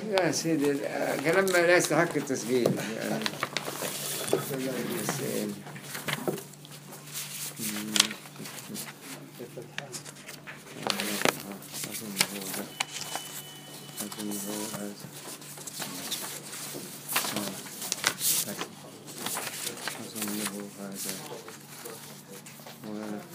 يا سيدي آه، كلام ما لا يستحق التسجيل يعني بس، آه، أظن هو ده أظن هو هذا آه، طيب. أظنه هذا و...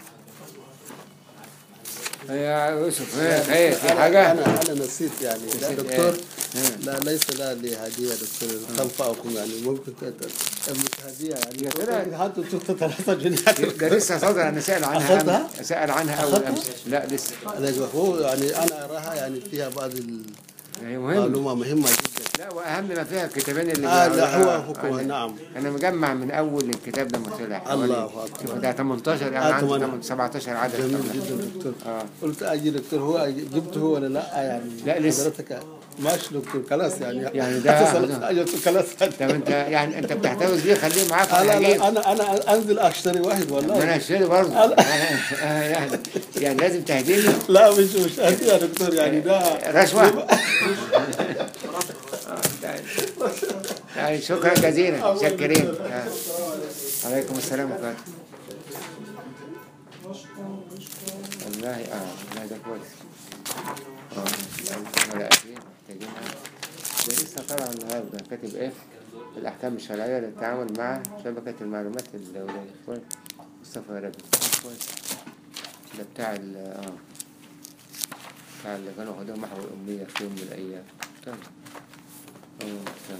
يا يوسف ها، خير في أنا- حاجة؟ انا انا نسيت يعني لا نسيت دكتور إيه؟ لا ليس لا لي هديه دكتور تنفعكم يعني ممكن ت- تملك هديه يعني يا ترى- حتى تاخذ ثلاثه جنيهات ده لسه صدر انا سأل عنها أخذتها؟ أمس سأل عنها أول أخذتها؟ أمس لا لسه أنا هو يعني انا اراها يعني فيها بعض هي مهم المعلومه مهمه جدا لا وأهم ما فيها الكتابين اللي آه لا بيقولوا- هو هو أنا- نعم أنا مجمع من أول الكتاب لما طلع حوالي- الله أكبر. شوف ده 18 آه، يعني عندي تمانية. 8 17 عدد جميل كمان. جدا دكتور اه قلت اجي دكتور هو جبته هو ولا لا يعني لا، لسه. حضرتك ماشي دكتور خلاص يعني يعني ده- اتصل أجل خلاص طب انت يعني انت بتحتفظ بيه خليه معاك لا لا وهجيب. انا انا انزل اشتري واحد ما انا والله هشتري برضه آه، يعني يعني لازم تهديني لا مش مش هدي يا دكتور يعني ده رشوة يعني شكرا جزيلا شاكرين آه. عليكم السلام ورحمة والله اه والله ده كويس اه ولا أكيد محتاجينها ده لسه طالع النهارده كاتب ايه الأحكام الشرعية للتعامل مع شبكة المعلومات الدولية كويس مصطفى ربي كويس ده بتاع ال اه بتاع اللي كانوا خدوه محو الأمية في يوم من الأيام طيب اه طيب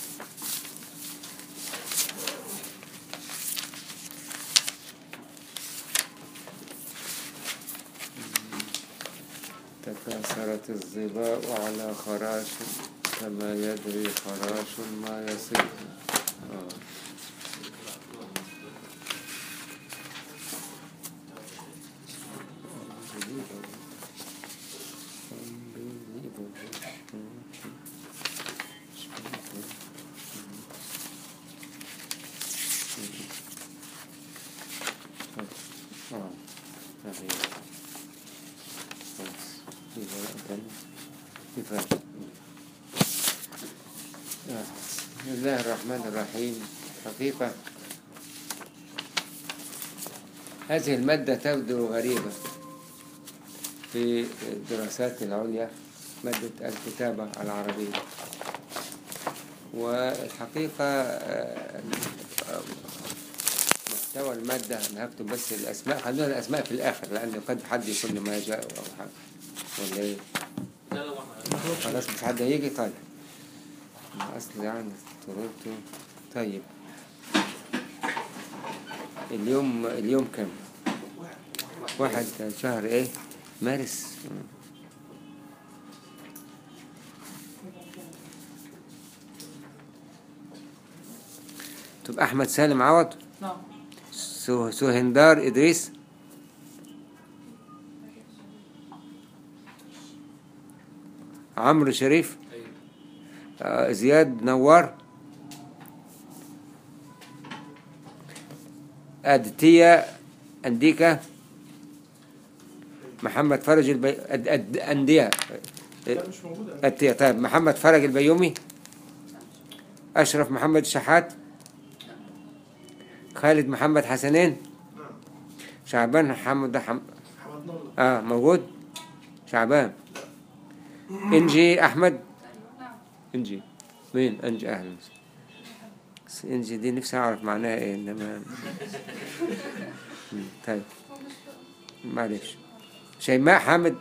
تكاثرت الظباء على خراش كما يدري خراش ما يصيب آه. اه ما هي خلاص في ورقة تانية في فرق آه. بسم الله الرحمن الرحيم حقيقة هذه المادة تبدو غريبة في الدراسات العليا مادة الكتابة العربية والحقيقة آه، محتوى المادة أنا هكتب بس الأسماء خلونا الأسماء في الآخر لأن قد حد يكون ما جاء أو حاجة ولا إيه خلاص مش حد هيجي طيب أصل يعني تورنتو طيب اليوم اليوم كم؟ واحد شهر إيه؟ مارس طب أحمد سالم عوض نعم سو سوهندار إدريس عمرو شريف آه، زياد نوار أدتية أنديكا محمد فرج البي... أد... أد... أندية لا مش موجودة أدتية طيب محمد فرج البيومي أشرف محمد الشحات خالد محمد حسنين شعبان محمد حم... محمد نور اه موجود شعبان انجي احمد انجي مين انجي اهلا بس انجي دي نفسي اعرف معناها ايه انما مم، طيب معلش شيماء حامد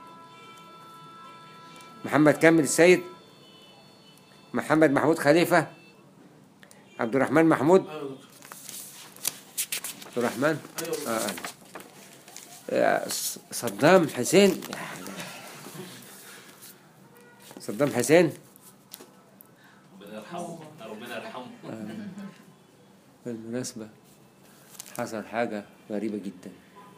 محمد كامل السيد محمد محمود خليفة عبد الرحمن محمود ايوه دكتور عبد الرحمن ايوه آه آه. آه، ص- صدام حسين يا حلا. صدام حسين ربنا يرحمه ربنا يرحمه بالمناسبة حصل حاجة غريبة جدا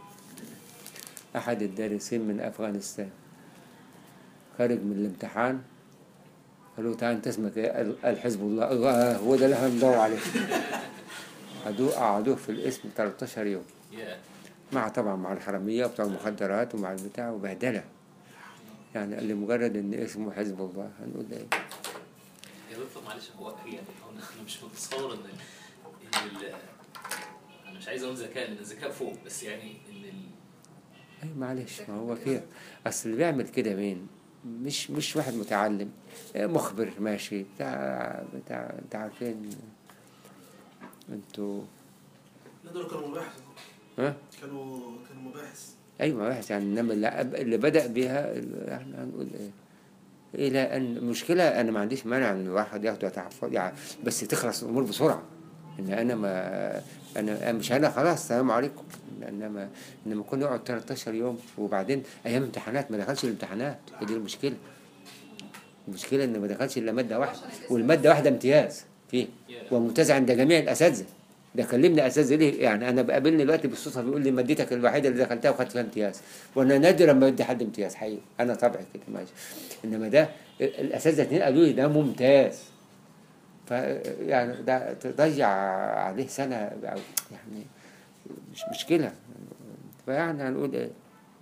أحد الدارسين من أفغانستان خارج من الامتحان قالوا تعال أنت اسمك إيه؟ قال- قال حزب الله الله هو ده اللي احنا بندور عليه قعدوه قعدوه في الاسم 13 يوم يا مع طبعا مع الحرامية وبتوع المخدرات ومع البتاع وبهدلة يعني لمجرد ان اسمه حزب الله هنقول ايه يا دكتور معلش هو يعني هو انا أنا مش متصور ان ان ال- انا مش عايز اقول ذكاء لان الذكاء فوق بس يعني ان ال... اي معلش ما هو فيها اصل اللي بيعمل كده مين مش مش واحد متعلم آه، مخبر ماشي بتاع بتاع انت عارفين انتوا لا دول كانوا مباحث ها كانوا كانوا مباحث ايوه واحد يعني انما اللي, أب- اللي بدا بها يعني هنقول ايه الى ان المشكله انا ما عنديش مانع ان واحد ياخد يتعفض يعني بس تخلص الامور بسرعه ان انا ما انا مش انا خلاص السلام عليكم انما انما كنا نقعد 13 يوم وبعدين ايام امتحانات ما دخلش الامتحانات هي دي المشكله المشكله ان ما دخلش الا ماده واحده والماده واحده امتياز فيه وممتاز عند جميع الاساتذه ده كلمني اساتذه ليه يعني انا بقابلني دلوقتي بالصدفه بيقول لي مادتك الوحيده اللي دخلتها وخدت فيها امتياز وانا نادر لما بدي حد امتياز حقيقي انا طبعي كده ماشي انما ده الاساتذه اتنين قالوا لي ده ممتاز ف يعني ده تضيع عليه سنه أو يعني مش مشكله فيعني هنقول ايه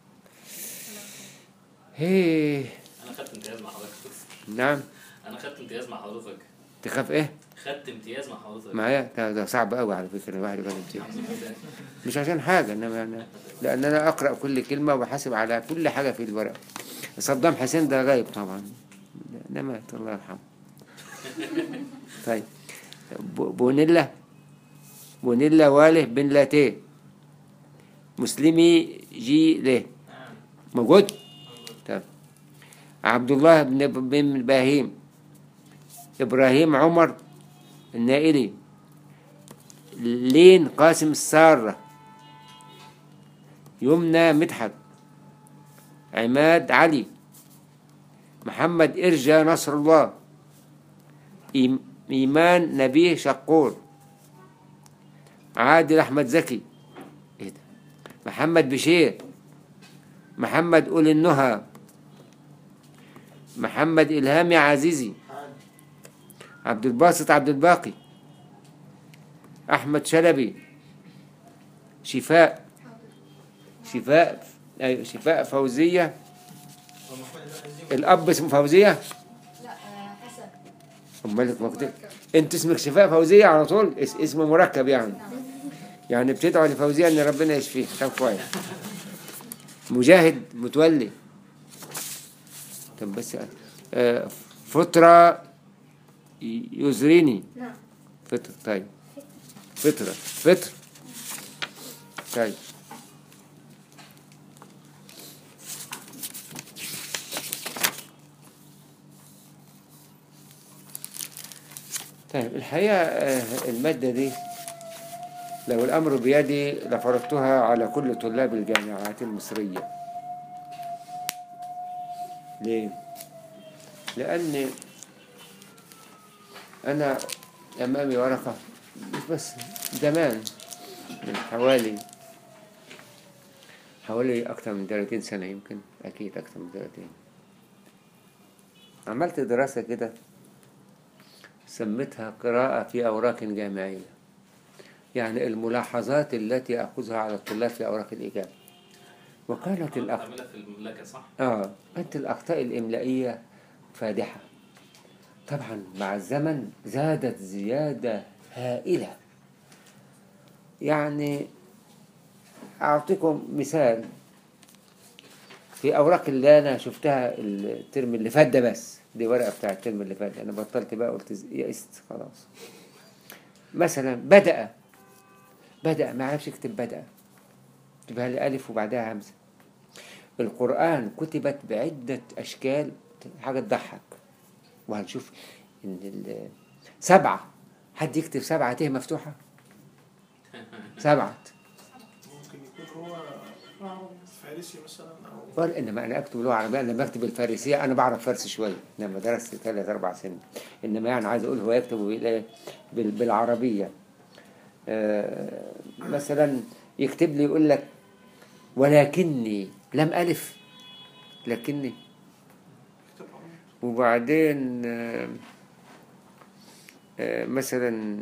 هي انا خدت امتياز مع حضرتك نعم انا خدت امتياز مع حضرتك تخاف ايه خدت امتياز مع حضرتك معايا ده, ده صعب قوي على فكره الواحد ياخد امتياز الحمد لله. مش عشان حاجة إنما أنا لأن أنا أقرأ كل كلمة وبحاسب على كل حاجة في الورق صدام حسين ده غايب طبعا ده مات الله يرحمه طيب ب- بونيلا بونيلا واله بن لاتيه مسلمي جي له موجود طيب عبد الله بن بن باهيم إبراهيم عمر النائلي لين قاسم السارة يمنى مدحت عماد علي محمد إرجا نصر الله إيم- إيمان نبيه شقور عادل أحمد زكي إيه ده؟ محمد بشير محمد أولي النهى محمد إلهامي عزيزي عبد الباسط عبد الباقي أحمد شلبي شفاء شفاء أيوة شفاء فوزية الأب اسمه فوزية لا آه، حسن أمال مكتوب أنت اسمك شفاء فوزية على طول اس- اسم مركب يعني يعني بتدعو لفوزية إن ربنا يشفيها طب كويس مجاهد متولي طب بس آه، فترة يزريني نعم فطر طيب فطرة فطر طيب طيب الحقيقة آه، المادة دي لو الأمر بيدي لفرضتها على كل طلاب الجامعات المصرية ليه؟ لأن أنا أمامي ورقة مش بس زمان من حوالي حوالي أكتر من 30 سنة يمكن أكيد أكتر من 30 عملت دراسة كده سميتها قراءة في أوراق جامعية يعني الملاحظات التي أخذها على الطلاب في أوراق الإجابة وكانت الأخ... بتعملها في المملكه صح؟ آه كانت الأخطاء الإملائية فادحة طبعا مع الزمن زادت زيادة هائلة يعني أعطيكم مثال في أوراق اللي أنا شفتها الترم اللي فات ده بس دي ورقة بتاع الترم اللي فات أنا بطلت بقى قلت ز- يئست خلاص مثلا بدأ بدأ ما عرفش يكتب بدأ تبقى لي ألف وبعدها همزة القرآن كتبت بعدة أشكال حاجة تضحك وهنشوف إن ال- سبعة حد يكتب سبعة ته مفتوحة سبعة ممكن يكون هو فارسي مثلا او قال إنما أنا أكتب لغة عربية أنا بكتب الفارسية أنا بعرف فارسي شوية لما درست ثلاث أربع سنين إنما يعني عايز أقول هو يكتب بال- بال- بالعربية آه، مثلا يكتب لي يقول لك ولكني لم ألف لكني كتاب عربي. وبعدين آه، آه، مثلا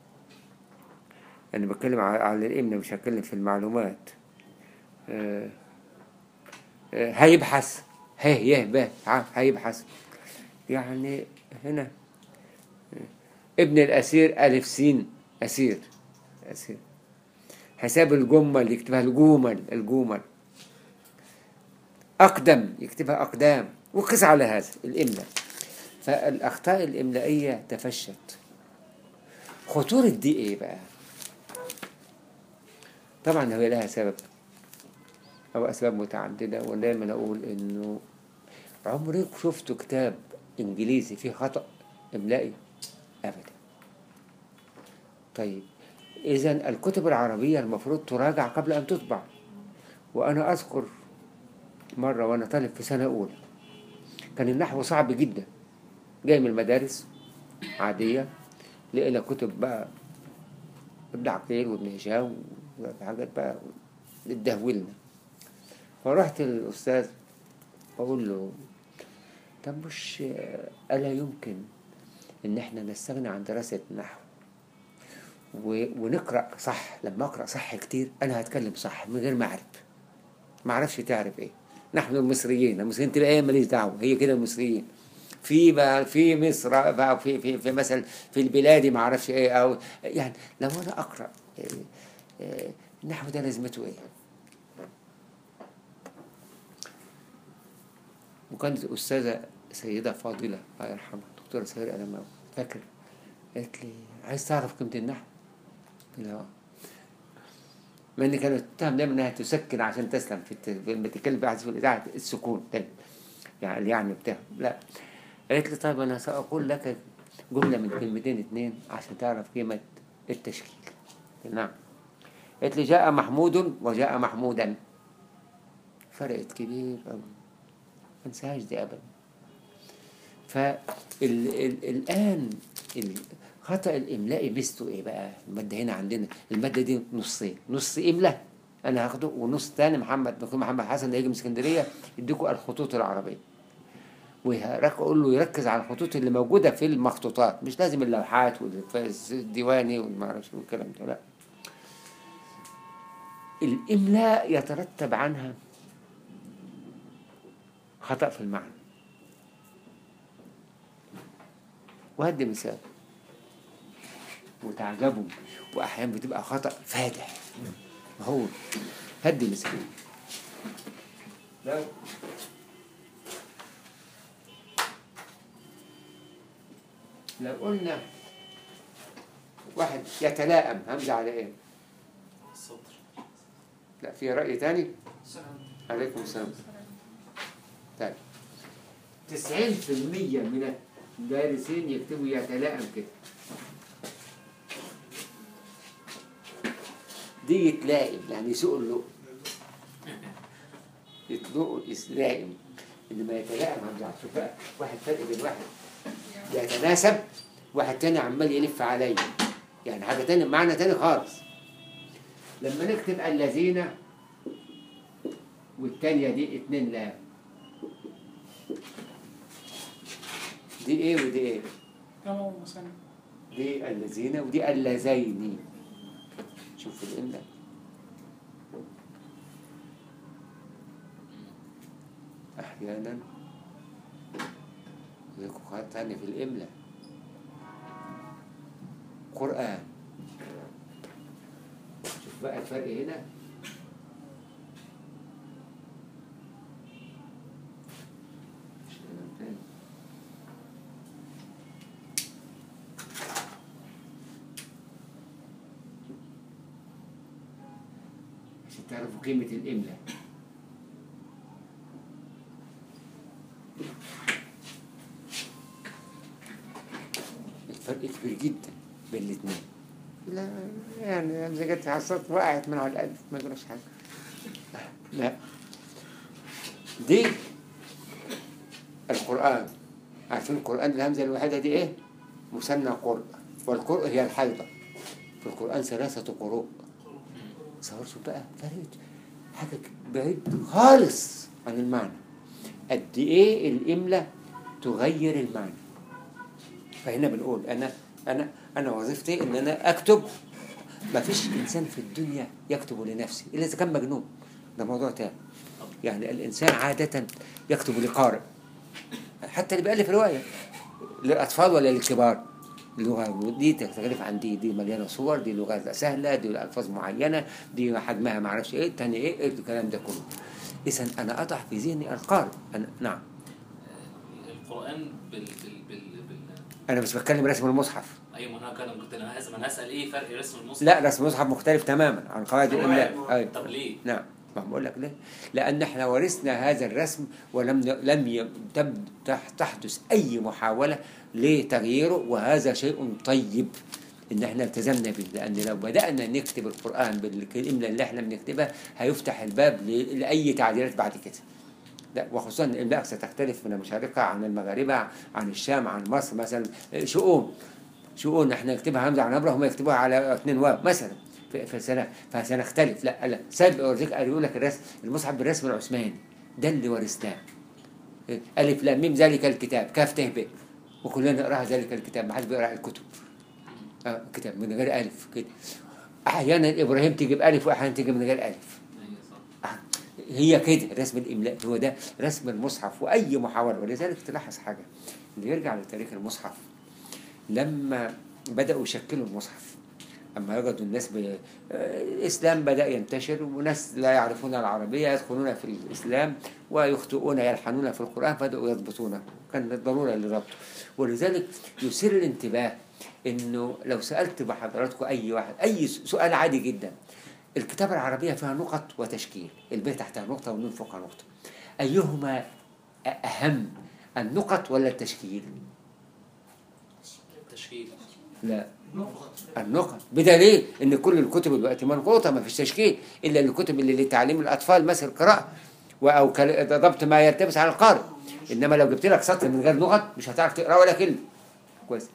أنا بتكلم ع- على الإمنة مش هتكلم في المعلومات آه، آه، هيبحث ه ي ب ع هيبحث يعني هنا ابن الأسير ألف سين أسير أسير حساب الجمل يكتبها الجمل الجمل أقدم يكتبها أقدام وقس على هذا الإملاء فالأخطاء الإملائية تفشت خطورة دي إيه بقى؟ طبعا هي لها سبب أو أسباب متعددة ودايما أقول إنه عمرك شفتوا كتاب إنجليزي فيه خطأ إملائي؟ أبدا طيب إذا الكتب العربية المفروض تراجع قبل أن تطبع وأنا أذكر مرة وأنا طالب في سنة أولى كان النحو صعب جدا جاي من المدارس عادية لقينا كتب بقى ابن عقيل وابن هشام وحاجات بقى اتدهولنا فرحت للأستاذ بقول له طب مش ألا يمكن إن إحنا نستغنى عن دراسة النحو و- ونقرأ صح لما أقرأ صح كتير أنا هتكلم صح من غير ما أعرف ما أعرفش تعرف إيه نحن المصريين المصريين تبقى إيه ماليش دعوة هي كده المصريين في بقى في مصر بقى في في في مثلا في البلاد ما اعرفش ايه او يعني لو انا اقرا إيه، إيه، النحو ده لازمته ايه؟ وكانت استاذه سيده فاضله الله يرحمها دكتوره سهير ألماوي فاكر قالت لي عايز تعرف قيمه النحو؟ قلت لها آه. مع ان كانت تتهم دايما انها تسكن عشان تسلم في الت- لما تتكلم بقى في الاذاعه السكون دايما يعني يعني بتاع لا قالت لي طيب انا ساقول لك جمله من كلمتين اتنين عشان تعرف قيمه التشكيل نعم قالت لي جاء محمود وجاء محمودا فرقت كبير أوي ما انساهاش دي ابدا فالآن الخطأ الإملائي ميزته إيه بقى؟ المادة هنا عندنا المادة دي نصين نص إملاء أنا هاخده ونص تاني محمد دكتور محمد حسن اللي هيجي من اسكندرية يديكوا الخطوط العربية وأقول له يركز على الخطوط اللي موجودة في المخطوطات مش لازم اللوحات والديواني والما اعرفش والكلام ده لا الإملاء يترتب عنها خطأ في المعنى وهدي مثال وتعجبوا واحيانا بتبقى خطا فادح هو هدي مثال لو لو قلنا واحد يتلائم همزة على ايه؟ السطر لا في رأي تاني؟ عليكم السلام طيب 90% من الدارسين يكتبوا يتلائم كده دي يتلائم يعني يسوق اللؤم يطلقوا يتلائم انما يتلائم همزة شوف بقى واحد فرق بين واحد يتناسب واحد تاني عمال يلف عليا يعني حاجة تاني معنى تاني خالص لما نكتب الذين والتانية دي اتنين لام دي ايه ودي ايه جمع مثنى دي الذين ودي اللذين شوف الإملاء أحيانا لكم خط تاني في الإملاء قرآن شوف بقى الفرق هنا مش كلام تاني. عشان تعرفوا قيمة الإملاء الفرق كبير جدا بين الاثنين لا يعني إذا جت على السطر وقعت من على الألف ما جراش حاجة لا دي القرآن عارفين القرآن الهمزة الواحدة دي إيه؟ مثنى قرء والقرء هي الحيضة في القرآن ثلاثة قروء تصور شوف بقى فرق حاجة بعيد خالص عن المعنى قد ايه الإملة تغير المعنى فهنا بنقول أنا أنا أنا وظيفتي إن أنا أكتب ما فيش إنسان في الدنيا يكتب لنفسه إلا إذا كان مجنون ده موضوع تاني يعني الإنسان عادة يكتب لقارئ حتى اللي بيألف رواية للأطفال ولا للكبار اللغة دي تختلف عن دي دي مليانة صور دي لغة سهلة دي ألفاظ معينة دي حجمها معرفش إيه التاني إيه, إيه الكلام ده كله إذا أنا أضع في ذهني القارئ أنا نعم القران بال بال بال, بال... أنا بس بتكلم رسم المصحف ايوه ما انا كان كنت انا هسال انا هسال ايه فرق رسم المصحف لا رسم المصحف مختلف تماما عن قواعد الإملاء أيوة. طب ليه؟ نعم ما بقول لك ليه؟ لأن احنا ورثنا هذا الرسم ولم ن- لم ي- تب- تح- تحدث أي محاولة لتغييره وهذا شيء طيب إن احنا التزمنا به لأن لو بدأنا نكتب القرآن بالإملاء اللي احنا بنكتبها هيفتح الباب ل- لأي تعديلات بعد كده. لا وخصوصا الإملاء ستختلف من المشارقة عن المغاربة عن الشام عن مصر مثلا شؤون شؤون احنا نكتبها همزة على نبرة هم يكتبوها على اثنين واو مثلا في في سنة فسنختلف لا لا سبق اوريك يقول لك الرسم المصحف بالرسم العثماني ده اللي ورثناه ألف لام ميم ذلك الكتاب كاف ت ب وكلنا نقراها ذلك الكتاب ما حدش بيقرا الكتب اه كتاب من غير ألف كده أحيانا إبراهيم تيجي بألف وأحيانا تيجي من غير ألف ايوه صح آه، هي كده رسم الإملاء هو ده رسم المصحف وأي محاولة ولذلك تلاحظ حاجة اللي يرجع لتاريخ المصحف لما بدأوا يشكلوا المصحف أما وجدوا الناس ب... آه، الإسلام بدأ ينتشر وناس لا يعرفون العربية يدخلون في الإسلام ويخطئون يلحنون في القرآن فبدأوا يضبطونه كان ضرورة لربطه ولذلك يثير الانتباه إنه لو سألت بحضراتكم أي واحد أي سؤال عادي جدا الكتابة العربية فيها نقط وتشكيل البيت تحتها نقطة والنون فوقها نقطة أيهما أهم النقط ولا التشكيل؟ التشكيل لا النقط بدليل ان كل الكتب دلوقتي منقوطه ما فيش تشكيل الا الكتب اللي لتعليم الاطفال مثل القراءه و- او كل- ضبط ما يلتبس على القارئ انما لو جبت لك سطر من غير نقط مش هتعرف تقرا ولا كلمه كويس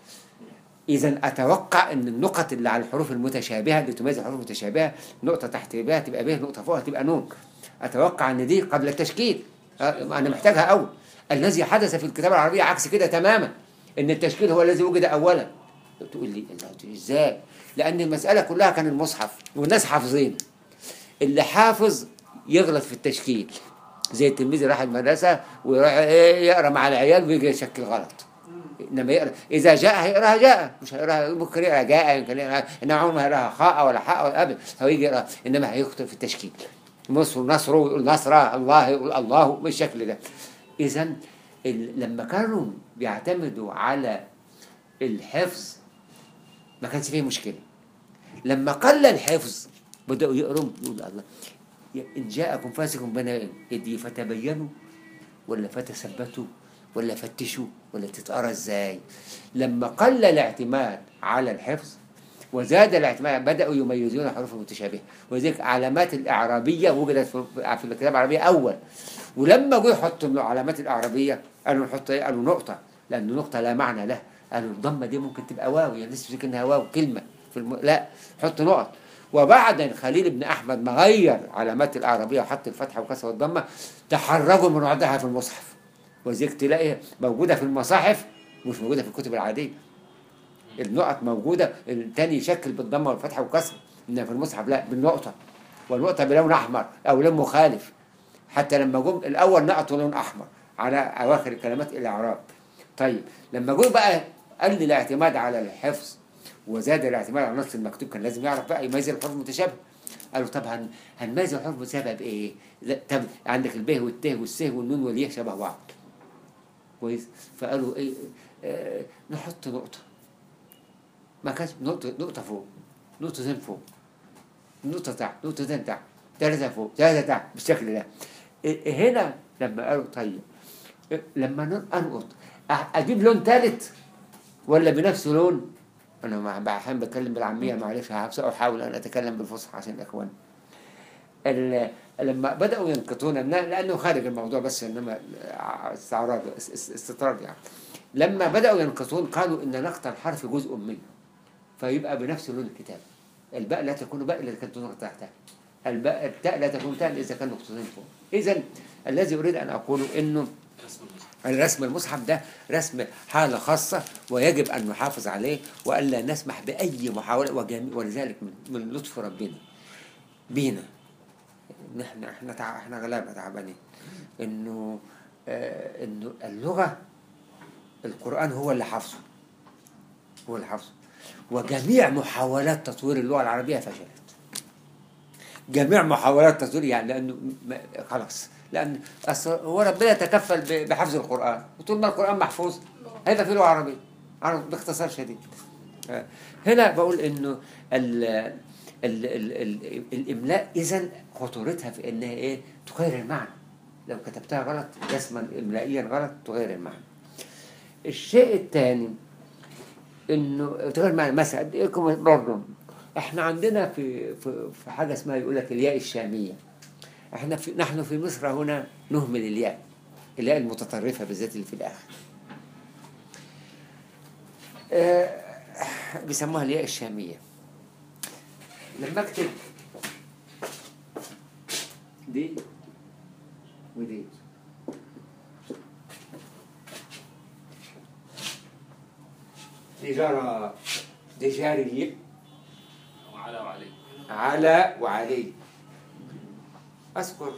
اذا اتوقع ان النقط اللي على الحروف المتشابهه اللي تميز الحروف المتشابهه نقطه تحت بها تبقى ب نقطه فوقها تبقى نون اتوقع ان دي قبل التشكيل أه، انا محتاجها قوي الذي حدث في الكتابه العربيه عكس كده تماما ان التشكيل هو الذي وجد اولا تقول لي الله، ازاي لان المساله كلها كان المصحف والناس حافظين اللي حافظ يغلط في التشكيل زي التلميذ اللي راح المدرسه ويروح إيه يقرا مع العيال ويجي يشكل غلط انما يقرا اذا جاء هيقراها جاء مش هيقراها ممكن يقرا جاء يمكن يقرا انما عمره ما هيقراها خاء ولا حاء ولا ابدا هو يجي يقرا انما هيخطئ في التشكيل مصر نصره ويقول نصره الله يقول الله بالشكل ده اذا ال- لما كانوا بيعتمدوا على الحفظ ما كانش فيه مشكله لما قل الحفظ بدأوا يقروا يقول الله يا- إن جاءكم فاسق بناء دي فتبينوا ولا فتثبتوا ولا فتشوا ولا تتقرا ازاي لما قل الاعتماد على الحفظ وزاد الاعتماد بدأوا يميزون الحروف المتشابهة ولذلك علامات الإعرابية وجدت في في الكتاب العربية أول ولما جوا يحطوا العلامات الإعرابية قالوا نحط إيه؟ قالوا نقطة لأن نقطة لا معنى لها قالوا الضمة دي ممكن تبقى واو يعني الناس تفتكر إنها واو كلمة في الم... لا حط نقط وبعد خليل بن أحمد ما غير علامات الإعرابية وحط الفتحة وكسر والضمة تحرجوا من وضعها في المصحف وذلك تلاقي موجودة في المصاحف مش موجودة في الكتب العادية النقط موجودة التاني يشكل بالضمة والفتحة والكسر إنما في المصحف لا بالنقطة والنقطة بلون أحمر أو لون مخالف حتى لما جم الأول نقطوا لون أحمر على أواخر الكلمات الإعراب طيب لما جم بقى قل الاعتماد على الحفظ وزاد الاعتماد على النص المكتوب كان لازم يعرف بقى يميز الحروف المتشابهة قالوا طب هن هنميز الحروف المتشابهة بإيه؟ لا، طب عندك الب والت والس والنون والياء شبه بعض كويس فقالوا ايه آه نحط نقطة ما كانش نقطة نقطة فوق نقطتين فوق نقطة تحت نقطتين تحت ثلاثة فوق ثلاثة تحت بالشكل ده إيه هنا لما قالوا طيب إيه لما ن- انقط أ- اجيب لون ثالث ولا بنفس لون انا مع احيانا بتكلم بالعاميه معلش هحاول احاول ان اتكلم بالفصحى عشان الاخوان ال- لما بداوا ينقطون النا- لانه خارج الموضوع بس انما استعراض اس- اس- استطراد يعني لما بداوا ينقطون قالوا ان نقط الحرف جزء منه فيبقى بنفس لون الكتاب الباء لا تكون باء الا اذا كانت نقطه تحتها الباء التاء لا تكون تاء اذا كان نقطتين فوق اذا الذي اريد ان اقوله انه رسم المصحف الرسم المصحف ده رسم حالة خاصة ويجب أن نحافظ عليه وألا نسمح بأي محاولة وجميع ولذلك من, من لطف ربنا بينا نحن احنا تع... احنا غلابه تعبانين انه آه انه اللغه القران هو اللي حافظه هو اللي حافظه وجميع محاولات تطوير اللغه العربيه فشلت جميع محاولات تطوير يعني لانه ما- خلاص لان أصل هو ربنا يتكفل ب- بحفظ القران وطول ما القران محفوظ هيبقى في لغه عربيه عرب- باختصار شديد آه. هنا بقول انه ال ال ال ال الاملاء اذا خطورتها في انها ايه تغير المعنى لو كتبتها غلط رسما املائيا غلط تغير المعنى الشيء الثاني انه تغير المعنى مثلا اديكم برضه احنا عندنا في في في حاجه اسمها يقول لك الياء الشاميه احنا في نحن في مصر هنا نهمل الياء الياء المتطرفه بالذات اللي في الاخر آه، بيسموها الياء الشاميه لما اكتب دي ودي دي جرى دي جاري وعلى وعليه على وعلي أذكر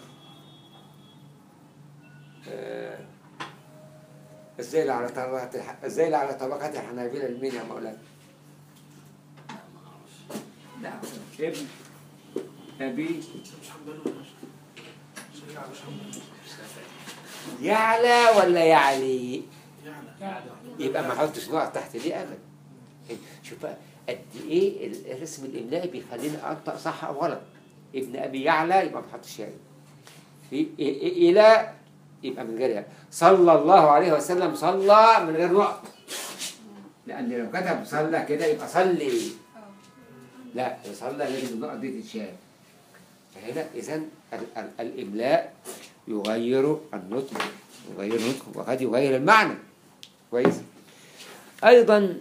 آه، الزيل على طبقات الح... الزيل على طبقات الحنابلة المين يا مولانا لا ما اعرفش نعم ابن أبي مش حنبل ولا مش شريعة مش حنبل مش نافع يعلى ولا يعلي يعني يبقى ما احطش نقط تحت دي ابدا شوف بقى قد ايه ال- الرسم الاملائي بيخليني انطق صح او غلط ابن ابي يعلى يبقى ما احطش يعني في إ- إ- الى يبقى من غير يعني صلى الله عليه وسلم صلى من غير نقط لان لو كتب صلى كده يبقى صلي لا صلى لازم النقط دي تتشال فهنا اذا ال- ال- الاملاء يغير النطق يغير النطق وقد يغير المعنى كويس ايضا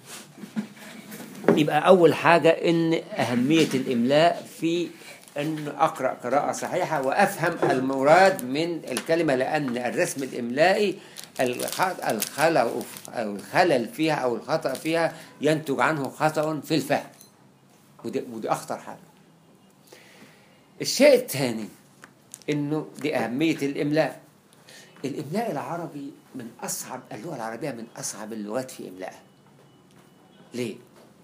يبقى اول حاجه ان اهميه الاملاء في ان اقرا قراءه صحيحه وافهم المراد من الكلمه لان الرسم الاملائي الخ- الخلل او الخلل فيها او الخطا فيها ينتج عنه خطا في الفهم ودي, ودي اخطر حاجه الشيء الثاني انه دي اهميه الاملاء الاملاء العربي من اصعب اللغه العربيه من اصعب اللغات في املائها ليه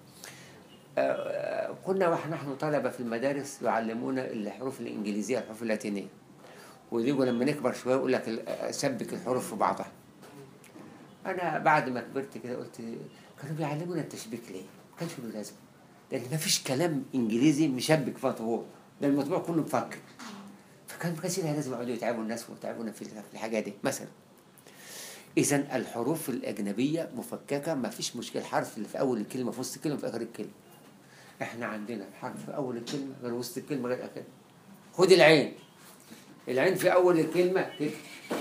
آه، كنا ونحن طلبة في المدارس يعلمونا الحروف الإنجليزية الحروف اللاتينية ويجوا لما نكبر شوية يقول لك ال- سبك الحروف في بعضها أنا بعد ما كبرت كده قلت كانوا بيعلمونا التشبيك ليه؟ ما كانش له لازمة لأن ما فيش كلام إنجليزي مشبك في مطبوع ده المطبوع كله مفكر فكان ما كانش لها لازم يقعدوا يتعبوا الناس ويتعبونا في في الحاجة دي مثلا إذا الحروف الأجنبية مفككة ما فيش مشكلة حرف اللي في أول الكلمة في وسط الكلمة في آخر الكلمة احنا عندنا حرف في اول الكلمه غير وسط الكلمه غير اخرها خد العين العين في اول الكلمه كده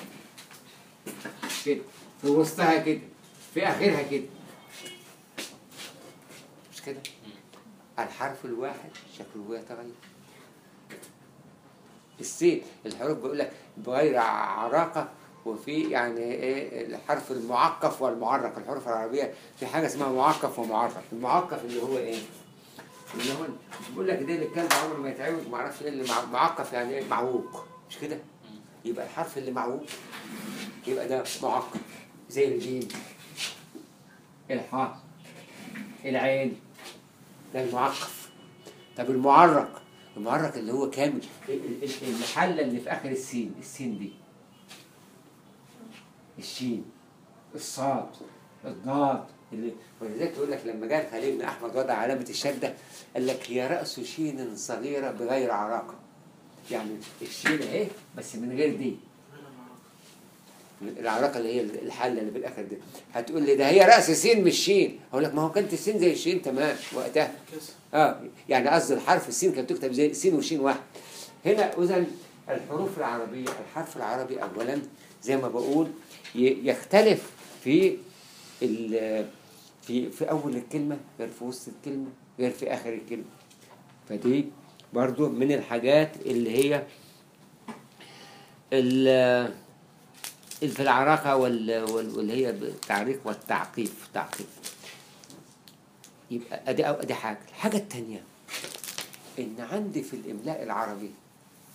كده في وسطها كده في اخرها كده مش كده الحرف الواحد شكله يتغير السين الحروف بيقول لك بغير عراقه وفي يعني ايه الحرف المعقف والمعرق الحروف العربيه في حاجه اسمها معقف ومعرق المعقف اللي هو ايه اللي هو بيقول لك ده الكلب عمره ما يتعوج ما اعرفش ايه اللي مع- معقف يعني ايه معوج مش كده يبقى الحرف اللي معوج يبقى ده معقف زي الجيم الحاء العين ده المعقف طب المعرق المعرق اللي هو كامل ال- ال- المحله اللي في اخر السين السين دي الشين الصاد الضاد اللي ولذلك يقول لك لما جاء خليل بن احمد وضع علامه الشده قال لك هي راس شين صغيره بغير عراقه يعني الشين اهي بس من غير دي العراقه اللي هي الحله اللي في الاخر دي هتقول لي ده هي راس سين مش شين اقول لك ما هو كانت السين زي الشين تمام وقتها كسر اه يعني قصد الحرف السين كانت تكتب زي سين وشين واحد هنا اذا الحروف العربيه الحرف العربي اولا زي ما بقول ي- يختلف في ال- في في اول الكلمه غير في وسط الكلمه غير في اخر الكلمه فدي برضو من الحاجات اللي هي ال- اللي في العراقه وال- وال- واللي هي التعريق والتعقيف تعقيف يبقى ادي ادي حاجه الحاجه الثانيه ان عندي في الاملاء العربي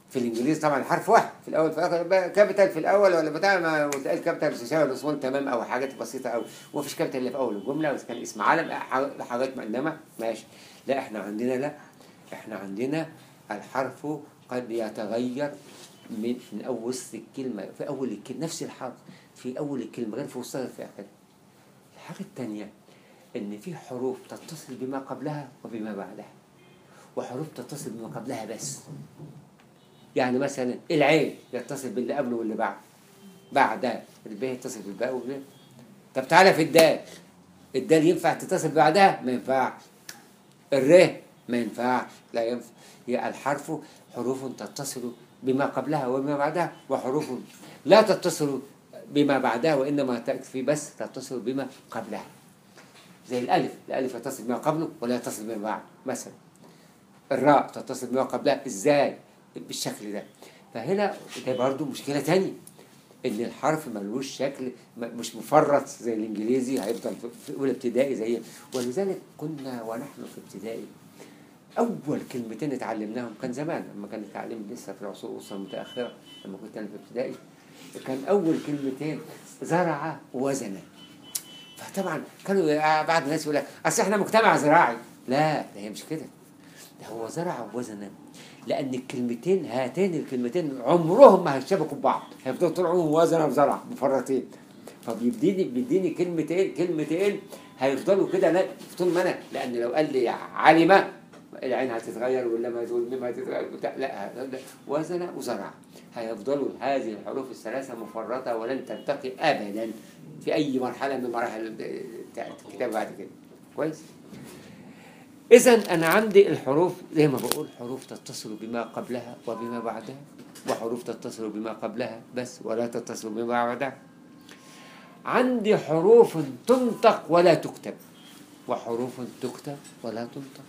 في الانجليزي طبعا الحرف واحد في الاول في الاخر يبقى كابيتال في الاول ولا بتاع ما وتلاقي الكابيتال بتساوي الاصول تمام او حاجات بسيطه قوي ومفيش كابيتال اللي في اول الجمله بس كان اسم علم ح- حاجات ما انما ماشي لا احنا عندنا لا احنا عندنا الحرف قد يتغير من من اول وسط الكلمه في اول الكلمه نفس الحرف في اول الكلمه غير في وسطها في اخرها الحاجه الثانيه ان في حروف تتصل بما قبلها وبما بعدها وحروف تتصل بما قبلها بس يعني مثلا العين يتصل باللي قبله واللي بعده بعدها الباء يتصل بالباء والباء طب تعالى في الدال الدال ينفع تتصل بعدها ما ينفعش الر ما ينفعش لا ينفع هي الحرف حروف تتصل بما قبلها وبما بعدها وحروف لا تتصل بما بعدها وإنما تكفي بس تتصل بما قبلها زي الألف الألف يتصل بما قبله ولا يتصل بما بعده مثلا الراء تتصل بما قبلها ازاي بالشكل ده فهنا ده برضو مشكلة تانية ان الحرف ملوش شكل م- مش مفرط زي الانجليزي هيفضل في- في اولى ابتدائي زي ولذلك كنا ونحن في ابتدائي اول كلمتين اتعلمناهم كان زمان لما كان التعليم لسه في العصور الاسره المتاخره لما كنت انا في ابتدائي كان اول كلمتين زرع وزن فطبعا كانوا بعض الناس يقول لك اصل احنا مجتمع زراعي لا ده هي مش كده ده هو زرع وزن لان الكلمتين هاتين الكلمتين عمرهم ما هيشبكوا ببعض هيفضلوا طول عمرهم وزن وزرع مفرطين فبيديني بيديني كلمتين كلمتين هيفضلوا كده لا طول ما انا لان لو قال لي علم العين هتتغير ولا ما تقول ميم هتتغير بتاع لا لا، وزن وزرع هيفضلوا هذه الحروف الثلاثه مفرطه ولن تلتقي ابدا في اي مرحله من مراحل بتاعت الكتاب بعد كده كويس إذا أنا عندي الحروف زي ما بقول حروف تتصل بما قبلها وبما بعدها وحروف تتصل بما قبلها بس ولا تتصل بما بعدها عندي حروف تنطق ولا تكتب وحروف تكتب ولا تنطق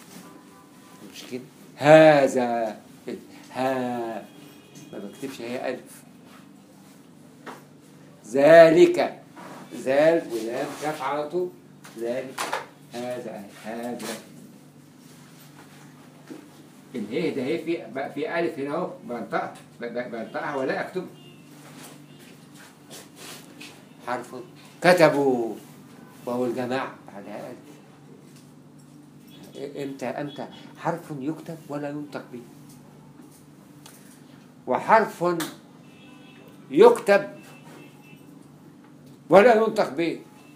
مش كده هذا ها ما بكتبش هي ألف ذلك ذال ولام كاف على طول ذلك هذا هذا الهي ده هي في بقى في ألف هنا أهو بنطقها ب- ب- بنطقها ولا أكتب حرف كتبوا وهو الجماعة بعدها ألف إ- امتى امتى حرف يكتب ولا ينطق به وحرف يكتب ولا ينطق به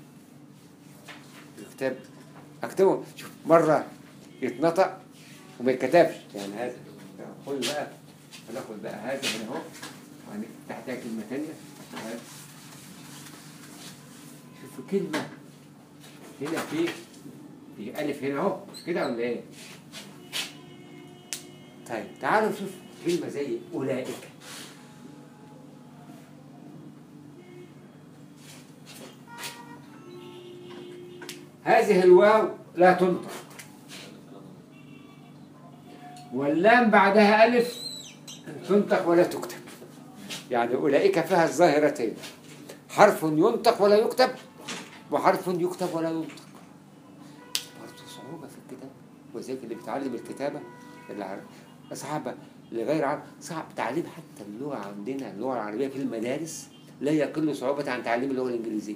يكتب اكتبه شوف مرة يتنطق وما يتكتبش يعني هذا خد بقى هناخد بقى هذا من اهو تحتها كلمة تانية هذا. شوفوا كلمة هنا في في ألف هنا اهو مش كده ولا ايه؟ طيب تعالوا نشوف كلمة زي أولئك هذه الواو لا تنطق واللام بعدها ألف تنطق ولا تكتب يعني أولئك فيها الظاهرتين حرف ينطق ولا يكتب وحرف يكتب ولا ينطق برضه صعوبة في الكتاب وذلك اللي بيتعلم الكتابة اللي عارف صعبة لغير عارف صعب تعليم حتى اللغة عندنا اللغة العربية في المدارس لا يقل صعوبة عن تعليم اللغة الإنجليزية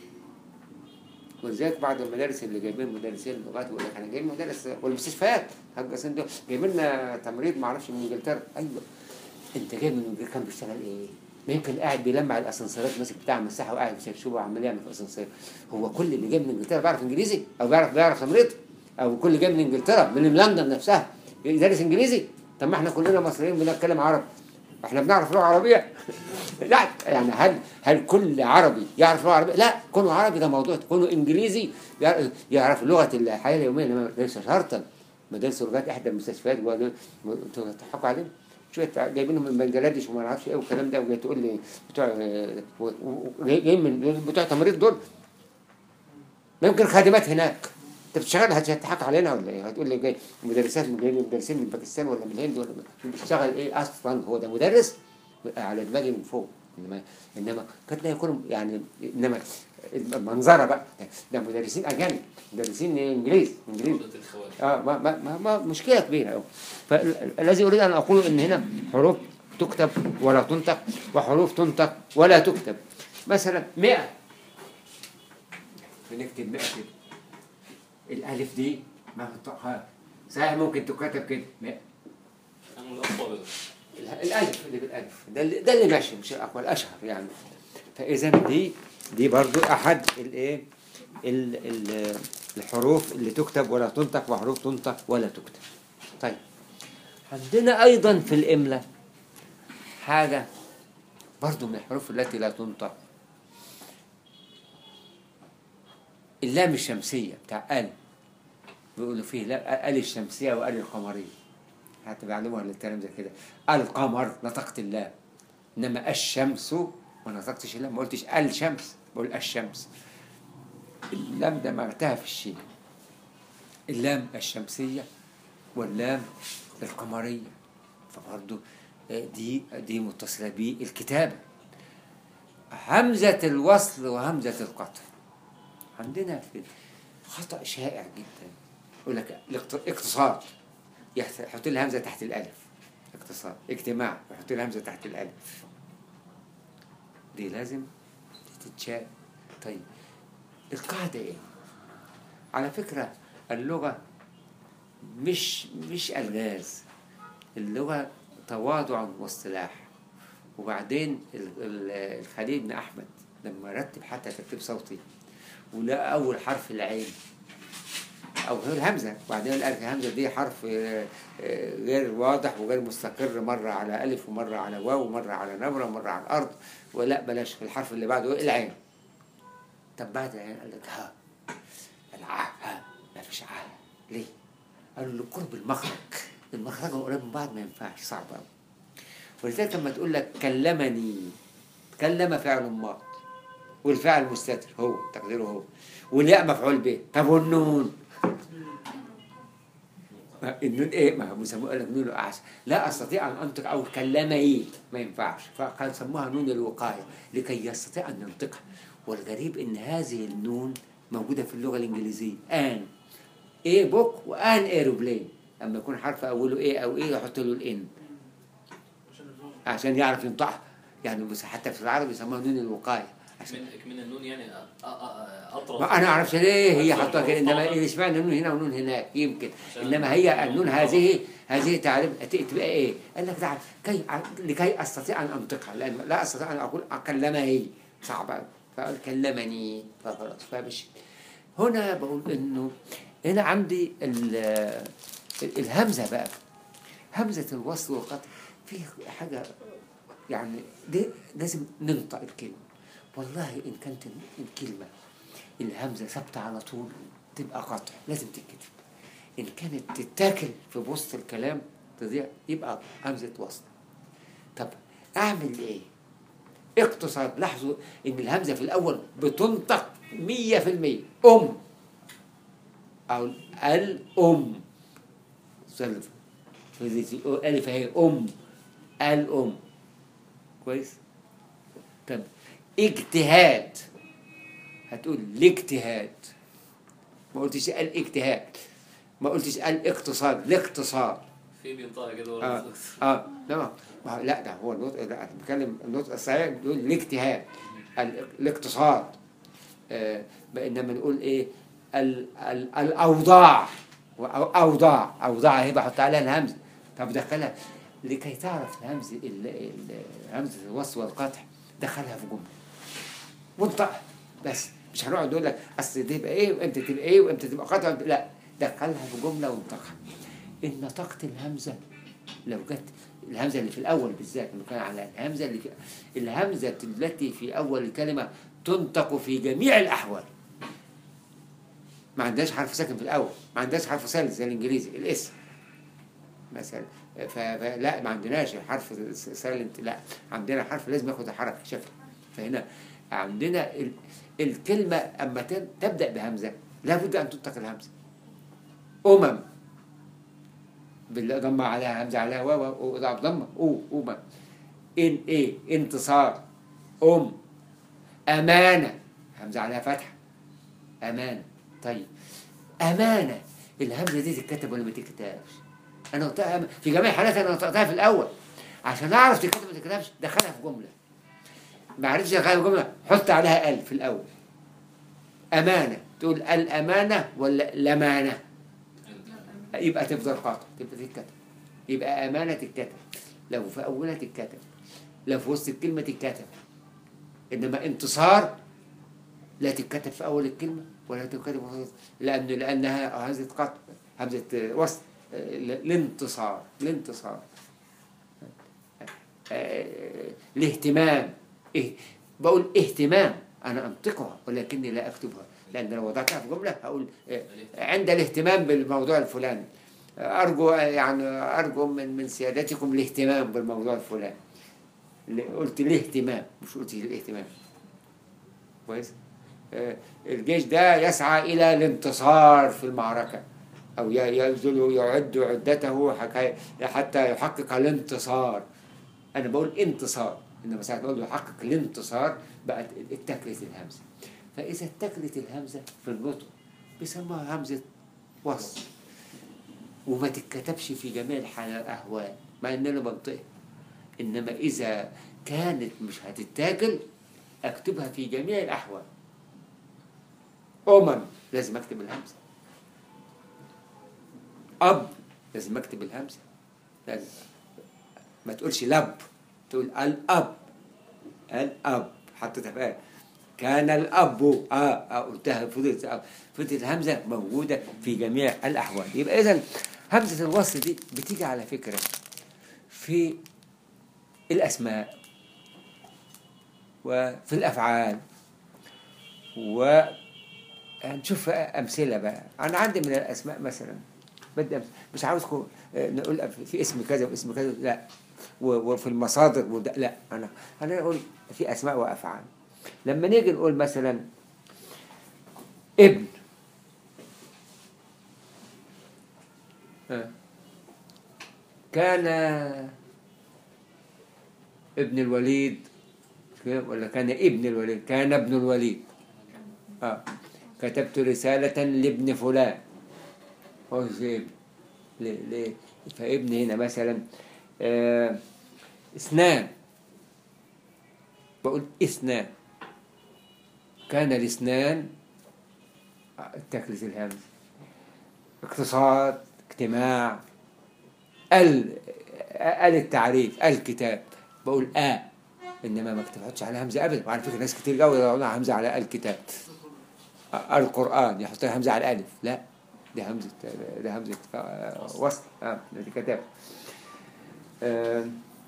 ولذلك بعض المدارس اللي جايبين مدرسين اللغات يقول لك انا جايب مدرس والمستشفيات هجسين دول جايبين لنا تمريض ما اعرفش من انجلترا ايوه انت جاي من انجلترا كان بيشتغل ايه؟ ما يمكن قاعد بيلمع الاسانسيرات ماسك بتاع مساحه وقاعد بيشبشبه وعمال يعمل في الاسانسير هو كل اللي جاي من انجلترا بيعرف انجليزي او بيعرف بيعرف تمريض او كل اللي جاي من انجلترا من لندن نفسها يدرس انجليزي طب ما احنا كلنا مصريين بنتكلم عربي احنا بنعرف لغه عربيه لا يعني هل هل كل عربي يعرف لغه عربيه؟ لا كونه عربي ده موضوع كونه انجليزي يعرف- يعرف لغه الحياه اليوميه انما ليس شرطا مدارس لغات احدى المستشفيات وقالوا- انتوا بتضحكوا علينا شويه جايبينهم من بنجلاديش وما اعرفش ايه والكلام ده وجاي تقول لي بتوع آه، و- و- جاي- جايين من بتوع تمريض دول ما يمكن خادمات هناك انت بتشتغل هتضحك علينا ولا ايه؟ هتقول لي جاي مدرسات من جايين مدرسين من باكستان ولا من الهند ولا من- بيشتغل ايه اصلا هو ده مدرس على دماغي من فوق انما انما قد لا يكون يعني انما المنظره بقى ده مدرسين اجانب مدرسين انجليز انجليز عقدة الخواجة اه ما ما ما, ما مشكله كبيره قوي فالذي اريد ان اقوله ان هنا حروف تكتب ولا تنطق وحروف تنطق ولا تكتب مثلا 100 بنكتب 100 كده الالف دي ما بنطقها صحيح ممكن تكتب كده 100 أنا الأطفال الالف اللي بالالف ده اللي ده اللي ماشي مش الاقوى الاشهر يعني فاذا دي دي برضو احد الايه ال- ال- الحروف اللي تكتب ولا تنطق وحروف تنطق ولا تكتب طيب عندنا ايضا في الاملاء حاجه برضو من الحروف التي لا تنطق اللام الشمسيه بتاع ال بيقولوا فيه لا ال الشمسيه وال القمريه حتى بيعلموها للكلام زي كده القمر نطقت اللام انما الشمس ما نطقتش اللام ما قلتش الشمس بقول الشمس اللام دمغتها في الشين اللام الشمسيه واللام القمريه فبرضه آه، دي دي متصله بالكتابه همزه الوصل وهمزه القطع عندنا في خطا شائع جدا يقول لك الاقت- اقتصاد يحت- يحط لي همزه تحت الالف اقتصاد اجتماع يحط لي همزه تحت الالف دي لازم تتشال طيب القاعده ايه على فكره اللغه مش مش الغاز اللغه تواضع واصطلاح وبعدين ال- ال- الخليل بن احمد لما رتب حتى ترتيب صوتي ولقى اول حرف العين او غير الهمزه وبعدين قال الهمزه دي حرف آه، آه، غير واضح وغير مستقر مره على الف ومره على واو ومره على نبره ومره على الارض ولا بلاش الحرف اللي بعده إيه؟ العين طب بعد العين قال لك ها العاء ها ما فيش عاء ليه؟ قالوا له قرب المخرج المخرج قريب من بعض ما ينفعش صعب قوي ولذلك لما تقول لك كلمني كلم فعل ماض والفعل مستتر هو تقديره هو والياء مفعول به طب والنون ما- النون ايه ما هو بيسموها قال لك نون الاعشى لا استطيع ان انطق او كلمني ما ينفعش فقال سموها نون الوقايه لكي يستطيع ان ينطقها والغريب ان هذه النون موجوده في اللغه الانجليزيه ان ايه بوك وان ايروبلين اما يكون حرف اوله ايه او ايه يحط له الان عشان النور عشان يعرف ينطقها يعني بس حتى في العربي يسموها نون الوقايه عشان من من النون يعني أ- أ- أ- أطرف ما انا اعرفش ليه هي حاطه كده انما إيه اشمعنى نون هنا ونون هناك يمكن انما هي النون هذه هذه تعرف تبقى ايه؟ قال لك ده كي لكي استطيع ان انطقها لان لا استطيع ان اقول كلمها هي صعبه فقال كلمني فخلاص فمش هنا بقول انه هنا عندي ال- الهمزه بقى همزه الوصل والقطع في حاجه يعني دي لازم ننطق الكلمه والله ان كانت الكلمه الهمزه ثابته على طول تبقى قطع لازم تتكتب ان كانت تتاكل في وسط الكلام تضيع يبقى همزه وصل طب اعمل ايه اقتصاد لاحظوا ان الهمزه في الاول بتنطق مية في المية ام او الام سلف الف هي ام الام كويس طب اجتهاد هتقول الاجتهاد ما قلتش الاجتهاد ما قلتش الاقتصاد الاقتصاد في بينطقها كده اه ورا اه لا ما هو- لا ده هو النطق لا أنا بتكلم النطق الصحيح بيقول الاجتهاد ال- الاقتصاد آه انما نقول ايه ال ال الاوضاع وأو- اوضاع اوضاع هي بحط عليها الهمزه طب دخلها لكي تعرف الهمزه ال- ال- همزه الوصل والقطع دخلها في جمله وانطقها بس مش هنقعد نقول لك اصل دي تبقى ايه وامتى تبقى ايه وامتى تبقى قطع لا دخلها في جمله وانطقها ان نطقت الهمزه لو جت الهمزه اللي في الاول بالذات لما كان على الهمزه اللي في الهمزه التي في اول الكلمه تنطق في جميع الاحوال ما عندهاش حرف ساكن في الاول ما عندهاش حرف ثالث زي الانجليزي الاسم مثلا ف- فلا ما عندناش الحرف سايلنت لا عندنا حرف لازم ياخد حركه شكل فهنا عندنا ال- الكلمه اما تب- تبدا بهمزه لابد ان تنطق الهمزه امم بالضمه عليها همزه عليها واو واو ضمه او امم ان ايه انتصار أم أمانة همزة عليها فتحة أمانة طيب أمانة الهمزة دي تتكتب ولا ما تتكتبش؟ أنا قلتها أم- في جميع الحالات أنا نطقتها في الأول عشان أعرف تتكتب ولا ما تتكتبش دخلها في جملة ما عرفتش أدخلها في جملة حط عليها ال في الأول أمانة تقول الأمانة ولا الأمانة يبقى تفضل قاطع تبقى تتكتب يبقى أمانة تتكتب لو في أولها تتكتب لو في وسط الكلمة تتكتب إنما انتصار لا تتكتب في أول الكلمة ولا تتكتب في وسط لأن لأنها همزة قطع همزة وسط الانتصار الانتصار آه، الاهتمام إيه بقول اهتمام أنا أنطقها ولكني لا أكتبها لأن لو وضعتها في جملة هقول آه، عند الاهتمام بالموضوع الفلاني أرجو يعني أرجو من من سيادتكم الاهتمام بالموضوع الفلاني اللي قلت الاهتمام مش قلت الاهتمام كويس آه، الجيش ده يسعى إلى الانتصار في المعركة أو ي- يبذل يعد عدته حكا- حتى يحقق الانتصار أنا بقول انتصار إنما ساعة ما أقول يحقق الانتصار بقت اتكلت الهمزة فإذا اتكلت الهمزة في النطق بيسموها همزة وصل وما تتكتبش في جميع الحال- الأحوال مع إن أنا بنطقها إنما إذا كانت مش هتتاكل أكتبها في جميع الأحوال أمم لازم أكتب الهمزة أب لازم أكتب الهمزة لازم ما تقولش لب تقول الأب الأب حطيتها في آية كان الأب آه, آه قلتها فضلت آه فضلت الهمزة موجودة في جميع الأحوال يبقى إذا همزة الوصل دي بتيجي على فكرة في الأسماء وفي الأفعال وهنشوف أمثلة بقى أنا عندي من الأسماء مثلا بدي أمثلة. مش عاوزكم آه، نقول في اسم كذا واسم كذا لا و- وفي المصادر وده لا أنا أنا أقول في أسماء وأفعال لما نيجي نقول مثلا ابن آه. كان ابن الوليد ولا كان ابن الوليد كان ابن الوليد آه. كتبت رسالة لابن فلان هو زي ابن ليه ليه فابن هنا مثلا آه اثنان بقول اثنان كان الاثنان تكلس الهمز اقتصاد اجتماع ال ال التعريف الكتاب بقول آ انما ما بحطش على همزه ابدا وعلى فكره ناس كتير قوي يضعون همزه على الكتاب آه، القران يحط لها همزه على الالف لا دي همزه ده همزه آه، وصل اه دي كتاب آه،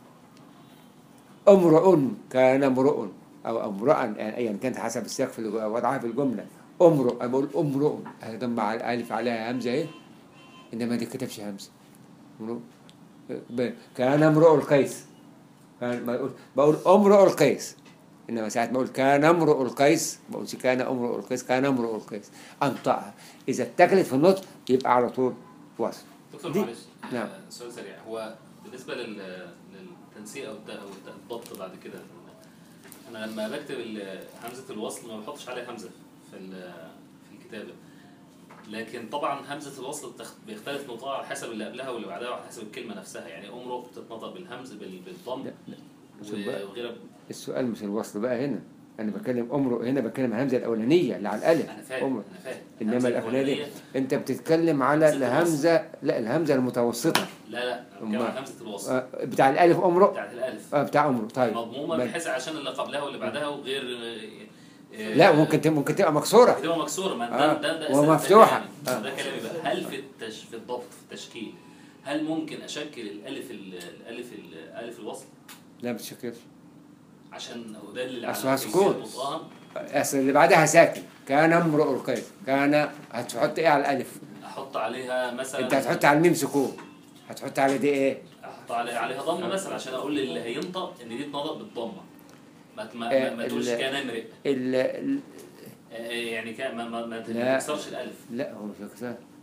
امرؤ كان امرؤ او امرأ يعني ايا كانت حسب السياق في الج- وضعها في الجمله امرؤ أنا بقول امرؤ هضم على الالف عليها همزه ايه انما دي كتبش همزه امرؤ ب- كان امرؤ القيس كان ما يقول بقول امرؤ القيس انما ساعه ما اقول كان امرؤ القيس ما بقولش كان امرؤ القيس كان امرؤ القيس انطقها اذا اتكلت في النطق يبقى على طول وصل دكتور دي- معلش نعم. آه، سؤال سريع هو بالنسبه لل للتنسيق او الت- أو الضبط بعد كده انا لما بكتب ال- همزه الوصل ما بحطش عليها همزه في ال- في الكتابه لكن طبعا همزه الوصل بتخ- بيختلف نطقها على حسب اللي قبلها واللي بعدها وعلى حسب الكلمه نفسها يعني امرؤ بتتنطق بالهمز بال- بالضم لا لا شوف و- بقى. وغيرها السؤال مش الوصل بقى هنا انا بكلم امرؤ هنا بكلم الهمزه الاولانيه اللي على الالف انا فاهم امرؤ انا فاهم انما الهمزة الاولانيه دي الأولانية- انت بتتكلم على همزة الوصل. الهمزه لا الهمزه المتوسطه لا لا انا بتكلم أمال. عن همزه الوصل آه، بتاع الالف امرؤ بتاعت الالف اه بتاع امرؤ طيب مضمومه ما- بحيث عشان اللي قبلها واللي بعدها وغير آه، لا ممكن ت- ممكن تبقى مكسوره بتبقى مكسوره ما آه، ده ده ده ومفتوحة. ده آه. كلامي. ده كلامي بقى هل في التش في الضبط في التشكيل هل ممكن اشكل الالف ال- الالف ال- الالف الوصل لا بتشكلش عشان هو ده اللي أصلها على سكون. نطقها اصل اللي بعدها ساكن كان امرؤ القيس كان هتحط ايه على الالف احط عليها مثلا انت هتحط على الميم سكون هتحط على دي ايه احط علي- عليها ضمه مثلا عشان اقول للي هينطق ان دي اتنطق بالضمه ما ما, آه، ما, ما تقولش ال- كان امرئ ال... ال... آه، يعني كان ما ما, ما لا. تكسرش الالف لا هو مش هكذا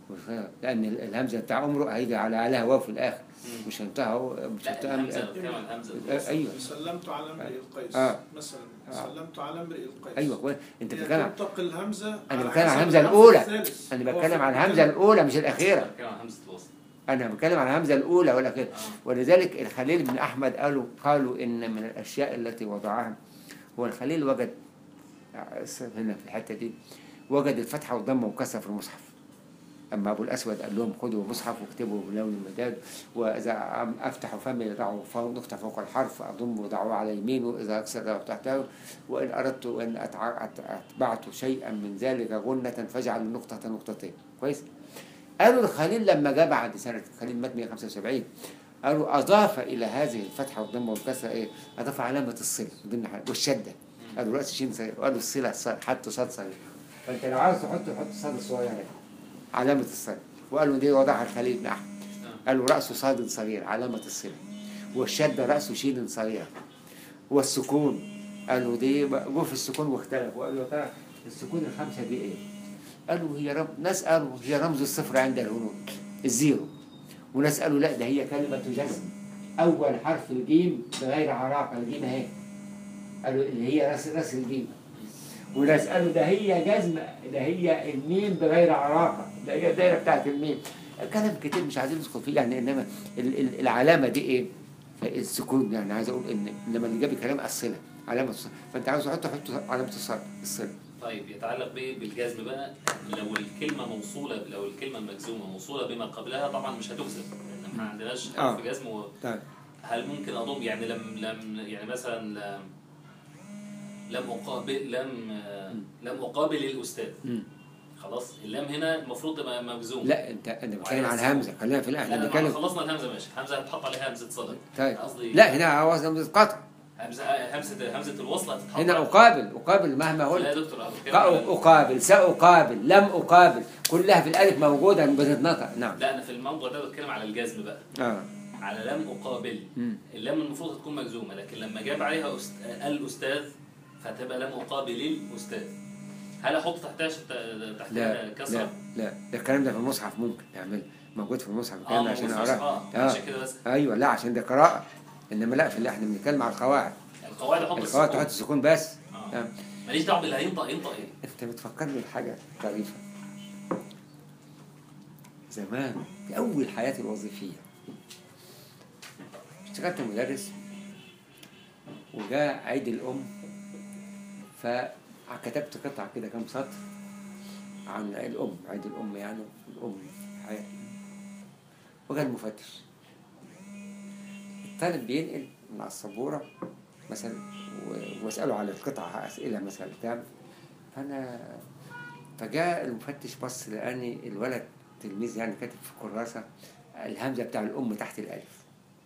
لان ال- الهمزه بتاع عمره هيجي على عليها واو في الاخر مم. مش هينتهى هو- مش لا هينتهى الهمزه أنا بتكلم عن الهمزه آه، ايوه سلمت على امرئ القيس آه. مثلا آه. سلمت على امرئ القيس ايوه كويس انت هي بتتكلم عن- تنطق الهمزه انا على بتكلم عن حسب الهمزه الحرف الاولى الثالث. انا هو بتكلم في عن الهمزه الكلام- الاولى مش الاخيره بتكلم عن همزه الوصل انا بتكلم عن الهمزه الاولى ولا كده آه. ولذلك الخليل بن احمد قالوا قالوا ان من الاشياء التي وضعها هو الخليل وجد هنا في الحته دي وجد الفتحه والضمه وكسره في المصحف اما ابو الاسود قال لهم خذوا مصحف واكتبوا بلون المداد واذا عم افتح فمي ضعوا فوق نقطه فوق الحرف اضم ضعوا على يمينه اذا اكسر ضعوا تحته وان اردت ان أتع- أت- اتبعت شيئا من ذلك غنه فاجعل النقطه نقطتين كويس قالوا الخليل لما جاء بعد سنه الخليل مات 175 قالوا اضاف الى هذه الفتحه والضمه والكسره ايه؟ اضاف علامه الصله من ضمن حاجة- والشده قالوا راس شين صغير وقالوا الصله ص- حطوا صاد صغير فانت لو عاوز تحط حط صاد الصغير هنا علامه الصله وقالوا دي وضعها الخليل بن احمد قالوا راسه صاد صغير علامه الصله والشده راسه شين صغير والسكون قالوا دي جو في السكون واختلفوا قالوا يا ترى السكون الخمسه دي ايه؟ قالوا هي رم... ناس قالوا هي رمز الصفر عند الهنود الزيرو وناس قالوا لا ده هي كلمة جزم أول حرف الجيم بغير عراقة الجيم أهي قالوا اللي هي راس راس الجيم وناس قالوا ده هي جزم ده هي الميم بغير عراقة ده هي الدايرة بتاعت الميم كلام كتير مش عايزين ندخل فيه يعني إنما ال- ال- العلامة دي إيه؟ السكون يعني عايز أقول إن إنما اللي جاب الكلام الصلة علامة الصلة فأنت عاوز تحط حط علامة الصلة الصلة طيب يتعلق بايه بالجزم بقى لو الكلمه موصوله لو الكلمه المجزومه موصوله بما قبلها طبعا مش هتجزم لان احنا ما عندناش حرف آه. جزم و... طيب هل ممكن اضم يعني لم لم يعني مثلا لم لم اقابل لم لم اقابل الاستاذ مم. خلاص اللام هنا المفروض تبقى مجزوم لا أنت أنت بتتكلم عن همزة خلينا في لا الأهل لا بنتكلم خلصنا الهمزه ماشي همزه هتحط عليها همزه صله طيب قصدي لا هنا عاوز همزة قطع همزه همزه همزه الوصل هتتحط هنا على- أقابل أقابل مهما لا قلت يا دكتور أنا بتكلم قا- على- أقابل سأقابل لم أقابل كلها في الألف موجودة بتتنطق نعم لا انا في الموضوع ده بتكلم على الجزم بقى آه. على لم اقابل مم. اللام المفروض تكون مجزومه لكن لما جاب عليها أست... الاستاذ فتبقى لم اقابل الاستاذ هل احط تحتها شت... تحتها لا لا كسره؟ لا ده الكلام ده في المصحف ممكن نعمل موجود في المصحف الكلام ده اه عشان عشان أقرأ اه عشان كده بس أيوه لا عشان ده قراءة إنما لا في اللي احنا بنتكلم على القواعد القواعد احط القواعد السكون تحط السكون بس آه. آه. ماليش دعوه باللي هينطق ينطق ايه أنت بتفكرني بحاجة طريفة زمان في أول حياتي الوظيفية اشتغلت مدرس وجاء عيد الأم فكتبت قطعة كده كام سطر عن الأم عيد الأم يعني الأم في حياتي وجاء المفتش الطالب بينقل من على السبورة مثلا و- واسأله على القطعة أسئلة مثلا بتاع فأنا فجاء المفتش بص لقاني الولد تلميذ يعني كاتب في كراسة الهمزة بتاع الأم تحت الألف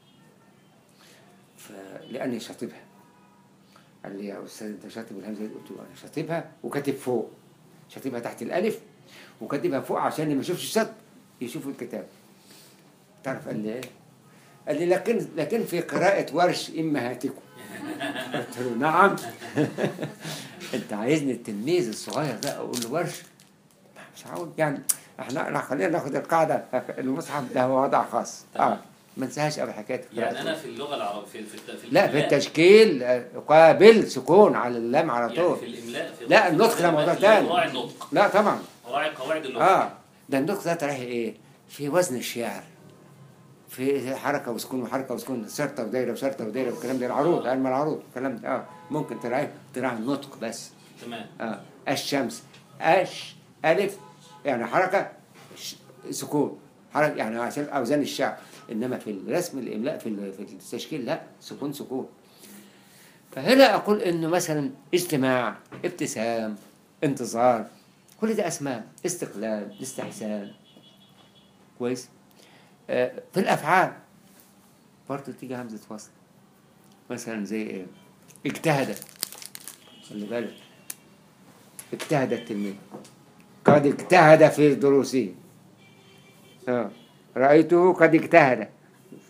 فلأني شاطبها قال لي يا أستاذ أنت شاطب الهمزة دي؟ قلت له أنا شاطبها وكاتب فوق شاطبها تحت الألف وكاتبها فوق عشان ما يشوفش الشط يشوف الكتاب تعرف قال لي إيه؟ قال لي لكن لكن في قراءة ورش أمهاتكم قلت له نعم أنت عايزني التلميذ الصغير ده أقول له ورش مش عاوز يعني احنا احنا خلينا ناخد القاعده المصحف ده هو وضع خاص اه ما انساهاش ابدا حكايه يعني القراءة. انا في اللغه العربيه في في, الت- في لا في الإملاء- التشكيل آه، قابل سكون على اللام على يعني طول في الاملاء في لا، في النطق ده موضوع تاني. راعي النطق لا طبعا راعي قواعد اللغه اه ده النطق ده تراعي ايه في وزن الشعر في حركه وسكون وحركه وسكون شرطه ودايره وشرطه ودايره والكلام ده العروض علم العروض الكلام ده اه ممكن تراعي تراعي النطق بس تمام آه. الشمس أش ألف يعني حركة ش- سكون حركة يعني عشان أوزان الشعر إنما في الرسم الإملاء في ال- في التشكيل لا سكون سكون فهنا أقول إنه مثلا اجتماع ابتسام انتظار كل ده أسماء استقلال استحسان كويس آه في الأفعال برضه تيجي همزة وصل مثلا زي إيه اجتهد خلي بالك اجتهد التلميذ قد اجتهد في دروسه آه. رأيته قد اجتهد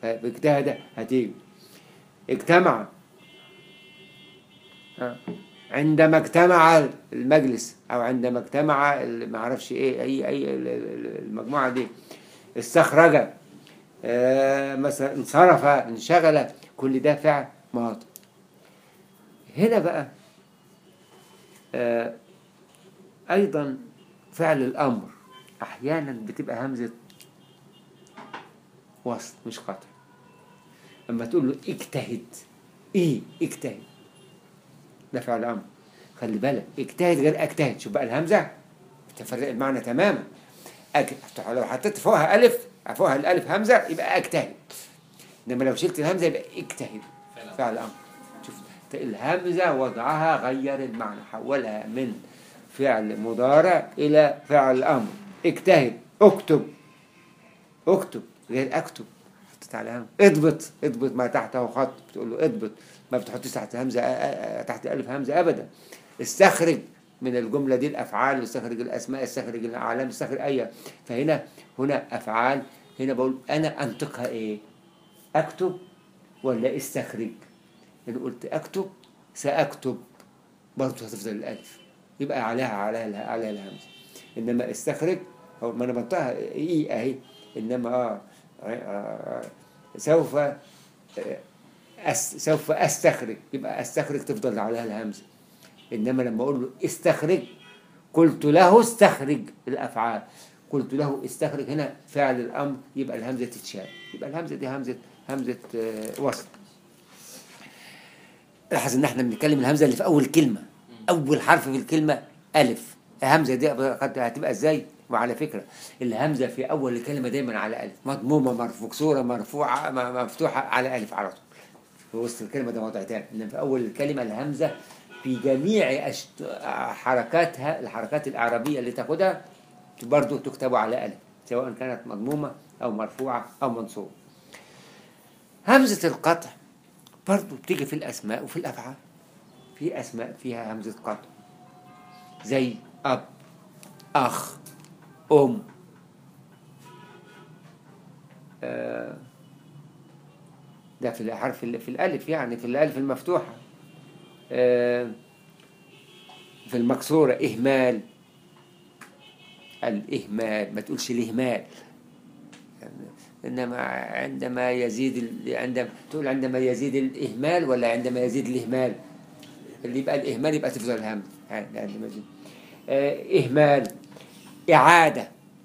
فاجتهد هتيجي اجتمع آه. عندما اجتمع المجلس او عندما اجتمع ال- ما اعرفش ايه اي اي ال- ال- المجموعه دي استخرج آه، مثلا انصرف انشغل كل ده فعل ماضي هنا بقى آه، ايضا فعل الامر احيانا بتبقى همزه وصل مش قطع اما تقول له اجتهد ايه اجتهد ده فعل امر خلي بالك اجتهد غير اجتهد شوف بقى الهمزه تفرق المعنى تماما أج... لو حطيت فوقها الف فوقها الالف همزه يبقى اجتهد انما لو شلت الهمزه يبقى اجتهد فعلا. فعل امر شوف الهمزه وضعها غير المعنى حولها من فعل مضارع الى فعل امر اجتهد اكتب اكتب غير اكتب حطيت على همزه اضبط اضبط ما تحته خط بتقول له اضبط ما بتحطش تحت همزه آ- آ- تحت الف همزه ابدا استخرج من الجمله دي الافعال استخرج الاسماء استخرج الاعلام استخرج اي فهنا هنا افعال هنا بقول انا انطقها ايه اكتب ولا استخرج ان قلت اكتب ساكتب برضه هتفضل الالف يبقى عليها عليها عليها الهمزه انما استخرج هو ما انا بنطقها ايه اهي انما اه آه، سوف آه، أس سوف استخرج يبقى استخرج تفضل عليها الهمزه انما لما اقول له استخرج قلت له استخرج الافعال قلت له استخرج هنا فعل الامر يبقى الهمزه تتشال يبقى الهمزه دي همزه همزه آه، وصل لاحظ ان احنا بنتكلم الهمزه اللي في اول كلمه اول حرف في الكلمه الف الهمزه دي قد هتبقى ازاي وعلى فكره الهمزه في اول الكلمه دايما على الف مضمومه مرفوع مكسوره مرفوعه م- مفتوحه على الف على طول في وسط الكلمه ده وضع تاني ان في اول الكلمه الهمزه في جميع أشت... حركاتها الحركات الاعرابيه اللي تاخدها برضه تكتب على الف سواء كانت مضمومه او مرفوعه او منصوبه همزه القطع برضه بتيجي في الاسماء وفي الافعال في اسماء فيها همزه قطع زي اب اخ ام آه، ده في الحرف ال- في الالف يعني في الالف المفتوحه آه، في المكسوره اهمال الاهمال ما تقولش الاهمال انما عندما يزيد ال- عندما تقول عندما يزيد الاهمال ولا عندما يزيد الاهمال اللي يبقى الاهمال يبقى تفضل الهمز عندما يزيد آه، اهمال اعاده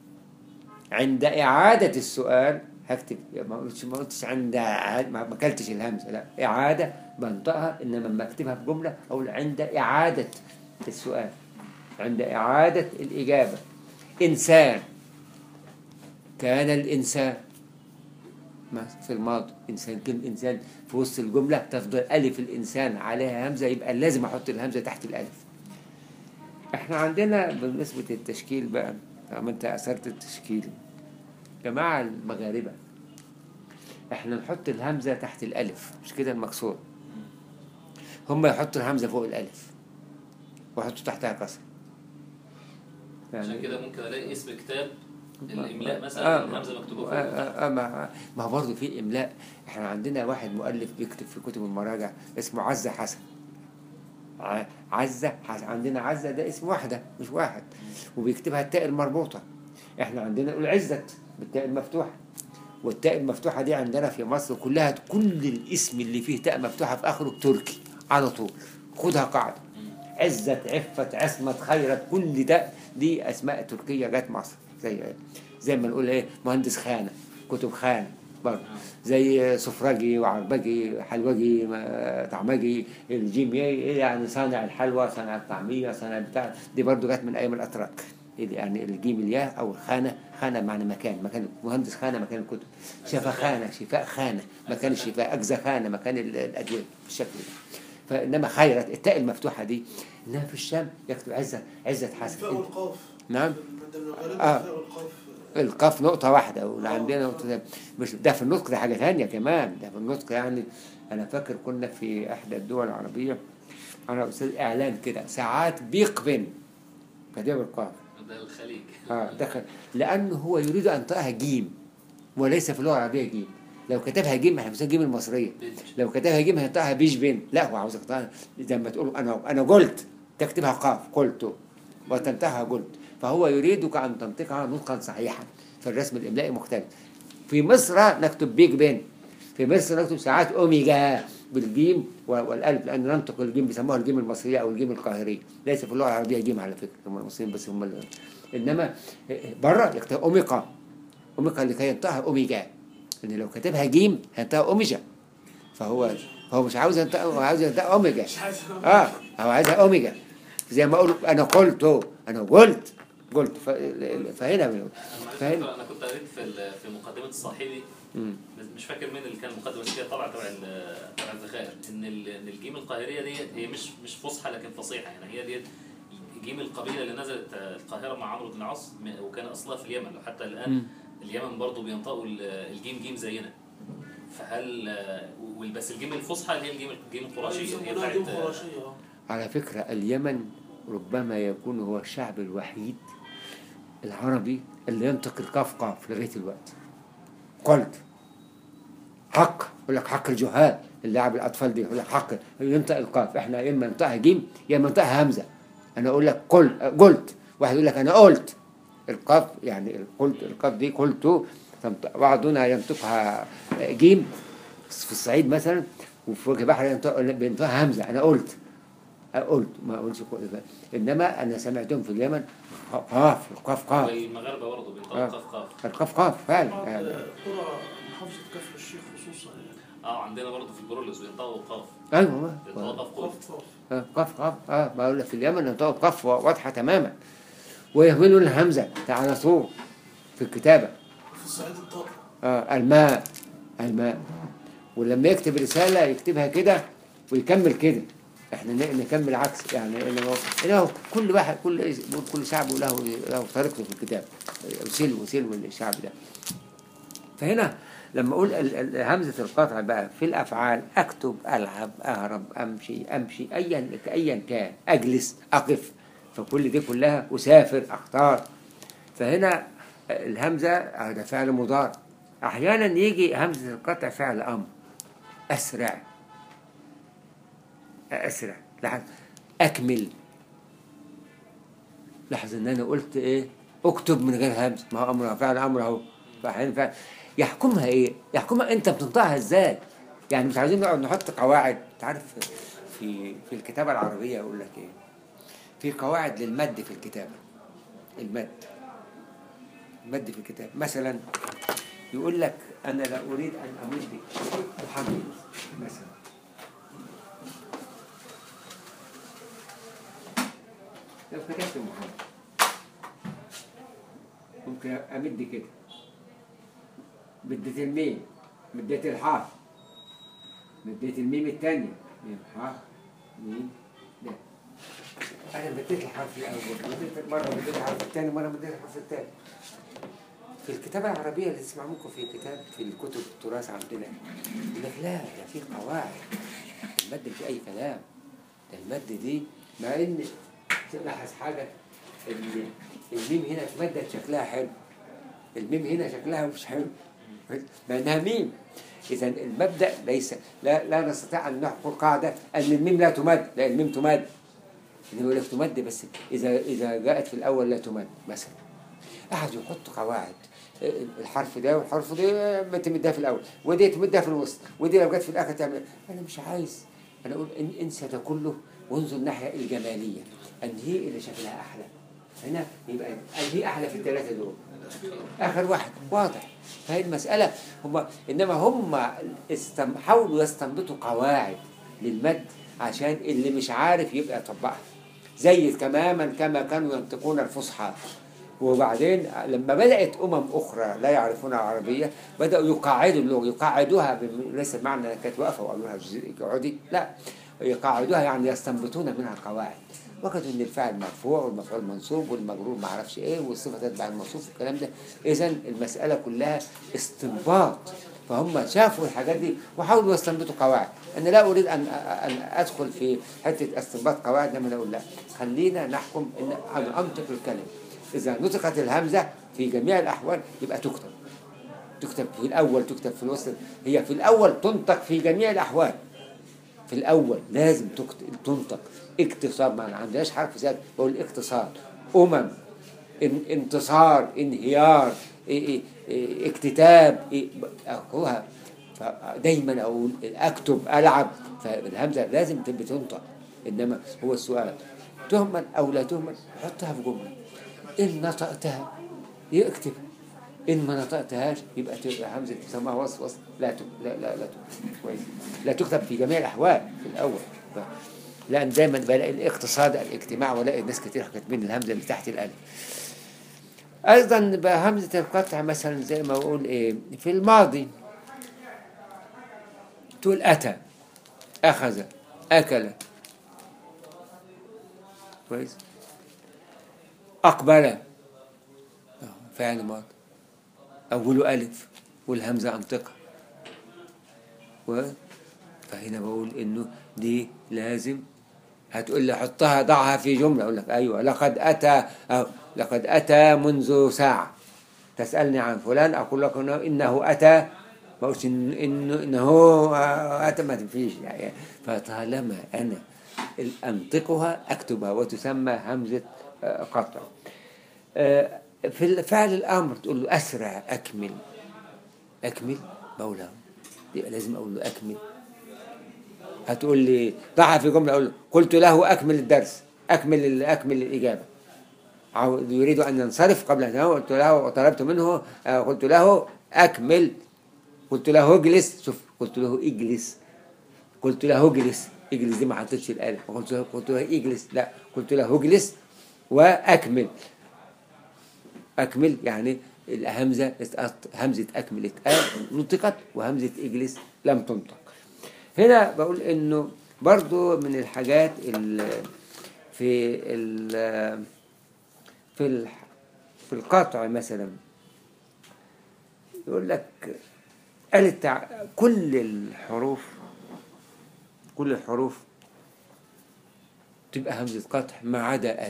عند اعاده السؤال هكتب ما قلتش ما قلتش عند ع- ما ما كلتش الهمزه لا اعاده بنطقها انما لما اكتبها في جمله اقول عند اعاده السؤال عند اعاده الاجابه انسان كان الانسان ما في الماضي انسان كان انسان في وسط الجمله تفضل الف الانسان عليها همزه يبقى لازم احط الهمزه تحت الالف احنا عندنا بالنسبه للتشكيل بقى طالما انت اثرت التشكيل جماعه المغاربه احنا نحط الهمزه تحت الالف مش كده المكسور هم يحطوا الهمزه فوق الالف ويحطوا تحتها كسر عشان كده ممكن الاقي اسم كتاب الاملاء آه، مثلا الهمزه مكتوبه فوق آه، وتحت. آه، ما ما هو برضه في املاء احنا عندنا واحد مؤلف بيكتب في كتب المراجع اسمه عزة حسن ع- عزة حسن عندنا عزة ده اسم واحدة مش واحد وبيكتبها التاء المربوطة احنا عندنا نقول عزت بالتاء المفتوحة والتاء المفتوحة دي عندنا في مصر كلها كل الاسم اللي فيه تاء مفتوحة في آخره تركي على طول خدها قاعدة عزت عفت عصمت خيرت كل ده دي أسماء تركية جت مصر زي زي ما نقول ايه مهندس خانة كتب خانة برضه زي سفرجي وعربجي حلوجي ما- طعمجي الجيم إيه يعني صانع الحلوى صانع الطعمية صانع بتاع دي برضه جت من أيام الأتراك يعني الجيم الياء أو الخانة خانة معنى مكان مكان مهندس خانة مكان الكتب شفا خانة شفاء خانة مكان الشفاء أجزاء خانة مكان ال- الأدوية بالشكل ده فإنما خيرت التاء المفتوحة دي إنها في الشام يكتب عزة عزة الفاء حسن والقاف نعم عند المغاربة آه. الفاء والقاف القاف نقطة واحدة واللي عندنا نقطة ده. مش ده في النطق ده حاجة ثانية كمان ده في النطق يعني أنا فاكر كنا في إحدى الدول العربية أنا أستاذ إعلان كده ساعات بيقبن فده بالقاف ده الخليج اه دخل لأنه هو يريد أن ينطقها جيم وليس في اللغة العربية جيم لو كتبها جيم احنا بنسميها جيم المصريه بيج. لو كتبها جيم هينطقها بيج بين لا هو عاوز يقطعها زي ما تقول انا انا قلت تكتبها قاف قلت وتنتهى قلت فهو يريدك ان تنطقها نطقا صحيحا فالرسم الاملائي مختلف في مصر نكتب بيج بين في مصر نكتب ساعات اوميجا بالجيم والالف لان ننطق الجيم بيسموها الجيم المصريه او الجيم القاهريه ليس في اللغه العربيه جيم على فكره هم المصريين بس هم اللي انما بره يكتب اوميقا اوميقا لكي ينطقها اوميجا ان لو كاتبها جيم هينطقها اوميجا فهو هو مش عاوز ينطق هو عاوز ينطق اوميجا مش عايز اه هو عايزها اوميجا زي ما اقول انا قلت انا قلت قلت ف- فهنا بنقول. أنا فاهم؟ انا كنت قريت في ال- في مقدمه الصاحبي مم. مش فاكر مين اللي كان مقدم بس هي طبعا تبع ال- تبع الذخائر ان ال- ان الجيم القاهريه دي هي مش مش فصحى لكن فصيحه يعني هي دي جيم القبيله اللي نزلت القاهره مع عمرو بن العاص م- وكان اصلها في اليمن وحتى الان مم. اليمن برضه بينطقوا ال- الجيم جيم زينا فهل وال- بس الجيم الفصحى اللي هي الجيم الجيم القرشيه هي يسمونها دي بتاعت خراشية اه على فكرة اليمن ربما يكون هو الشعب الوحيد العربي اللي ينطق القاف قاف لغاية الوقت قلت حق يقول لك حق الجهال اللاعب الأطفال دي يقول لك حق ينطق القاف احنا يا إما ننطقها جيم يا إما ننطقها همزة أنا أقول لك قل قلت واحد يقول لك أنا قلت القاف يعني قلت القاف دي قلت تنطق- بعضنا ينطقها جيم في الصعيد مثلا وفي وجه بحر ينطق- بينطقها همزة أنا قلت قلت ما اقولش قلت انما انا سمعتهم في اليمن قاف القاف قاف والمغاربه برضه بينطقوا آه. قاف قاف القاف قاف فعلا بعض يعني قرى محافظة كفر الشيخ خصوصا يعني اه عندنا برضه في البرولوس بينطقوا قاف ايوه بينطقوا قاف قاف قف قف آه، قاف قاف اه بقول لك في اليمن ينطقوا قاف واضحه تماما ويهملوا الهمزه على طول في الكتابه في الصعيد الطاقة آه الماء الماء ولما يكتب رساله يكتبها كده ويكمل كده احنا ن- نكمل عكس يعني انه إنه كل واحد كل كل شعب له له طريقته في الكتاب سلو سلو الشعب ده فهنا لما اقول ال- ال- همزه القطع بقى في الافعال اكتب العب اهرب امشي امشي ايا ايا كان اجلس اقف فكل دي كلها اسافر اختار فهنا الهمزه هذا فعل مضارع احيانا يجي همزه القطع فعل امر اسرع اسرع لاحظ اكمل لاحظ ان انا قلت ايه اكتب من غير همزه ما هو امر فعل امر اهو فاحيانا فعل يحكمها ايه يحكمها انت بتنطقها ازاي يعني مش عايزين نقعد نحط قواعد انت عارف في في الكتابه العربيه يقول لك ايه في قواعد للمد في الكتابه المد المد في الكتاب مثلا يقول لك انا لا اريد ان امد محمد مثلا لو كتبت محمد ممكن امد كده مديت الميم مديت الحاء مديت الميم الثانية ميم حاء ميم ده أنا مديت الحرف الأول مديت مرة مديت الحرف الثاني مرة مديت الحرف الثالث في الكتابة العربية اللي تسمع منكم في كتاب في الكتب التراث عندنا يقول لك لا ده في قواعد المد مش أي كلام ده المد دي مع إن تلاحظ حاجة ال- الميم هنا اتمدت شكلها حلو الميم هنا شكلها مش حلو مع انها ميم اذا المبدا ليس لا لا نستطيع ان نحكم قاعده ان الميم لا تمد لا الميم تمد اللي يقول لك تمد بس اذا اذا جاءت في الاول لا تمد مثلا قعدوا يحطوا قواعد الحرف ده والحرف ده ما تمدها في الاول ودي تمدها في الوسط ودي لو جت في الاخر تعمل انا مش عايز انا اقول إن انسى ده كله وانظر الناحيه الجماليه انهي اللي شكلها احلى هنا يبقى انهي احلى في الثلاثه دول اخر واحد واضح فهي المساله هم انما هم استم... حاولوا يستنبطوا قواعد للمد عشان اللي مش عارف يبقى يطبقها زي تماما كما كانوا ينطقون الفصحى وبعدين لما بدأت أمم أخرى لا يعرفون العربية بدأوا يقاعدوا اللغة يقاعدوها بم- ليس بمعنى أنها كانت واقفة وقالوا لها اقعدي لا يقاعدوها يعني يستنبطون منها القواعد وجدوا ان الفاعل مرفوع والمفعول منصوب والمجرور ما اعرفش ايه والصفه تتبع الموصوف والكلام ده اذا المساله كلها استنباط فهم شافوا الحاجات دي وحاولوا يستنبطوا قواعد انا لا اريد ان ان ادخل في حته استنباط قواعد لما اقول لا خلينا نحكم ان ان انطق الكلمه اذا نطقت الهمزه في جميع الاحوال يبقى تكتب تكتب في الأول تكتب في الوسط هي في الأول تنطق في جميع الأحوال في الأول لازم تكت- تنطق اقتصاد ما عندهاش حرف زاد بقول اقتصاد أمم ان انتصار انهيار إيه إيه إيه اكتتاب إيه أقولها دايما أقول أكتب ألعب فالهمزة لازم تبقى تنطق إنما هو السؤال تهمل أو لا تهمل حطها في جملة إن نطقتها يكتب إن ما نطقتهاش يبقى تبقى همزة تسمى وصف وصف لا تكتب لا لا لا تكتب كويس لا تكتب في جميع الأحوال في الأول ف- لأن دايما بلاقي الاقتصاد الاجتماع ولاقي ناس كتير كاتبين الهمزة اللي تحت الألف أيضا بقى همزة القطع مثلا زي ما أقول إيه في الماضي تقول أتى أخذ أكل كويس أقبل آه، فعل ماضي أوله ألف والهمزة أنطقها و فهنا بقول إنه دي لازم هتقول لي حطها ضعها في جملة أقول لك أيوة لقد أتى أو لقد أتى منذ ساعة تسألني عن فلان أقول لك إنه, إنه أتى ما قلتش إن إنه, إنه أتى ما تنفيش يعني فطالما أنا أنطقها أكتبها وتسمى همزة آه، قطع آه، في فعل الأمر تقول له أسرع أكمل أكمل بقول له يبقى لازم أقول له أكمل هتقول لي ضعها في جملة أقول له قلت له أكمل الدرس أكمل ال- أكمل الإجابة عاو- يريد أن ينصرف قبل أن ينام قلت له وطلبت منه آه، قلت له أكمل قلت له اجلس شوف قلت له اجلس قلت له اجلس اجلس دي ما حطيتش الالف قلت له قلت له اجلس لا قلت له اجلس واكمل اكمل يعني الهمزه اتقط- همزه اكمل اتقال نطقت وهمزه اجلس لم تنطق هنا بقول انه برضو من الحاجات ال في ال في ال في القطع مثلا يقول لك التع... كل الحروف كل الحروف تبقى همزة قطع ما عدا ال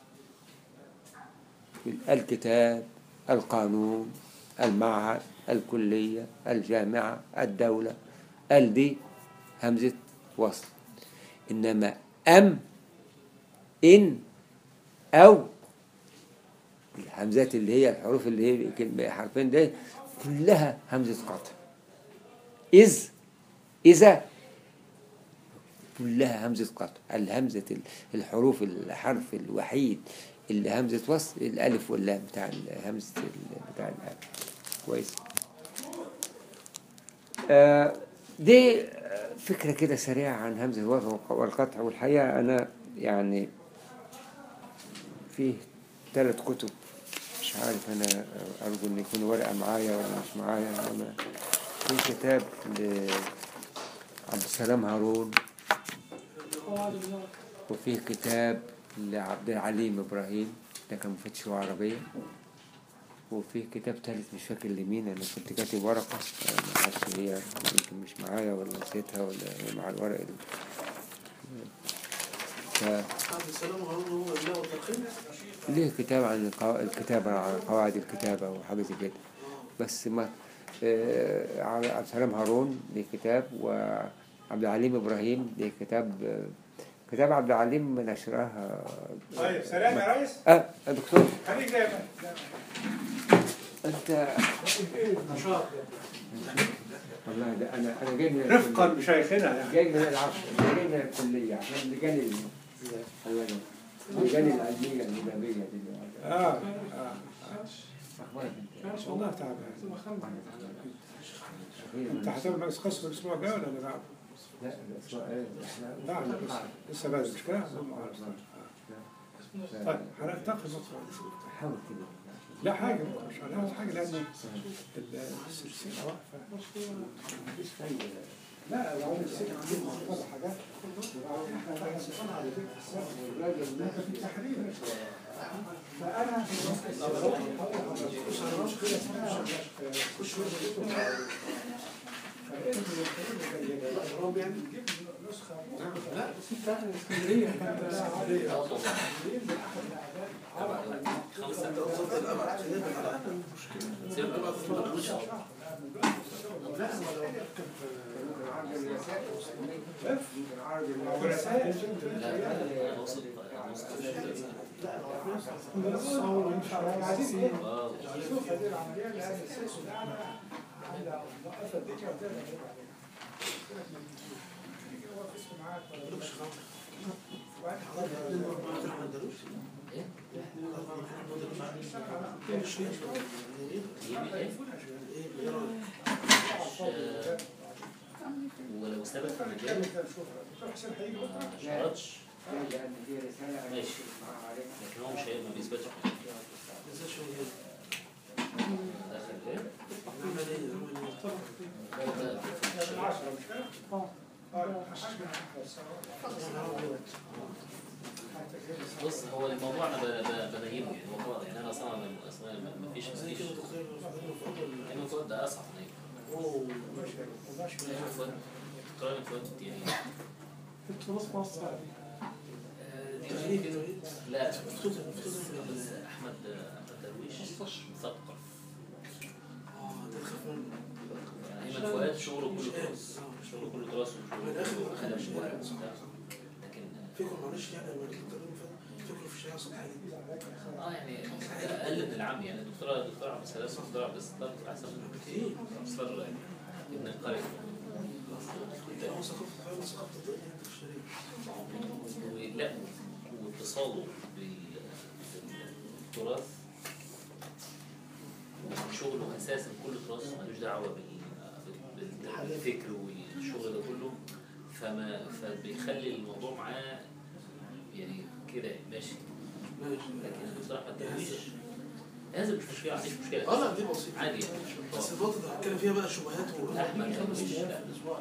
الكتاب القانون المعهد الكلية الجامعة الدولة ال دي همزة وصل إنما أم إن أو الهمزات اللي هي الحروف اللي هي كلمة حرفين دي كلها همزة قطع إذ إذا كلها همزة قطع الهمزة ال- الحروف الحرف الوحيد اللي همزة وصل الألف واللام بتاع ال- همزة ال- بتاع الألف كويس آه، دي آه، فكرة كده سريعة عن همزة الوصل والقطع والحقيقة أنا يعني فيه ثلاث كتب مش عارف أنا أرجو إن يكون ورقة معايا ولا مش معايا أنا في كتاب لعبد السلام هارون وفيه كتاب لعبد العليم إبراهيم ده كان مفتش لغة عربية وفيه كتاب تالت مش فاكر لمين أنا كنت كاتب ورقة آه، ما أعرفش هي يمكن مش معايا ولا نسيتها ولا هي مع الورق ال- ف... عبد السلام هارون هو اللي له تلقين ليه كتاب عن القوا- الكتابة عن قواعد الكتابة وحاجة زي كده بس ما آه، عبد السلام هارون ليه كتاب وعبد العليم إبراهيم ليه كتاب آه، كتاب عبد العليم نشرها طيب سلام يا ريس اه يا دكتور خليك زي ما انت نشاط والله ده انا انا جاي من رفقا الكلية. بشيخنا يعني جاي من العصر جاي من الكلية عشان اللجان ال- اللجان العلمية النبوية دي اه اه أخبارك أنت؟ والله تعبان أخيراً. انت هتعمل بس قصه الاسبوع الجاي ولا اللي بعده؟ لا الأسبوع إيه؟ إحنا- بعد لسه لسه بدري مش كده؟ طيب هنلتقي بكره حاول كده لا حاجه بكره مش هنعمل حاجه لان ال- السلسله واقفه مفيش فايدة لا لو السلسله عندنا بعض حاجات احنا هنسيبها على فكره الراجل ده في تحرير فانا خمسة لا هو لو كان ممكن عرض الرسائل ممكن عرض الرسائل لا لا وصل وصل لا هو الصور ينفع على عزيزي اه شوف هذه العمليه اللي هذه السيس بتاعنا عامله وقفت دي كانت هو قسم معاك ولا واحد يعمل ايه؟ آه، ولو ثبت في مجال ما شرطش لأن دي رسالة أنا ماشي. معها عليها لكن هو مش هي- ما بيثبتش في مجال. دخل ايه؟ العشرة مش كده؟ اه اه بص هو الموضوع انا ب- ب- بنيمه يعني هو يعني انا اصلا ما- اصلا ما- ما فيش ما فيش ايمن فؤاد ده اصعب نايم ايمن فؤاد دكتور ايمن فؤاد يعني في التراث مصر آه، دي ممكن لا بس بس احمد احمد درويش مثقف يعني ايمن فؤاد شغله كله تراث شغله كله تراث وشغله خدم شوارع وبتاع لكن فكرة معلش يعني لما جيت تقريبا فكرة في الشارع سطحية اه يعني اقل من العام يعني الدكتور الدكتور عبد السلام الدكتور عبد الستار احسن من كتير مصدر ابن القرية هو ثقافة فعلا ثقافة الدنيا في الشريف لا واتصاله بال- بالتراث وشغله اساسا كله تراث ملوش دعوه بال- بال- بالفكر والشغل ده كله فما فبيخلي الموضوع معاه يعني كده ماشي ماشي لكن الدكتور احمد درويش هذا مش مشكله ما عنديش مشكله اه لا دي بسيطة عادي يعني بس النقطة اللي هتكلم فيها بقى شبهات و احمد درويش لا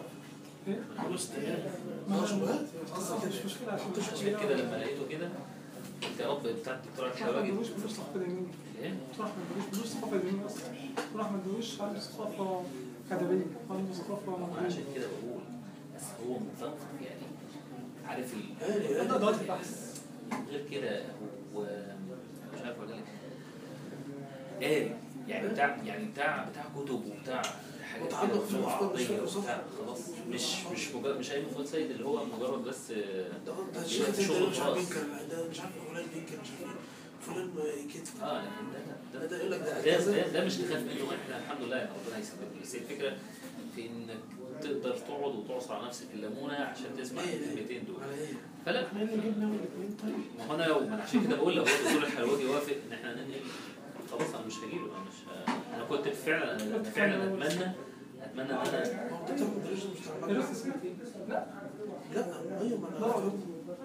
اه شبهات قصدك مش كده مشكلة عشان مش عشان كده لما لقيته كده قلت يا رب بتاع الدكتور عبد احمد الشواجد درويش ملوش ثقافة دينية ايه دكتور احمد درويش ملوش ثقافة دينية اصلا دكتور احمد درويش عنده ثقافة أدبية عنده ثقافة ما عشان مادية كده بقول بس هو مثقف يعني عارف ال هاني ده هاني دلوقتي البحث غير كده هو مش عارف اقول لك قاري يعني بتاع يعني بتاع بتاع كتب وبتاع حاجات كده متعمق في لغة الأفكار، مش عربية فاكر وبتاع خلاص مش مش مجرد مش اي مفروض سيد اللي هو مجرد بس آه، ده ده الشيخ ده شغل مش عارف مين خاص. كان ده مش عارف فلان مين كان مش عارف مين فلان كده اه لكن ده ده ده ده يقول لك ده ده, كذا ده, ده مش تخاف منه احنا الحمد لله يعني ربنا يسلمك بس هي الفكره في انك تقدر تقعد وتعصر على نفسك الليمونه عشان تسمع إيه؟ الكلمتين دول على ايه؟ فلا احنا اللي جبنا الاثنين طيب ما هو انا لو ما أنا عشان كده بقول لو هو الدكتور الحلوجي وافق ان احنا ننقل خلاص انا مش هجيله انا مش انا كنت فعلا أنا فعلا اتمنى اتمنى ان انا هو انت بتاخد دروس مش تعمل درست سنتين لا لا ايوه ما انا فاهم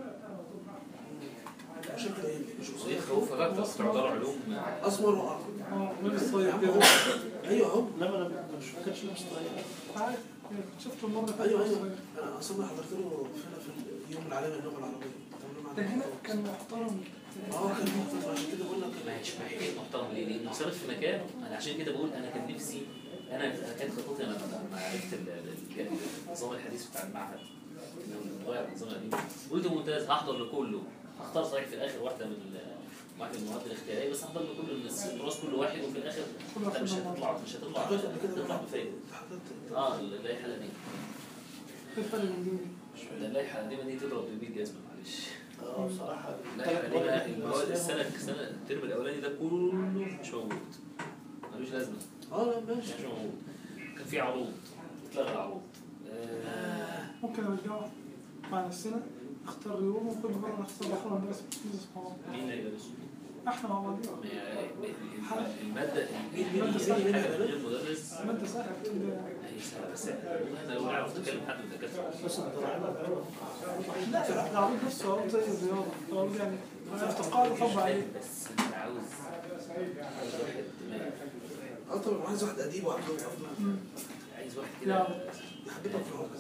شكل ايه مش قصير شيخ هو فرقت اصلا دار علوم اسمر وأعرض. اه لابس طيب كده ايوه اهو لا ما انا مش فاكرش لابس طريقه عادي شفته المرة اللي ايوه فاتت. ايوه انا اصلا حضرت له هنا في اليوم العالمي للغه العربيه تعملوا مع ده هنا كان محترم اه كان محترم عشان كده بقول لك ما هيش محتاج محترم ليه؟ لانه ثابت في مكان انا عشان كده بقول انا كان نفسي انا انا كانت خطتي انا لما عرفت ال- ال- النظام الحديث بتاع المعهد انه متغير النظام القديم قلت ممتاز هحضر لكله هختار صحيح في الاخر واحده من ال- واحده من المواد الاختياريه بس هحضر لكله الناس الدراسه كل واحد وفي الاخر انت مش هتطلع مش هتطلع حضرتك قبل كده هتطلع بفايده حضرتك اه اللائحه القديمه ايه الفرق بين دي ودي؟ ده اللائحه القديمه دي تضرب بمية جزمه معلش اه بصراحه اللائحه القديمه المواد السنه السنه الترم الاولاني ده كله مش موجود ملوش لازمه اه لا ماشي مش موجود كان في عروض اتلغى العروض آه، ممكن ارجعه مع نفسنا نختار يوم وكل مرة نختار بحر ندرس في صحاب مين اللي يدرسه؟ احنا مع بعضينا المادة المادة المادة سهلة. حاجة من غير مدرس مادة سهلة كده هي سهلة بس احنا لو نعرف نتكلم حد من الدكاترة لا العروض نفسه عروض زي الرياضة عروض يعني افتقار طبع عليه بس انت عاوز عاوز واحد دماغ اه طبعا عايز واحد اديب وعنده افضل عايز واحد كده لا. يحببك في العمر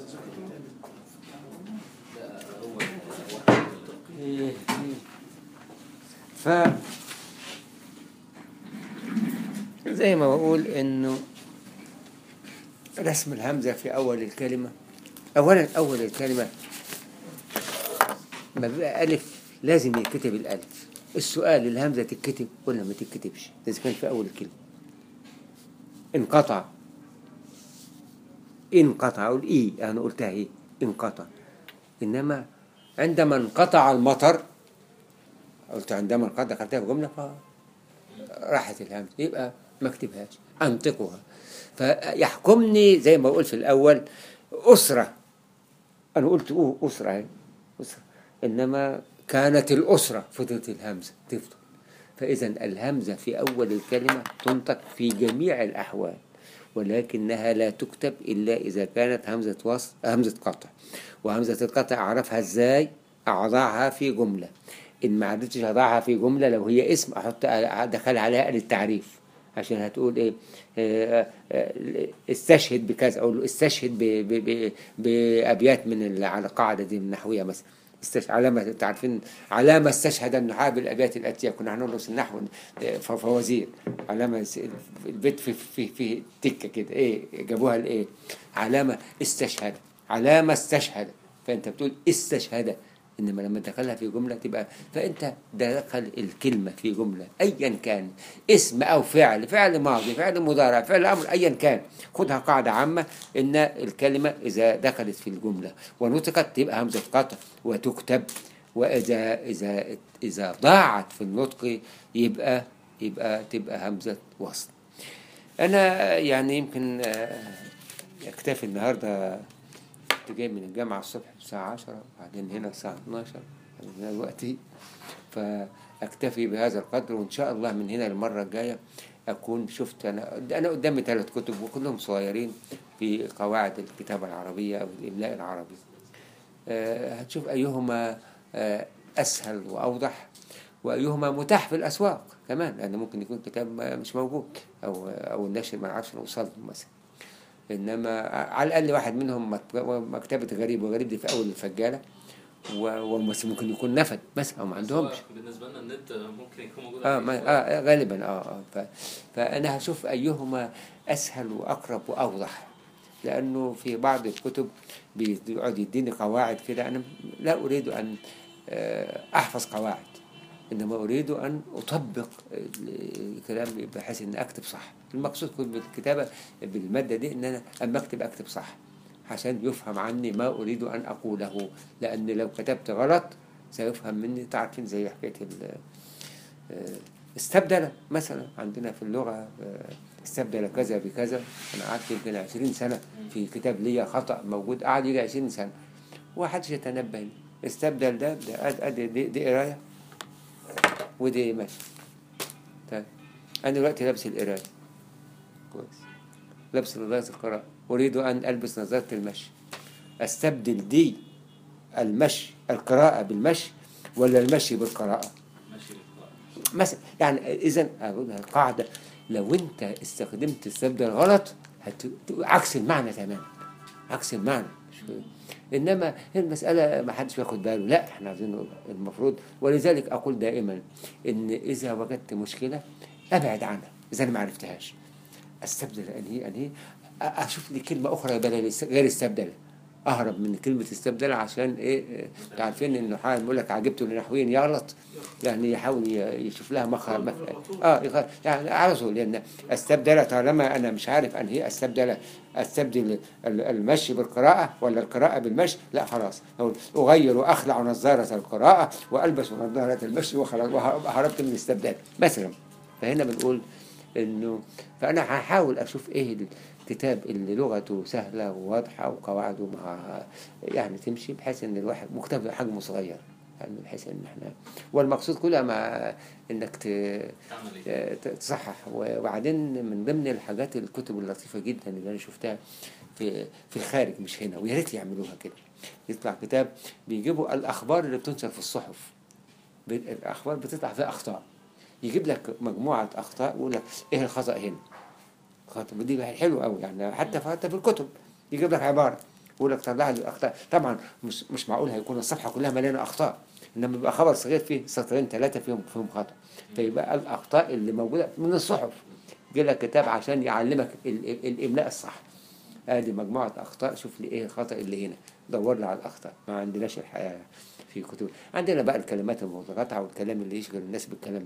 لا هو هو ف زي ما بقول انه رسم الهمزة في أول الكلمة أولا أول الكلمة ما بيبقى ألف لازم يتكتب الألف السؤال الهمزة تتكتب ولا ما تتكتبش إذا كان في أول الكلمة انقطع انقطع أقول إيه أنا قلتها إيه انقطع إنما عندما انقطع المطر قلت عندما انقطع خدتها في جملة فراحت الهمزة يبقى ما اكتبهاش أنطقها فيحكمني زي ما قلت في الأول أسرة أنا قلت أوه أسرة أهي أسرة إنما كانت الأسرة فضلت الهمزة تفضل فإذا الهمزة في أول الكلمة تنطق في جميع الأحوال ولكنها لا تكتب إلا إذا كانت همزة وصل همزة قطع وهمزة القطع أعرفها إزاي أضعها في جملة إن ما عرفتش أضعها في جملة لو هي اسم أحط أدخل عليها آلة تعريف عشان هتقول إيه آه، آه، استشهد بكذا أقول له استشهد ب- ب- ب- بأبيات من ال- على القاعدة دي من النحوية مثلا استش... علامة تعرفين علامة استشهد النحاة بالأبيات الآتية كنا هندرس النحو آه، ف- فوازير علامة س- البيت في في في تكة كده إيه جابوها لإيه علامة استشهد علامة استشهد فأنت بتقول استشهد إنما لما تدخلها في جملة تبقى فأنت دخل الكلمة في جملة أيا كان اسم أو فعل فعل ماضي فعل مضارع فعل أمر أيا كان خدها قاعدة عامة إن الكلمة إذا دخلت في الجملة ونطقت تبقى همزة قطع وتكتب وإذا إذا إذا ضاعت في النطق يبقى يبقى تبقى همزة وصل أنا يعني يمكن آه، أكتفي النهارده كنت جاي من الجامعة الصبح الساعة 10 وبعدين هنا الساعة 12 بعدين هنا دلوقتي فأكتفي بهذا القدر وإن شاء الله من هنا المرة الجاية أكون شفت أنا أنا قدامي ثلاث كتب وكلهم صغيرين في قواعد الكتابة العربية أو الإملاء العربي آه، هتشوف أيهما آه، أسهل وأوضح وأيهما متاح في الأسواق كمان لأن ممكن يكون كتاب ما- مش موجود أو أو الناشر ما نعرفش نوصل له مثلا انما على الاقل واحد منهم مك- مكتبه غريب وغريب دي في اول الفجاله و- وبس ممكن يكون نفد مثلا او ما عندهمش سواء بالنسبه لنا النت ممكن يكون موجود اه عليه ما آه غالبا اه اه ف فانا هشوف ايهما اسهل واقرب واوضح لانه في بعض الكتب بيقعد يديني قواعد كده انا لا اريد ان آه، احفظ قواعد انما اريد ان اطبق الكلام بحيث ان اكتب صح المقصود كل بالكتابه بالماده دي ان انا اما اكتب اكتب صح عشان يفهم عني ما اريد ان اقوله لان لو كتبت غلط سيفهم مني تعرفين زي حكايه ال- آه، استبدل مثلا عندنا في اللغة آه، استبدل كذا بكذا أنا قعدت يمكن عشرين سنة في كتاب ليا خطأ موجود قعد يجي عشرين سنة ومحدش يتنبه لي استبدل ده ده أد- أدي دي, دي قراية ودي ماشي طيب أنا دلوقتي لابس القراية كويس لابس نظارة القراءة أريد أن ألبس نظارة المشي أستبدل دي المشي القراءة بالمشي ولا المشي بالقراءة ماشي بالقراءة. مثلا يعني اذا اقولها قاعده لو انت استخدمت استبدل غلط هت... عكس المعنى تماما عكس المعنى مش انما هي المساله ما حدش بياخد باله لا احنا عايزين نقول المفروض ولذلك اقول دائما ان اذا وجدت مشكله ابعد عنها اذا انا ما عرفتهاش استبدل انهي انهي أ- اشوف لي كلمه اخرى بدل غير استبدل اهرب من كلمه استبدل عشان ايه إيه، انتوا عارفين انه حال بيقول لك عجبته لنحوين يغلط يعني يحاول ي- يشوف لها مخرج مخرج اه يغ- يعني على طول لان استبدل طالما انا مش عارف انهي استبدل استبدل ال- المشي بالقراءه ولا القراءه بالمشي لا خلاص أقول اغير واخلع نظاره القراءه والبس نظاره المشي وخلاص وهربت من الاستبدال مثلا فهنا بنقول انه فانا هحاول اشوف ايه الكتاب اللي لغته سهله وواضحه وقواعده مع يعني تمشي بحيث ان الواحد مكتب حجمه صغير يعني بحيث ان احنا والمقصود كلها مع انك ت... تعمل ايه؟ ت- تصحح وبعدين من ضمن الحاجات الكتب اللطيفه جدا اللي انا شفتها في في الخارج مش هنا ويا ريت يعملوها كده يطلع كتاب بيجيبوا الاخبار اللي بتنشر في الصحف ب- الاخبار بتطلع فيها اخطاء يجيب لك مجموعه اخطاء ويقول لك ايه الخطا هنا خطا دي حلو قوي يعني حتى في حتى في الكتب يجيب لك عباره يقول لك طلع لي الاخطاء طبعا مش مش معقول هيكون الصفحه كلها مليانه اخطاء انما بيبقى خبر صغير فيه سطرين ثلاثه فيهم فيهم خطا فيبقى الاخطاء اللي موجوده من الصحف يجي لك كتاب عشان يعلمك ال- ال- الاملاء الصح ادي مجموعه اخطاء شوف لي ايه الخطا اللي هنا دور لي على الاخطاء ما عندناش الحقيقه في كتب عندنا بقى الكلمات المتقاطعه والكلام اللي يشغل الناس بالكلام ده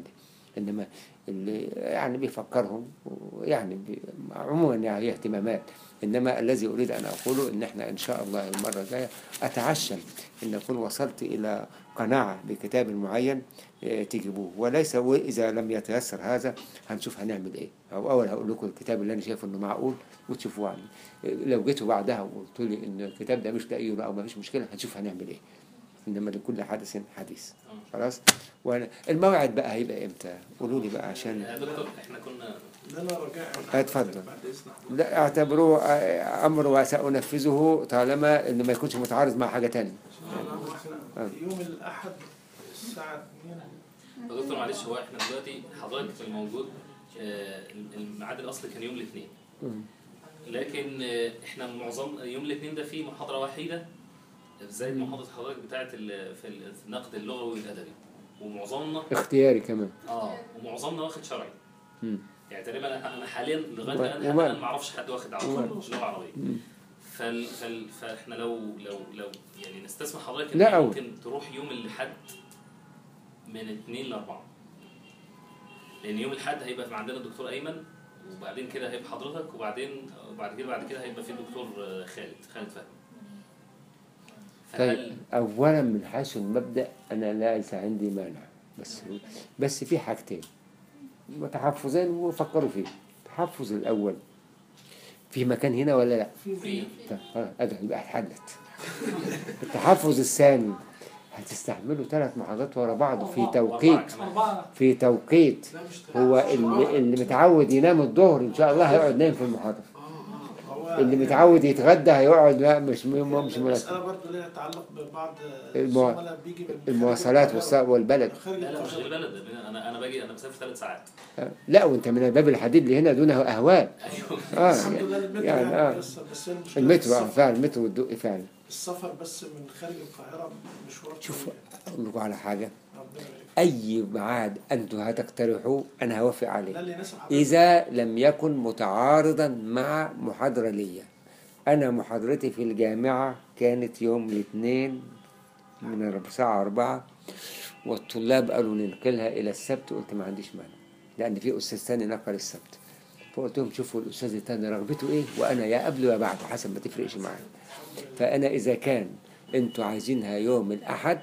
إنما اللي يعني بيفكرهم يعني بي عموما يعني هي اهتمامات إنما الذي أريد أن أقوله إن إحنا إن شاء الله المرة الجاية أتعشم إن أكون وصلت إلى قناعة بكتاب معين آه، تجيبوه وليس وإذا لم يتيسر هذا هنشوف هنعمل إيه أو أول هقول لكم الكتاب اللي أنا شايفه إنه معقول وتشوفوه عني آه، لو جيتوا بعدها وقلتوا لي إن الكتاب ده مش لاقيه له أو ما فيش مشكلة هنشوف هنعمل إيه إنما لكل حدث حديث خلاص وأنا الموعد بقى هيبقى إمتى قولوا لي بقى عشان يا دكتور احنا كنا لنا رجاء اتفضل. بعد اذن حضرتك. لا اعتبروه آه، أمر وسأنفذه طالما إنه ما يكونش متعارض مع حاجة تانية هو احنا يوم الاحد الساعه 2 يا دكتور معلش هو احنا دلوقتي حضرتك في الموجود آه، الميعاد الاصلي كان يوم الاثنين لكن آه، احنا معظم يوم الاثنين ده فيه محاضره وحيده زي محاضره حضرتك بتاعه ال- في ال- في النقد اللغوي والادبي ومعظمنا اختياري كمان اه ومعظمنا واخد شرعي مم. يعني تقريبا انا أنا حاليا لغايه وما- الان وما- انا ما اعرفش حد واخد عربي لغه عربيه فال فال فاحنا لو لو لو يعني نستسمح حضرتك لا إن أوي. ممكن تروح يوم الاحد من اثنين لاربعه لان يوم الاحد هيبقى عندنا الدكتور ايمن وبعدين كده هيبقى حضرتك وبعدين وبعد كده بعد كده هيبقى في الدكتور آه، خالد خالد فهمي طيب فهل اولا من حيث المبدا انا ليس عندي مانع بس بس في حاجتين وتحفظين وفكروا فيه التحفظ الاول في مكان هنا ولا لا في طيب خلاص ادعي بقى اتحلت التحفظ الثاني هتستحملوا ثلاث محاضرات ورا بعض في توقيت أربعة في توقيت لا مش هو اللي, اللي متعود ينام الظهر ان شاء الله هيقعد نايم في المحاضره هو اللي متعود يتغدى هيقعد لا مش م- مش مناسب المسألة برضه ليها تعلق ببعض المو- الزملاء بيجي من المواصلات خارج والص- القاهرة. والبلد خارج لا لا مش القاهرة. البلد انا انا باجي انا بسافر ثلاث ساعات لا وانت من الباب الحديد اللي هنا دونه اهوال ايوه اه الحمد لله المترو يعني يعني اه بس بس هي المشكلة المترو اه السفر- فعلا المترو والدقي فعلا السفر بس من خارج القاهرة مشوار شوف طويل. اقول لكم على حاجه ربنا يبارك اي ميعاد انتم هتقترحوه انا هوافق ده عليه اللي يناسب حضرتك اذا لم يكن متعارضا مع محاضره ليا انا محاضرتي في الجامعه كانت يوم الاثنين من الساعه 4 والطلاب قالوا ننقلها الى السبت قلت ما عنديش مانع لان في استاذ ثاني نقل السبت فقلت لهم شوفوا الاستاذ الثاني رغبته ايه وانا يا قبله يا بعده حسب ما تفرقش معايا فانا اذا كان انتوا عايزينها يوم الاحد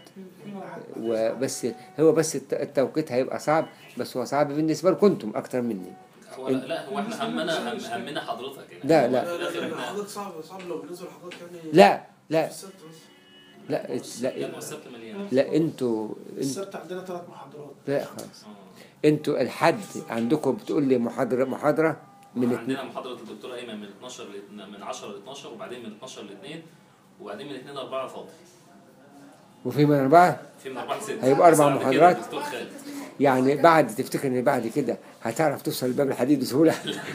وبس هو بس الت- التوقيت هيبقى صعب بس هو صعب بالنسبه لكم انتم اكتر مني هو لا, لا هو احنا همنا هم همنا حضرتك يعني لا، هو لا. في لا الآخر لا لا إحنا- حضرتك صعب صعب لو بالنسبة لحضرتك يعني لا لا السبت بس. لا لا لا ما هو السبت مليان لا انتوا انتوا السبت عندنا ثلاث محاضرات لا خلاص آه. انتوا الحد عندكم بتقول لي محاضره محاضره من اتنين عندنا محاضرة الدكتور أيمن من 12 ل من 10 ل 12 وبعدين من 12 ل 2 وبعدين من 2 ل 4 فاضي وفي من اربعه في من 4 ل 6 هيبقى أربع بس بعد كده محاضرات؟ الدكتور خالد يعني بعد تفتكر ان بعد كده هتعرف توصل لباب الحديد بسهوله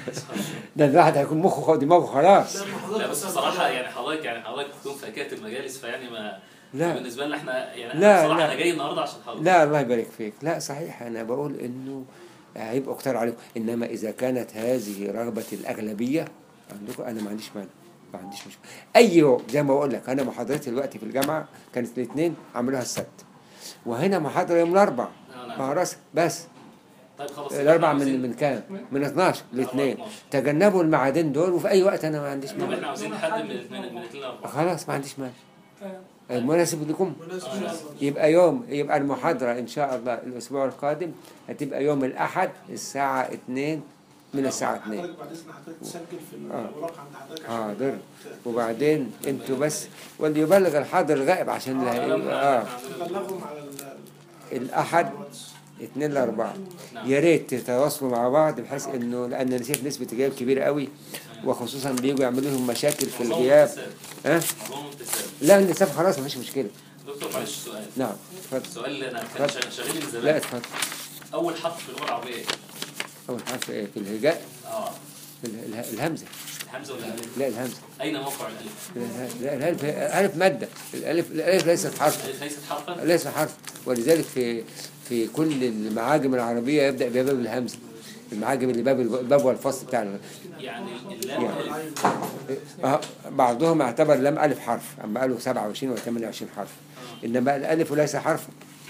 ده الواحد هيكون مخه دماغه خلاص لا ما لا حضرتك بس بصراحة يعني حضرتك يعني حضرتك تكون فاكهة المجالس فيعني ما لا. بالنسبة لنا احنا يعني لا، أنا بصراحة لا. أنا جاي النهاردة عشان حضرتك لا الله يبارك فيك لا صحيح انا بقول انه هيبقى كتار عليكم انما اذا كانت هذه رغبه الاغلبيه عندكم انا ما عنديش مانع ما عنديش مشكله اي يوم زي ما بقول لك انا محاضرتي دلوقتي في الجامعه كانت الاثنين عملوها السبت وهنا محاضره يوم الاربع آه، نعم. خلاص بس طيب خلاص الاربع من عاوزين- من كام؟ من 12 لاثنين 12. تجنبوا الميعادين دول وفي اي وقت انا ما عنديش طب مانع احنا عاوزين حد من 2 من 2 ل 4 خلاص ما عنديش مانع آه، المناسب لكم مناسب ان شاء الله يبقى يوم يبقى المحاضرة إن شاء الله الأسبوع القادم هتبقى يوم الأحد الساعة 2 من الساعة 2 حضرتك بعد اذن حضرتك تسجل في آه. الاوراق عند حضرتك عشان حاضر ت- وبعدين انتوا بس واللي يبلغ الحاضر الغائب عشان اللي لا، هي- لا، اه احنا عندنا- تبلغهم على ال- الأحد الواتس. 2 ل 4 نعم. يا ريت تتواصلوا مع بعض بحيث انه لان انا شايف نسبه اجابه كبيره قوي وخصوصا بيجوا يعملوا لهم مشاكل في معظمهم الغياب امتثال. ها معظمهم امتثال. لا النساب خلاص مفيش مشكله دكتور معلش سؤال نعم اتفضل السؤال اللي انا كان اتفضل. شا- شاغلني من لا زمان اتفضل اول حرف في اللغه العربيه ايه؟ اول حرف ايه في الهجاء اه في اله- اله- الهمزه الهمزه ولا الالف؟ لا الهمزه اين موقع الالف؟ لا الألف الألف مادة الألف الألف ليست حرف الالف ليست حرفا؟ ليس حرف ولذلك في في كل المعاجم العربية يبدأ بباب الهمزة المعاجم اللي باب الباب والفصل بتاع ال- يعني اللام يعني. الف آه، بعضهم اعتبر لم ألف حرف أما قالوا 27 و 28 حرف إنما الألف ليس حرفا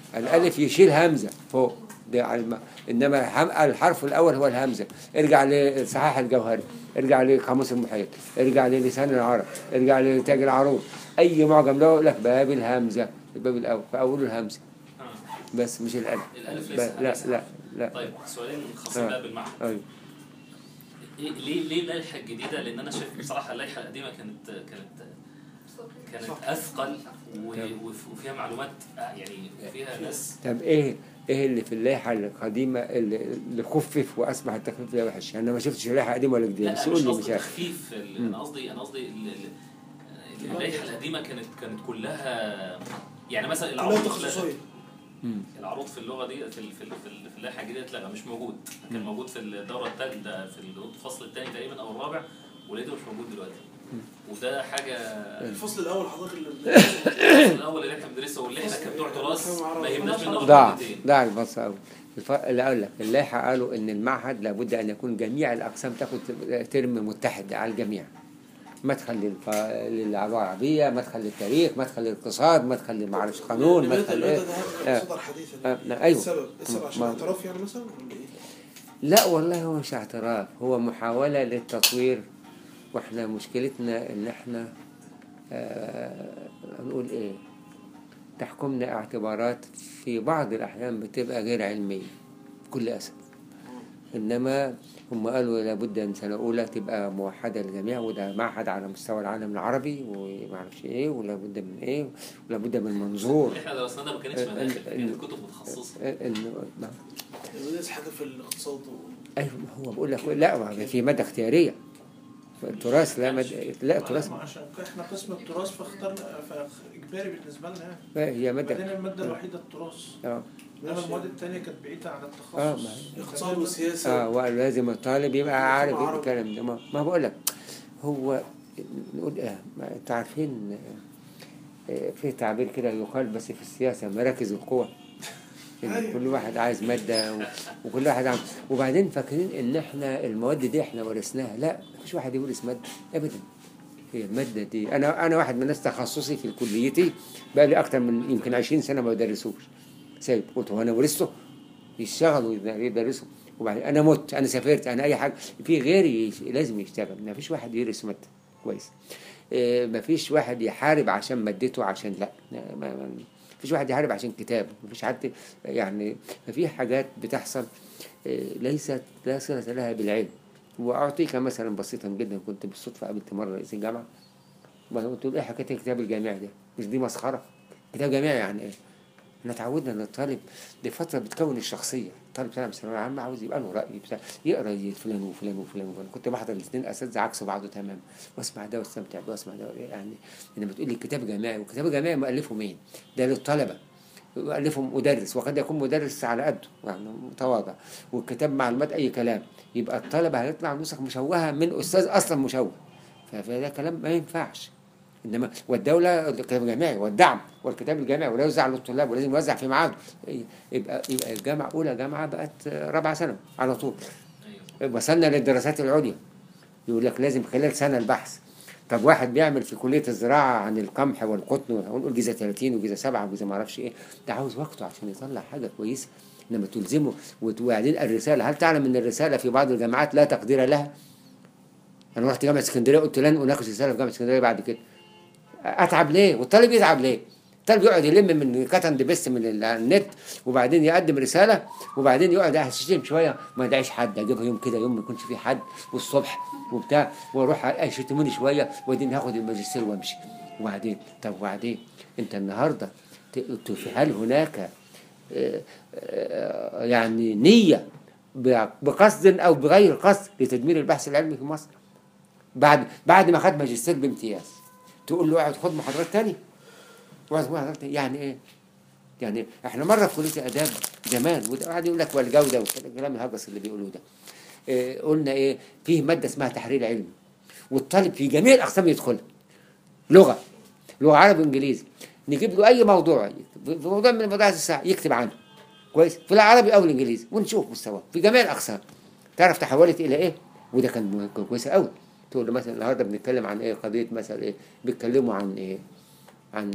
الالف يشيل همزه فوق ده على الم... انما هم... الحرف الاول هو الهمزه ارجع لصحاح الجوهري ارجع لقاموس المحيط ارجع للسان العرب ارجع لتاج العروض اي معجم له يقول لك باب الهمزه الباب الاول فاوله الهمزه آه. بس مش الالف الالف ب... ليس لا ليس- لا لا طيب سؤالين خاصين آه. بقى بالمعنى ايوه إيه- ليه ليه اللائحه الجديده لان انا شايف بصراحه اللائحه القديمه كانت كانت كانت اثقل و- وف- وفيها معلومات آه، يعني فيها ناس طب ايه ايه اللي في اللائحه القديمه اللي اللي خفف واصبح التخفيف فيها وحش انا ما شفتش لائحه قديمه ولا جديده لا بس انا قول مش لي قصدي مش عارف تخفيف ال- انا قصدي انا قصدي ال- ال- اللائحه القديمه كانت كانت كلها يعني مثلا كلها العروض تخصصيه مم. العروض في اللغه دي في ال- في ال- في ال- في اللائحه الجديده اتلغى مش موجود كان موجود في الدوره الثالثه في الفصل الثاني تقريبا او الرابع ولقيته مش موجود دلوقتي وده حاجه الفصل الاول حضرتك اللي الفصل الاول اللي احنا بندرسه واللي احنا كبتوع تراث ما يهمناش منه غير ضاع كلمتين. ضاع الفصل الاول الف... اللي اقول لك اللائحه قالوا ان المعهد لابد ان يكون جميع الاقسام تاخد ترم متحد على الجميع مدخل للف... للغه العربيه مدخل للتاريخ مدخل للاقتصاد مدخل لمعرفش قانون لماذا مدخل لماذا ايه ده آه. صدر حديثا آه، لا، أيوه. السبب السبب عشان ما- اعتراف يعني مثلا ولا ايه؟ لا والله هو مش اعتراف هو محاولة للتطوير واحنا مشكلتنا ان احنا آه نقول ايه تحكمنا اعتبارات في بعض الاحيان بتبقى غير علمية بكل اسف انما هم قالوا لابد ان سنة اولى تبقى موحدة للجميع وده معهد على مستوى العالم العربي ومعرفش ايه ولابد من ايه ولابد من منظور اللي احنا درسناه ده ما كانتش ال- مداخل ال- كانت كتب متخصصه انه بدرس حاجه في الاقتصاد و... ايوه ما هو بقول لك لا ما في مادة اختيارية التراث لا مد... لا التراث ما عشان كده احنا قسم التراث فاخترنا فاجباري بالنسبه لنا يعني هي بعدين مادة الماده الوحيده التراث اه انما المواد الثانيه كانت بعيده عن التخصص اه ما اقتصاد وسياسه اه ولازم الطالب يبقى عارف عربي. الكلام ده ما, ما بقول لك هو نقول ايه ما انتوا عارفين آه، في تعبير كده يقال بس في السياسة مراكز القوى إن أيوة. كل واحد عايز مادة و- وكل واحد عايز وبعدين فاكرين ان احنا المواد دي احنا ورثناها لا مفيش واحد يورث مادة ابدا هي المادة دي انا انا واحد من الناس تخصصي في كليتي بقى لي اكتر من يمكن 20 سنة ما بدرسوش سايب قلت هو انا ورثته يشتغلوا يدرسوا وبعدين انا مت انا سافرت انا اي حاجه في غيري يش- لازم يشتغل ما فيش واحد يدرس ماده كويس إيه، ما فيش واحد يحارب عشان مادته عشان لا ما ما- ما فيش واحد يحارب عشان كتاب ما فيش حد يعني ففي حاجات بتحصل إيه، ليست لا صله لها بالعلم واعطيك مثلا بسيطا جدا كنت بالصدفه قابلت مره رئيس الجامعه وبعدين قلت له ايه حكايه الكتاب الجامعي ده مش دي مسخره كتاب جامعي يعني ايه احنا اتعودنا ان الطالب دي فتره بتكون الشخصيه الطالب طالع من الثانويه العامه عاوز يبقى له راي بتاع يقرا ي- فلان وفلان وفلان وفلان كنت بحضر الاثنين اساتذه عكس بعضه تماما واسمع ده واستمتع ده واسمع ده يعني انما تقول لي كتاب جامعي والكتاب الجامعي مؤلفه مين؟ ده للطلبه مؤلفه مدرس وقد يكون مدرس على قده يعني متواضع والكتاب معلومات اي كلام يبقى الطلبه هيطلع نسخ مشوهه من استاذ اصلا مشوه ف- فده كلام ما ينفعش انما والدوله الكتاب الجامعي والدعم والكتاب الجامعي ولا يوزع للطلاب ولازم يوزع في ميعاده يبقى يبقى الجامعه اولى جامعه بقت رابعه ثانوي على طول ايوه وصلنا للدراسات العليا يقول لك لازم خلال سنه البحث طب واحد بيعمل في كليه الزراعه عن القمح والقطن ونقول جيزه 30 وجيزه 7 وجيزه ما اعرفش ايه ده عاوز وقته عشان يطلع حاجه كويسه انما تلزمه وت- وبعدين الرساله هل تعلم ان الرساله في بعض الجامعات لا تقدير لها؟ انا رحت جامعه اسكندريه قلت لن اناقش رساله في جامعه اسكندريه بعد كده اتعب ليه والطالب يتعب ليه الطالب يقعد يلم من كتن دي بس من ال- النت وبعدين يقدم رساله وبعدين يقعد يشتم شويه ما يدعيش حد اجيبها يوم كده يوم ما يكونش في حد والصبح وبتاع واروح يشتموني شويه وبعدين هاخد الماجستير وامشي وبعدين طب وبعدين انت النهارده ت- ت- هل هناك آه، آه، يعني نيه ب- بقصد او بغير قصد لتدمير البحث العلمي في مصر بعد بعد ما خد ماجستير بامتياز تقول له اقعد خد محاضرات تاني واقعد خد محاضرات تاني يعني ايه؟ يعني احنا مره في كليه اداب زمان وقعد يقول لك والجوده والكلام الهجس اللي بيقولوه ده إيه قلنا ايه فيه ماده اسمها تحرير علمي والطالب في جميع الاقسام يدخلها لغه لغه عربي وانجليزي نجيب له اي موضوع في موضوع من موضوعات الساعه يكتب عنه كويس في العربي او الانجليزي ونشوف مستواه في جميع الاقسام تعرف تحولت الى ايه وده كان كان كويس قوي تقول له مثلا النهارده بنتكلم عن ايه قضيه مثلا ايه بيتكلموا عن ايه عن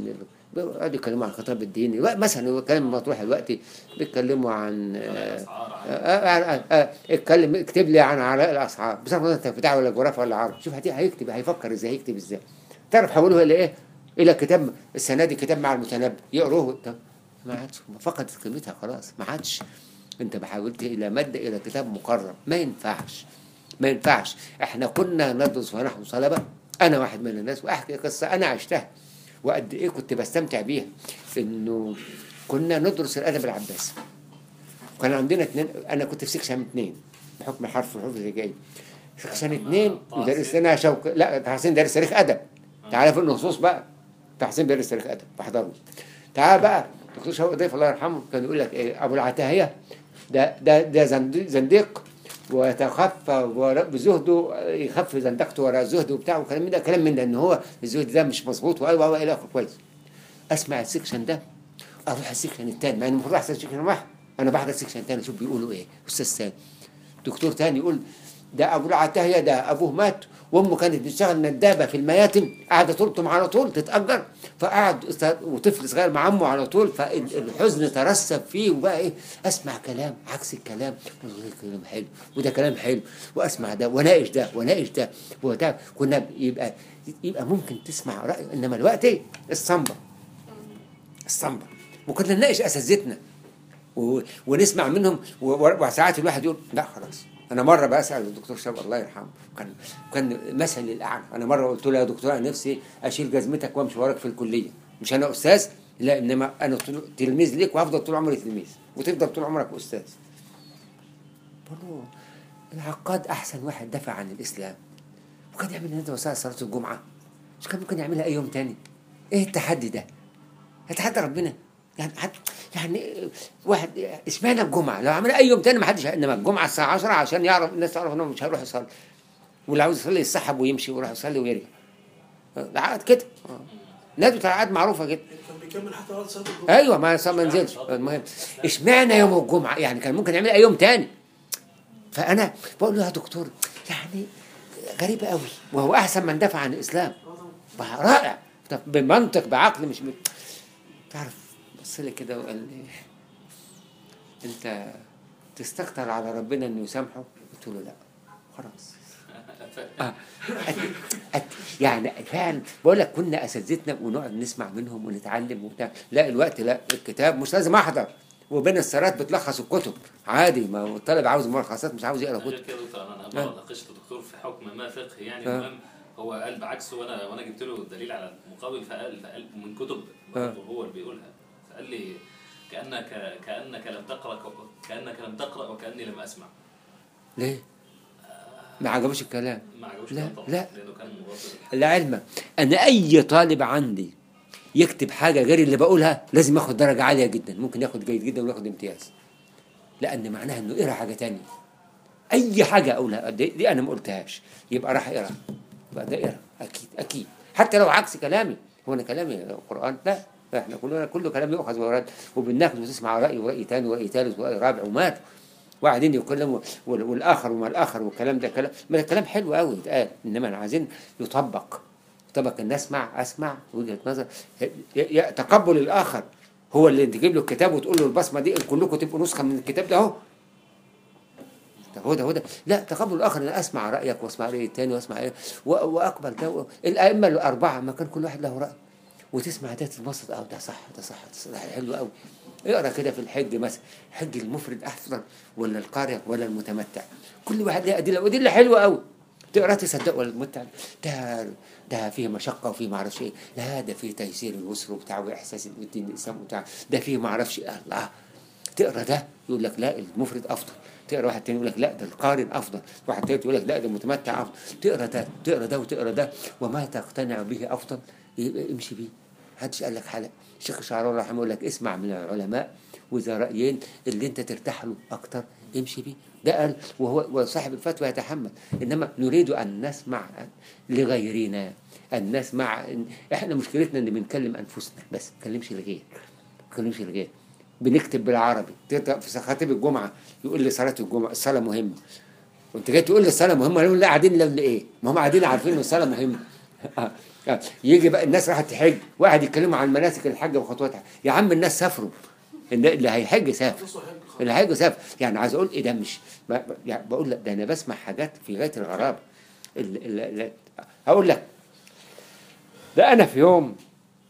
بيقعدوا يتكلموا عن الخطاب الديني مثلا هو كلام مطروح دلوقتي بيتكلموا عن آه، الاسعار آه، آه، آه، آه، اتكلم اكتب لي عن علاء الاسعار بصرف النظر انت بتاع ولا جغرافيا ولا عربي شوف هتي- هيكتب هيفكر ازاي هيكتب ازاي تعرف حولوها الى ايه؟ الى كتاب السنه دي كتاب مع المتنبي يقروه طب ما عادش فقدت قيمتها خلاص ما عادش انت بحاولت الى ماده الى كتاب مقرر ما ينفعش ما ينفعش احنا كنا ندرس ونحن طلبه انا واحد من الناس واحكي قصه انا عشتها وقد ايه كنت بستمتع بيها انه كنا ندرس الادب العباسي كان عندنا اثنين انا كنت في سكشن اثنين بحكم الحرف والحروف اللي جاي سكشن اثنين مدرس لنا شوق لا طه حسين دارس تاريخ ادب تعالى في النصوص بقى طه حسين بيدرس تاريخ ادب بحضره تعالى بقى دكتور شوقي ضيف الله يرحمه كان يقول لك ايه ابو العتاهيه ده ده ده زند- زنديق ويتخفى وراء بزهده يخفي زندقته وراء زهده وبتاع وكلام من ده كلام من ده ان هو الزهد ده مش مظبوط وأي وأي الى اخره كويس اسمع السكشن ده اروح السكشن الثاني مع اني المفروض احسن سكشن واحد انا بحضر السكشن الثاني اشوف بيقولوا ايه استاذ ثاني دكتور تاني يقول ده ابو العتاهيه ده ابوه مات وامه كانت بتشتغل ندابه في المياتم قاعده تلطم على طول تتاجر فقعد أستاذ- وطفل صغير مع عمه على طول فالحزن ترسب فيه وبقى ايه اسمع كلام عكس الكلام والله كلام حلو وده كلام حلو واسمع ده وناقش ده وناقش ده وده كنا يبقى يبقى ممكن تسمع راي انما الوقت ايه الصنبه الصنبه وكنا نناقش اساتذتنا و- ونسمع منهم و- و- وساعات الواحد يقول لا خلاص انا مره بسال الدكتور شاب الله يرحمه كان كان مثل للاعلى انا مره قلت له يا دكتور انا نفسي اشيل جزمتك وامشي وراك في الكليه مش انا استاذ لا انما انا طول- تلميذ ليك وهفضل طول عمري تلميذ وتفضل طول عمرك استاذ برضه العقاد احسن واحد دافع عن الاسلام وكان يعمل ندوه وسائل صلاه الجمعه مش كان ممكن يعملها اي يوم تاني ايه التحدي ده يتحدى ربنا يعني حد يعني واحد اشمعنى الجمعه لو عملها اي يوم تاني ما حدش انما الجمعه الساعه 10 عشان يعرف الناس تعرف انهم مش هيروح يصلي واللي عاوز يصلي يسحب ويمشي ويروح يصلي ويرجع العقد كده آه. ندوه العقد معروفه جدا كان بيكمل حتى بعد صلاه الجمعه ايوه ما ما نزلش المهم اشمعنى يوم الجمعه يعني كان ممكن يعمل اي يوم تاني فانا بقول له يا دكتور يعني غريب قوي وهو احسن من دافع عن الاسلام بقى رائع طب بمنطق بعقل مش ب... تعرف بص لي كده وقال لي انت تستكتر على ربنا انه يسامحه قلت له لا خلاص آه. أت- أت- يعني فعلا بقول لك كنا اساتذتنا ونقعد نسمع منهم ونتعلم وبتاع لا الوقت لا الكتاب مش لازم احضر وبين السرات بتلخص الكتب عادي ما هو الطالب عاوز ملخصات مش عاوز يقرا غير كتب كده دكتور انا آه. مره ناقشت دكتور في حكم ما فقهي يعني آه. المهم هو قال بعكسه وانا وانا جبت له الدليل على المقابل فقال فقال من كتب آه. برضه هو اللي بيقولها فقال لي كانك كانك لم تقرا كانك لم تقرا وكاني لم اسمع ليه؟ ما عجبوش الكلام ما عجبوش لا، الكلام طبعا لا. لانه كان مبسط لعلمك أنا أي طالب عندي يكتب حاجة غير اللي بقولها لازم ياخد درجة عالية جدا ممكن ياخد جيد جدا وياخد امتياز لأن معناها إنه قرا حاجة تانية أي حاجة أقولها دي, دي أنا ما قلتهاش يبقى راح يقرا يبقى ده قرا أكيد أكيد حتى لو عكس كلامي هو أنا كلامي القرآن لا احنا كلنا كل كلام يؤخذ ويرد وبناخذ وتسمع رأي ورأي تاني ورأي ثالث ورأي رابع ومات وقاعدين يتكلموا وال- والاخر وما الاخر والكلام ده كلام ما ده كلام حلو قوي يتقال انما احنا عايزين يطبق يطبق ان اسمع اسمع وجهه نظر ي- ي- تقبل الاخر هو اللي تجيب له الكتاب وتقول له البصمه دي كلكم تبقوا نسخه من الكتاب ده اهو طب هو ده هو ده لا تقبل الاخر ان اسمع رايك واسمع راي الثاني واسمع ايه و- واقبل ده و- الائمه الاربعه ما كان كل واحد له راي وتسمع ده تتبسط اه ده صح ده صح ده صح ده حلو قوي اقرا كده في الحج مثلا حج المفرد افضل ولا القارئ ولا المتمتع كل واحد له ادله وادله حلوه قوي تقرا تصدق ولا المتمتع ده ده فيه مشقه وفيه ما اعرفش ايه لا ده فيه تيسير اليسر وبتاع واحساس الدين الاسلام وبتاع ده فيه ما اعرفش إيه. الله تقرا ده يقول لك لا المفرد افضل تقرا واحد تاني يقول لك لا ده القارن افضل واحد تالت يقول لك لا ده المتمتع افضل تقرا ده تقرا ده وتقرا ده وما تقتنع به افضل يبقى امشي بيه محدش قال لك حلق الشيخ الشعراوي رحمه يقول لك اسمع من العلماء واذا رايين اللي انت ترتاح له اكتر امشي بيه ده قال وهو وصاحب الفتوى يتحمل انما نريد ان نسمع لغيرنا ان نسمع احنا مشكلتنا ان بنكلم انفسنا بس ما نكلمش الغير ما نكلمش الغير بنكتب بالعربي تقرا في خاتم الجمعه يقول لي صلاه الجمعه الصلاه مهمه وانت جاي تقول لي الصلاه مهمه يقول لا قاعدين لا ايه ما هم قاعدين عارفين ان الصلاه مهمه آه. آه. يجي بقى الناس راحت تحج واحد يتكلموا عن مناسك الحج وخطواتها يا عم الناس سافروا اللي اللي هيحج سافر تصلح هيك خلاص. اللي هيحج سافر يعني عايز اقول ايه ده مش ما ما- يعني بقول لك ده انا بسمع حاجات في غايه الغرابه ال- ال- ال- هقول لك ده انا في يوم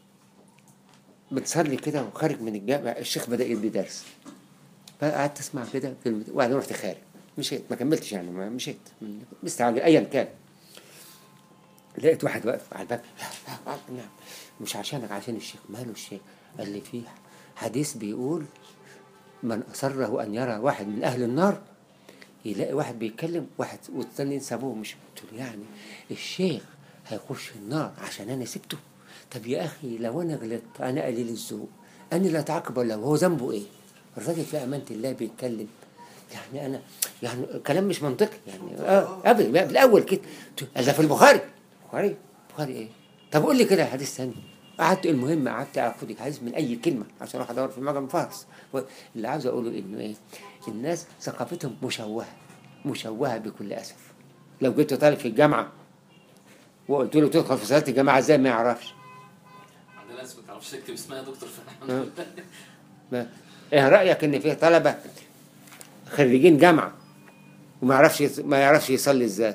بتصلي كده وخارج من الجامع الشيخ بدا يدي درس فقعدت اسمع كده كلمه وبعدين رحت خارج مشيت ما كملتش يعني ما مشيت مستعجل ايا كان لقيت واحد واقف على الباب لا لا نعم مش عشانك عشان الشيخ ماله الشيخ قال لي في حديث بيقول من أسره أن يرى واحد من أهل النار يلاقي واحد بيتكلم واحد والتاني سابوه مش قلت له يعني الشيخ هيخش النار عشان أنا سبته طب يا أخي لو أنا غلطت أنا قليل الذوق أنا لا أتعاقب ولا هو ذنبه إيه؟ الراجل في أمانة الله بيتكلم يعني أنا يعني كلام مش منطقي يعني آه أبدا بالأول كده قال ده في البخاري البخاري البخاري إيه؟ طب قول لي كده حديث ثاني قعدت المهم قعدت اخد الحديث من اي كلمه عشان اروح ادور في المعجم فارس اللي عاوز اقوله انه ايه الناس ثقافتهم مشوهه مشوهه بكل اسف لو جبت طالب في الجامعه وقلت له تدخل في صلاه الجماعه ازاي ما يعرفش عندنا ناس ما تعرفش تكتب اسمها يا دكتور آه. فالحمد لله ما ايه رايك ان في طلبه خريجين جامعه وما يعرفش يص- ما يعرفش يصلي ازاي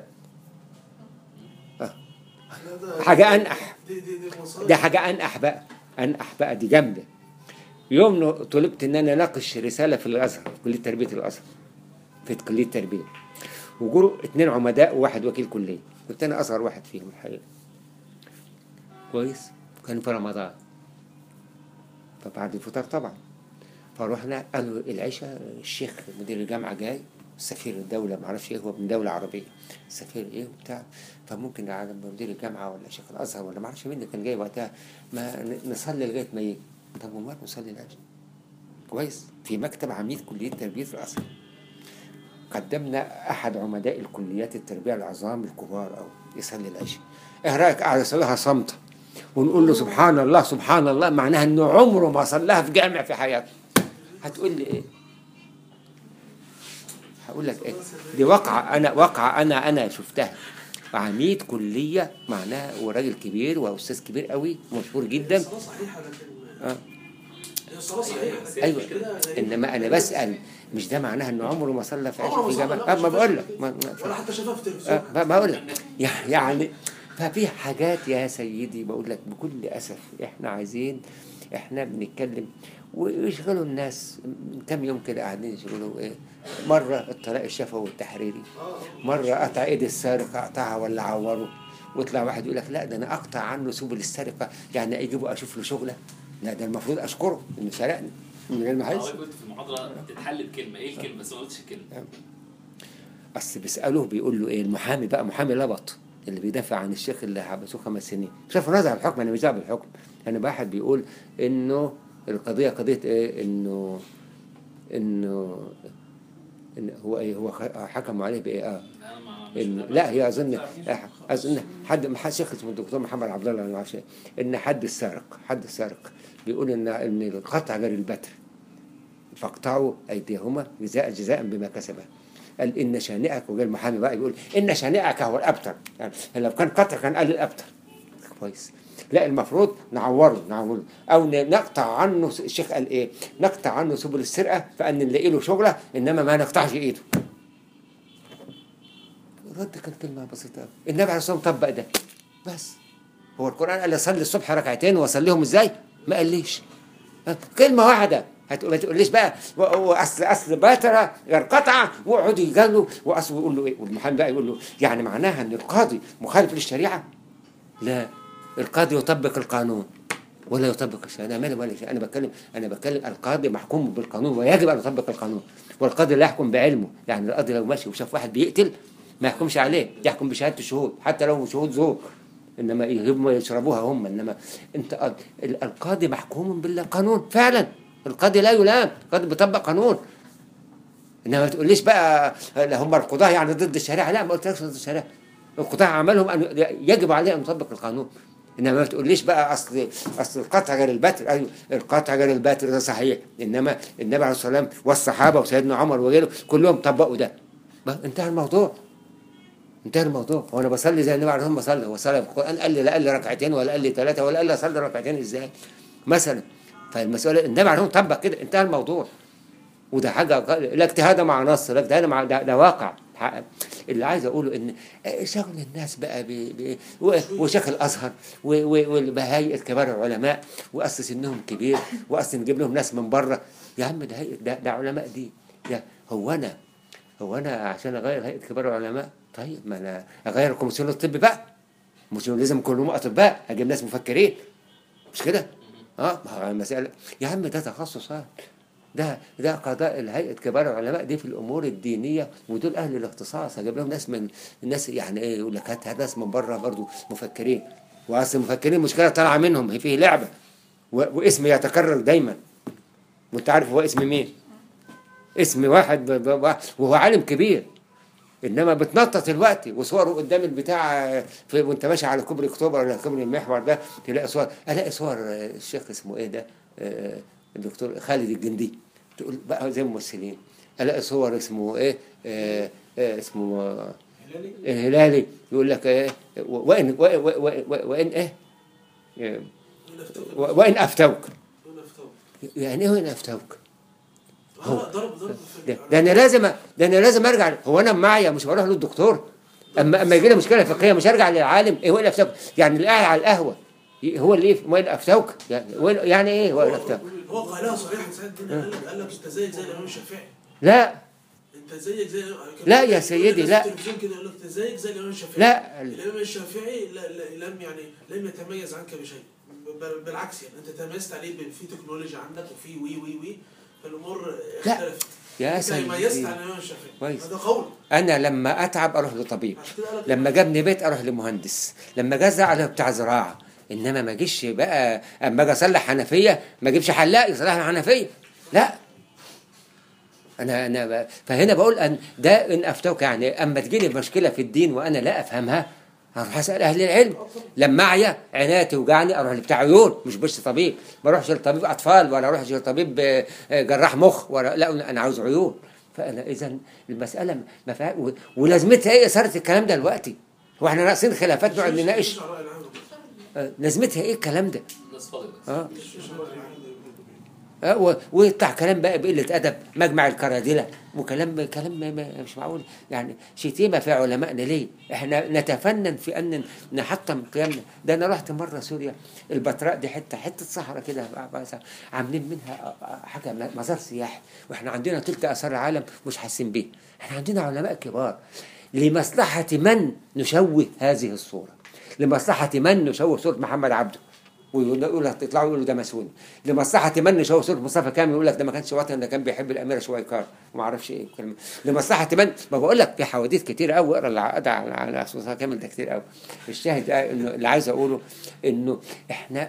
لا ده- حاجه انقح دي دي دي مصايب. ده حاجة أنقح بقى أنقح بقى دي جامدة يوم نو- طلبت إن أنا أناقش رسالة في الأزهر في كلية تربية الأزهر في كلية تربية وجروا اتنين عمداء وواحد وكيل كلية كنت أنا أصغر واحد فيهم الحقيقة كويس كان في رمضان فبعد الفطار طبعا فروحنا قالوا العشاء الشيخ مدير الجامعة جاي سفير الدولة معرفش ايه هو من دولة عربية سفير ايه وبتاع فممكن على مدير الجامعة ولا شيخ الأزهر ولا معرفش مين اللي كان جاي وقتها ما ن- نصلي لغاية ما يجي طب ومال نصلي العشاء كويس في مكتب عميد كلية تربية الأزهر قدمنا أحد عمداء الكليات التربية العظام الكبار أو يصلي العشاء إيه رأيك قاعد يصليها صمتة ونقول له سبحان الله سبحان الله معناها إنه عمره ما صلاها في جامع في حياته هتقول لي إيه؟ هقول لك إيه؟ دي واقعة أنا واقعة أنا أنا شفتها عميد كلية معناها وراجل كبير وأستاذ كبير قوي مشهور جدا الصلاة صحيحة لكن آه. هي الصلاة صحيحة لكن ايوه كده زي- انما انا بسال مش ده معناها انه عمره ما صلى في عمره عشاء ما في صلى، جامع لا، آه، مش ما بقول بس لك ما ولا حتى شافها في آه، التلفزيون ما ما اقول لك يع- يعني ففي حاجات يا سيدي بقول لك بكل اسف احنا عايزين احنا بنتكلم ويشغلوا الناس من كام يوم كده قاعدين يشغلوا ايه مره الطلاق الشفوي والتحريري مره قطع ايد السارق اقطعها ولا عوره ويطلع واحد يقول لك لا ده انا اقطع عنه سبل السرقه يعني اجيبه اشوف له شغله لا ده المفروض اشكره انه سرقني من غير ما احس حضرتك كنت في المحاضرة بتتحل بكلمة ايه الكلمة بس ما قلتش الكلمة اصل بيسالوه بيقول له ايه المحامي بقى محامي لبط اللي بيدافع عن الشيخ اللي حبسوه خمس سنين شاف نزع الحكم انا مش دعوه بالحكم انا واحد بيقول انه القضيه قضيه ايه انه انه إن هو ايه هو خ- حكموا عليه بايه اه انا ما مش إن متابع. لا هي اظن اظن حد ما حد شيخ اسمه الدكتور محمد عبد الله انا ما اعرفش إيه، ان حد السارق حد السارق بيقول ان ان القطع غير البتر فاقطعوا ايديهما جزاء جزاء بما كسبا قال ان شانئك وجاء المحامي بقى يقول ان شانئك هو الابتر يعني لو كان قطع كان قال الابتر كويس لا المفروض نعوره نعوره او ن- نقطع عنه الشيخ قال ايه نقطع عنه سبل السرقه فان نلاقي له شغله انما ما نقطعش ايده الرد كان كلمه بسيطه أوي. النبي عليه الصلاه والسلام طبق ده بس هو القران قال اصلي الصبح ركعتين واصليهم ازاي ما قاليش ها؟ كلمه واحده هتقول ما تقوليش بقى و- و- اصل اصل باتره غير قطع ويقعدوا يجادلوا واصل يقول له ايه والمحامي بقى يقول له يعني معناها ان القاضي مخالف للشريعه لا القاضي يطبق القانون ولا يطبق الشريعه انا مالي ولا شيء انا بتكلم انا بتكلم القاضي محكوم بالقانون ويجب ان يطبق القانون والقاضي لا يحكم بعلمه يعني القاضي لو ماشي وشاف واحد بيقتل ما يحكمش عليه يحكم بشهاده الشهود حتى لو شهود زور انما يجيبوا يشربوها هم انما انت قاضي ال- القاضي محكوم بالقانون فعلا القاضي لا يلام القاضي بيطبق قانون انما ما تقوليش بقى لا هم القضاة يعني ضد الشريعه لا ما قلتلكش ضد الشريعه القضاة عملهم ان يجب عليه ان يطبق القانون انما ما تقوليش بقى اصل اصل القطع غير البتر ايوه القطع غير البتر ده صحيح انما النبي عليه الصلاه والسلام والصحابه وسيدنا عمر وغيره كلهم طبقوا ده بقى انتهى الموضوع انتهى الموضوع هو انا بصلي زي النبي عليه الصلاه والسلام بصلي هو صلى في القران قال لي لا قال لي ركعتين ولا قال لي ثلاثه ولا قال لي اصلي ركعتين ازاي مثلا فالمساله النبي عليه الصلاه والسلام طبق كده انتهى الموضوع وده حاجه لا اجتهاد مع نص لا اجتهاد مع ده, ده واقع حق- اللي عايز اقوله ان شغل الناس بقى ب... ب... و- وشيخ الازهر و- و- والهيئه كبار العلماء واصل سنهم كبير واصل نجيب لهم ناس من بره يا عم ده هيئه ده, ده علماء دي ده هو انا هو انا عشان اغير هيئه كبار العلماء طيب ما انا اغير كوميسيون الطب بقى مش لازم كلهم اطباء اجيب ناس مفكرين مش كده اه ما هو المساله يا عم ده تخصصات ده ده قضاء الهيئه كبار العلماء دي في الامور الدينيه ودول اهل الاختصاص هجيب لهم ناس من الناس يعني ايه يقول لك هات ناس من بره برضو مفكرين واصل المفكرين مشكله طالعه منهم هي فيه لعبه و- واسم يتكرر دايما وانت عارف هو اسم مين اسم واحد ب- ب- وهو عالم كبير انما بتنطط الوقت وصوره قدام البتاع في وانت ماشي على كوبري اكتوبر ولا كوبري المحور ده تلاقي صور الاقي صور آه، الشيخ اسمه ايه ده آه، الدكتور خالد الجندي تقول بقى زي الممثلين الاقي صور اسمه ايه آه، آه، اسمه آه، هلالي الهلالي يقول لك ايه وان وان وان, وإن ايه آه، ولا افتوك وان افتوك ولا افتوك يعني ايه وان افتوك هو- ضرب ضرب ضرب في ده, ده انا لازم ده انا لازم ارجع هو انا معايا مش بروح للدكتور اما اما يجي لي مشكله فقهيه مش هرجع للعالم ايه هو اللي افتوك يعني اللي قاعد على القهوه ي- هو اللي هو اللي افتوك يعني وين- يعني ايه هو اللي افتوك هو قالها صريحا سيد الدين قال لك قال لك انت زيك زي الامام الشافعي لا انت زيك زي لا يا سيدي، لا. في التلفزيون كده يقول لك انت زيك زي الامام الشافعي لا الامام الشافعي لا لا لم يعني لم يتميز عنك بشيء بل- بالعكس يعني انت تميزت عليه ب- في تكنولوجيا عندك وفي وي وي وي فالامور لا. اختلفت يا انت ميزت سيدي عن الامام الشافعي كويس. هذا قول انا لما اتعب اروح لطبيب عشان كده قال لك لما جابني بيت اروح لمهندس لما جزع اروح بتاع زراعه انما ما اجيش بقى اما اجي اصلح حنفيه ما اجيبش حلاق يصلح لي حنفيه لا انا انا ب... فهنا بقول ان ده ان افتوك يعني اما تجي لي مشكله في الدين وانا لا افهمها اروح اسال اهل العلم لما اعيا عناية توجعني اروح لبتاع عيون مش بس طبيب ما اروحش لطبيب اطفال ولا اروح لطبيب آه، آه، جراح مخ ولا لا انا عاوز عيون فانا اذا المساله ما فيها و- ولازمتها ايه اثاره الكلام ده دلوقتي هو احنا ناقصين خلافات نقعد نناقش مش على رأي العام. آه، لازمتها ايه الكلام ده الناس فاضيه بس اه مش على رأي العام. آه، و- ويطلع كلام بقى بقلة أدب مجمع الكرادلة وكلام كلام ما- ما- مش معقول يعني شتيمة في علمائنا ليه؟ احنا نتفنن في أن نحطم قيمنا ده أنا رحت مرة سوريا البتراء دي حتة حتة صحراء كده بس عاملين منها حاجة مزار سياحي واحنا عندنا تلك آثار العالم مش حاسين بيه احنا عندنا علماء كبار لمصلحة من نشوه هذه الصورة لمصلحة من نشوه صورة محمد عبده ويقول لك تطلعوا يقولوا ده مسؤول لمصلحة من نشوه صورة مصطفى كامل يقول لك ده ما كانش وطن ده كان بيحب الأميرة شويكار وما اعرفش ايه الكلام ده. لمصلحة من ما بقول لك في حواديت كتير قوي اقرا العقد على على مصطفى كامل ده كتير قوي الشاهد آه انه اللي عايز اقوله انه احنا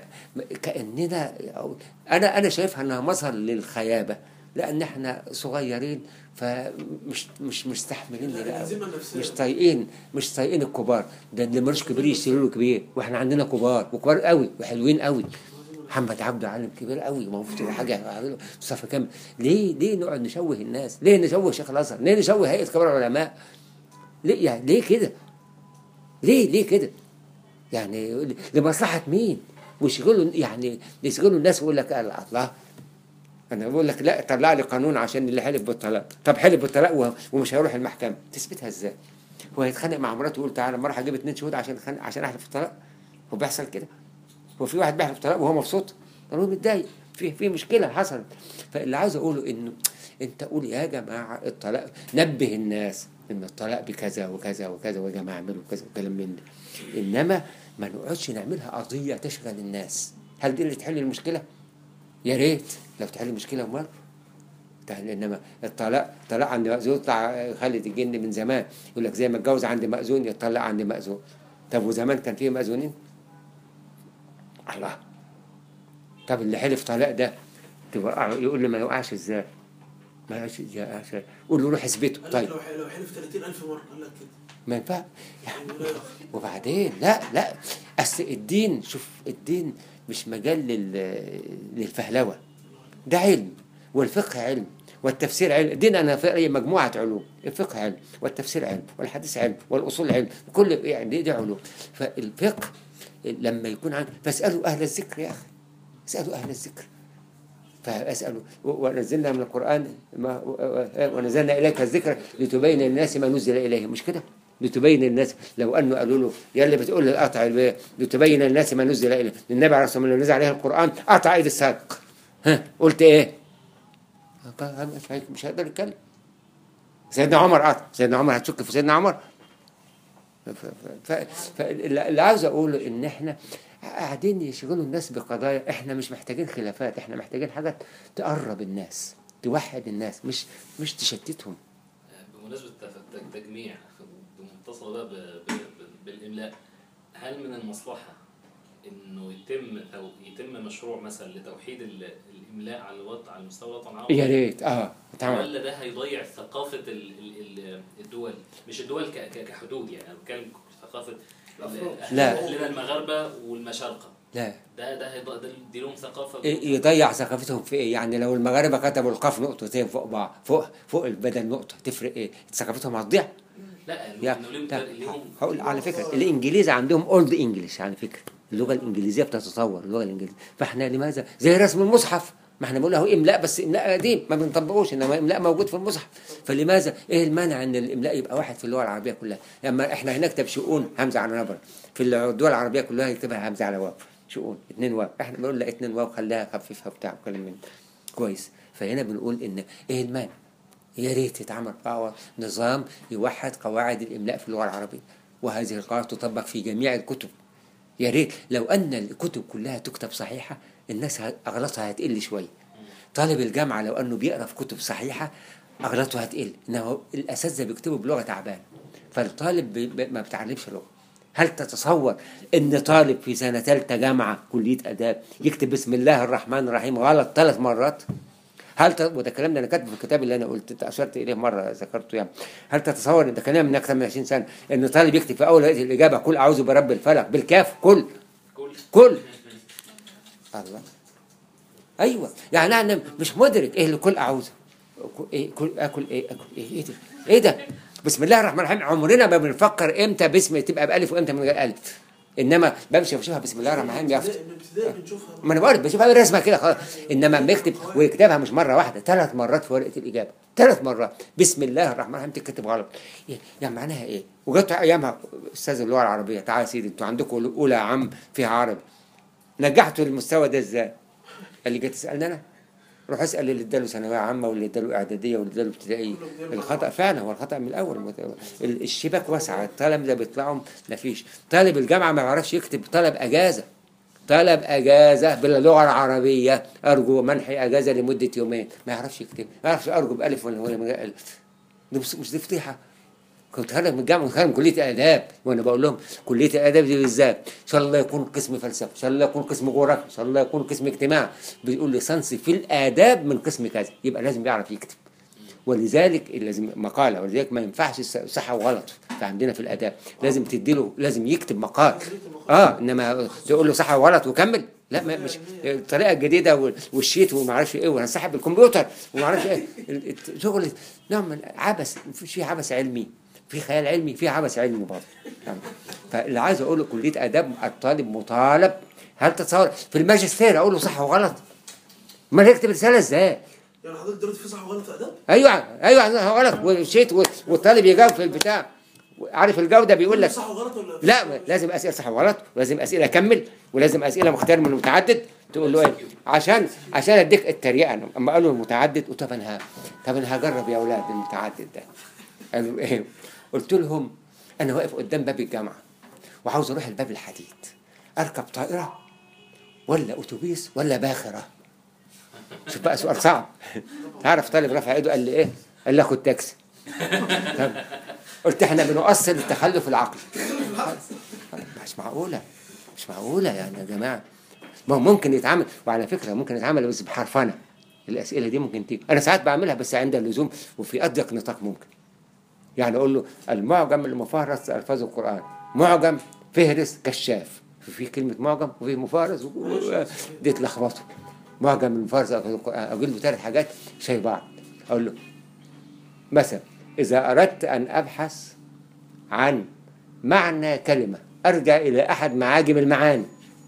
كاننا انا انا شايفها انها مظهر للخيابه لان احنا صغيرين فمش مش مستحملين لا الهزيمة النفسية. مش طايقين مش طايقين الكبار ده اللي ملوش كبير يشتروا له كبير واحنا عندنا كبار وكبار قوي وحلوين قوي محمد عبده عالم كبير قوي ما هو في حاجه يعمله. مصطفى كامل ليه ليه نقعد نشوه الناس ليه نشوه شيخ الازهر ليه نشوه هيئه كبار العلماء ليه يعني ليه كده ليه ليه كده يعني لمصلحه مين ويشغلوا يعني يشغلوا الناس ويقول لك قال الله انا بقول لك لا طلع لي قانون عشان اللي حلف بالطلاق طب حلف بالطلاق و- ومش هيروح المحكمه تثبتها ازاي هو هيتخانق مع مراته ويقول تعالى ما راح اجيب اتنين شهود عشان خن... عشان احلف بالطلاق هو بيحصل كده هو في واحد بيحلف بالطلاق وهو مبسوط هو متضايق في في مشكله حصلت فاللي عاوز اقوله انه انت قول يا جماعه الطلاق نبه الناس ان الطلاق بكذا وكذا وكذا ويا جماعه اعملوا كذا وكلام من ده انما ما نقعدش نعملها قضيه تشغل الناس هل دي اللي تحل المشكله؟ يا ريت لو تحل المشكله امال تحل انما الطلاق طلاق عند مأذون طلع خالد الجن من زمان يقول لك زي ما اتجوز عند مأذون يطلق عند مأذون طب وزمان كان فيه مأذونين الله طب اللي حلف طلاق ده توقع يقول لي ما يوقعش ازاي ما يوقعش ازاي قول له روح اثبته قال لك طيب لو ح- لو حلف 30000 مره قال لك كده ما ينفع يعني ولا يخ- وبعدين لا لا اصل الدين شوف الدين مش مجال لل- للفهلوه ده علم والفقه علم والتفسير علم دين انا في مجموعه علوم الفقه علم والتفسير علم والحديث علم والاصول علم كل يعني دي, دي علوم فالفقه لما يكون عن فاسالوا اهل الذكر يا اخي اسالوا اهل الذكر فاسالوا و- ونزلنا من القران ما ونزلنا اليك الذكر لتبين للناس ما نزل اليهم مش كده لتبين للناس لو انه قالوا له يا اللي بتقول للقطع البيع لتبين للناس ما نزل اليه النبي عليه الصلاه والسلام نزل عليه القران قطع ايد السارق ها قلت ايه؟ قال مش هي- مش هيقدر يتكلم سيدنا عمر قطع سيدنا عمر هتشك في سيدنا عمر فاللي عاوز اقوله ان احنا قاعدين يشغلوا الناس بقضايا احنا مش محتاجين خلافات احنا محتاجين حاجه تقرب الناس توحد الناس مش مش تشتتهم بمناسبة التف- التجميع متصلة بقى ب- ب- ب- بالإملاء هل من المصلحة إنه يتم أو يتم مشروع مثلا لتوحيد ال- الإملاء على الوطن على مستوى الوطن العربي؟ يا ريت اه تمام ولا ده هيضيع ثقافة ال- ال- ال- الدول مش الدول ك- ك- كحدود يعني أنا بتكلم ثقافة ال- لا. أهلنا المغاربة والمشارقة لا ده ده هيض- ده دي لهم ثقافة إيه- يضيع ثقافتهم في ايه يعني لو المغاربه كتبوا القاف نقطتين فوق بعض فوق فوق البدل نقطه تفرق ايه ثقافتهم هتضيع لا يا إنه ليهم طب ليهم هقول على فكره الانجليز عندهم اولد انجلش على فكره اللغه الانجليزيه بتتطور اللغه الانجليزيه فاحنا لماذا زي رسم المصحف ما احنا بنقول اهو املاء بس املاء قديم ما بنطبقوش انما املاء موجود في المصحف فلماذا ايه المانع ان الاملاء يبقى واحد في اللغه العربيه كلها لما احنا هنكتب شؤون همزه على نبره في الدول العربيه كلها يكتبها همزه على واو شؤون اتنين واو احنا بنقول لا اتنين واو خليها خففها بتاع وكلام من كويس فهنا بنقول ان ايه المانع يا ريت يتعمل قهوة نظام يوحد قواعد الإملاء في اللغة العربية وهذه القواعد تطبق في جميع الكتب يا ريت لو أن الكتب كلها تكتب صحيحة الناس ه- أغلاطها هتقل شوية طالب الجامعة لو أنه بيقرأ في كتب صحيحة أغلاطه هتقل إنه الأساتذة بيكتبوا بلغة تعبانة فالطالب بي- بي- ما بيتعلمش لغة هل تتصور ان طالب في سنه ثالثه جامعه كليه اداب يكتب بسم الله الرحمن الرحيم غلط ثلاث مرات هل ت... وده الكلام ده انا كاتبه في الكتاب اللي انا قلت اشرت اليه مره ذكرته يعني هل تتصور ان ده كلام من اكثر من 20 سنه ان طالب يكتب في اول هذه الاجابه قل اعوذ برب الفلق بالكاف كل كل كل الله ايوه يعني انا مش مدرك ايه اللي كل اعوذ كل- ايه كل اكل ايه اكل ايه ايه ده ايه ده بسم الله الرحمن الرحيم عمرنا ما بنفكر امتى باسم تبقى بالف وامتى من غير الف انما بمشي بشوفها بسم الله الرحمن الرحيم يافط من ابتدائي بنشوفها ما انا بقول بشوفها بالرسمه كده خلاص انما لما يكتب ويكتبها مش مره واحده ثلاث مرات في ورقه الاجابه ثلاث مرات بسم الله الرحمن الرحيم تتكتب غلط إيه؟ يعني معناها ايه؟ وجدت ايامها استاذ اللغه العربيه تعالى يا سيدي انتوا عندكم اولى عام فيها عربي نجحتوا المستوى ده ازاي؟ قال لي جاي تسالني انا؟ روح اسال اللي اداله ثانويه عامه واللي اداله اعداديه واللي اداله ابتدائيه الخطا فعلا هو الخطا من الاول ال- الشباك واسعه الطلب ده بيطلعوا ما فيش طالب الجامعه ما يعرفش يكتب طلب اجازه طلب اجازه باللغه العربيه ارجو منح اجازه لمده يومين ما يعرفش يكتب ما يعرفش ارجو بالف ولا ولا من غير الف دي مش مش دي فضيحه كنت خارج من الجامعه خارج من كليه اداب وانا بقول لهم كليه الاداب دي بالذات ان شاء الله يكون قسم فلسفه ان شاء الله يكون قسم جغرافيا ان شاء الله يكون قسم اجتماع بيقول ليسانس في الاداب من قسم كذا يبقى لازم يعرف يكتب ولذلك لازم مقاله ولذلك ما ينفعش الص- صح وغلط فعندنا في الاداب لازم تديله لازم يكتب مقال اه انما تقول له صح وغلط وكمل لا ما مش الطريقه الجديده وال- والشيت وما اعرفش ايه وهنسحب بالكمبيوتر وما اعرفش ايه ال- الشغل نوع من عبث مفيش فيه عبث علمي في خيال علمي في عبث علمي برضه يعني فاللي عايز اقوله كليه اداب الطالب مطالب هل تتصور في الماجستير اقول له صح وغلط ما يكتب رساله ازاي يعني حضرتك دلوقتي في صح وغلط في اداب؟ ايوه ايوه غلط والشيت والطالب يجاوب في البتاع عارف الجوده بيقول لك صح وغلط ولا لا لازم اسئله صح وغلط ولازم اسئله كمل ولازم اسئله مختار من المتعدد تقول له ايه عشان عشان اديك التريقه أنا اما قالوا المتعدد قلت طب انا ه- طب انا هجرب يا اولاد المتعدد ده قالوا ايه قلت لهم انا واقف قدام باب الجامعه وعاوز اروح الباب الحديد اركب طائره ولا اتوبيس ولا باخره شوف بقى سؤال صعب تعرف طالب رفع ايده قال لي ايه قال لي خد تاكسي طب قلت احنا بنؤصل التخلف العقلي مش معقوله مش معقوله يعني يا جماعه ما هو ممكن يتعمل وعلى فكره ممكن يتعمل بس بحرفنه الاسئله دي ممكن تيجي انا ساعات بعملها بس عند اللزوم وفي اضيق نطاق ممكن يعني اقول له المعجم المفهرس الفاظ القران معجم فهرس كشاف في كلمه معجم وفي مفهرس و- و- دي اتلخبطوا معجم الفارس او القرآن اجيب له ثلاث حاجات شبه بعض اقول له مثلا اذا اردت ان ابحث عن معنى كلمه ارجع الى احد معاجم المعاني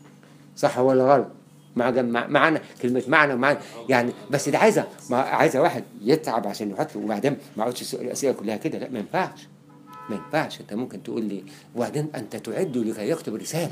صح ولا غلط معجم مع- معنى كلمه معنى ومعنى يعني بس دي عايزه ما عايزه واحد يتعب عشان يحط وبعدين ما اقعدش السؤال- الاسئله كلها كده لا ما ينفعش ما ينفعش انت ممكن تقول لي وبعدين انت تعد لكي يكتب رساله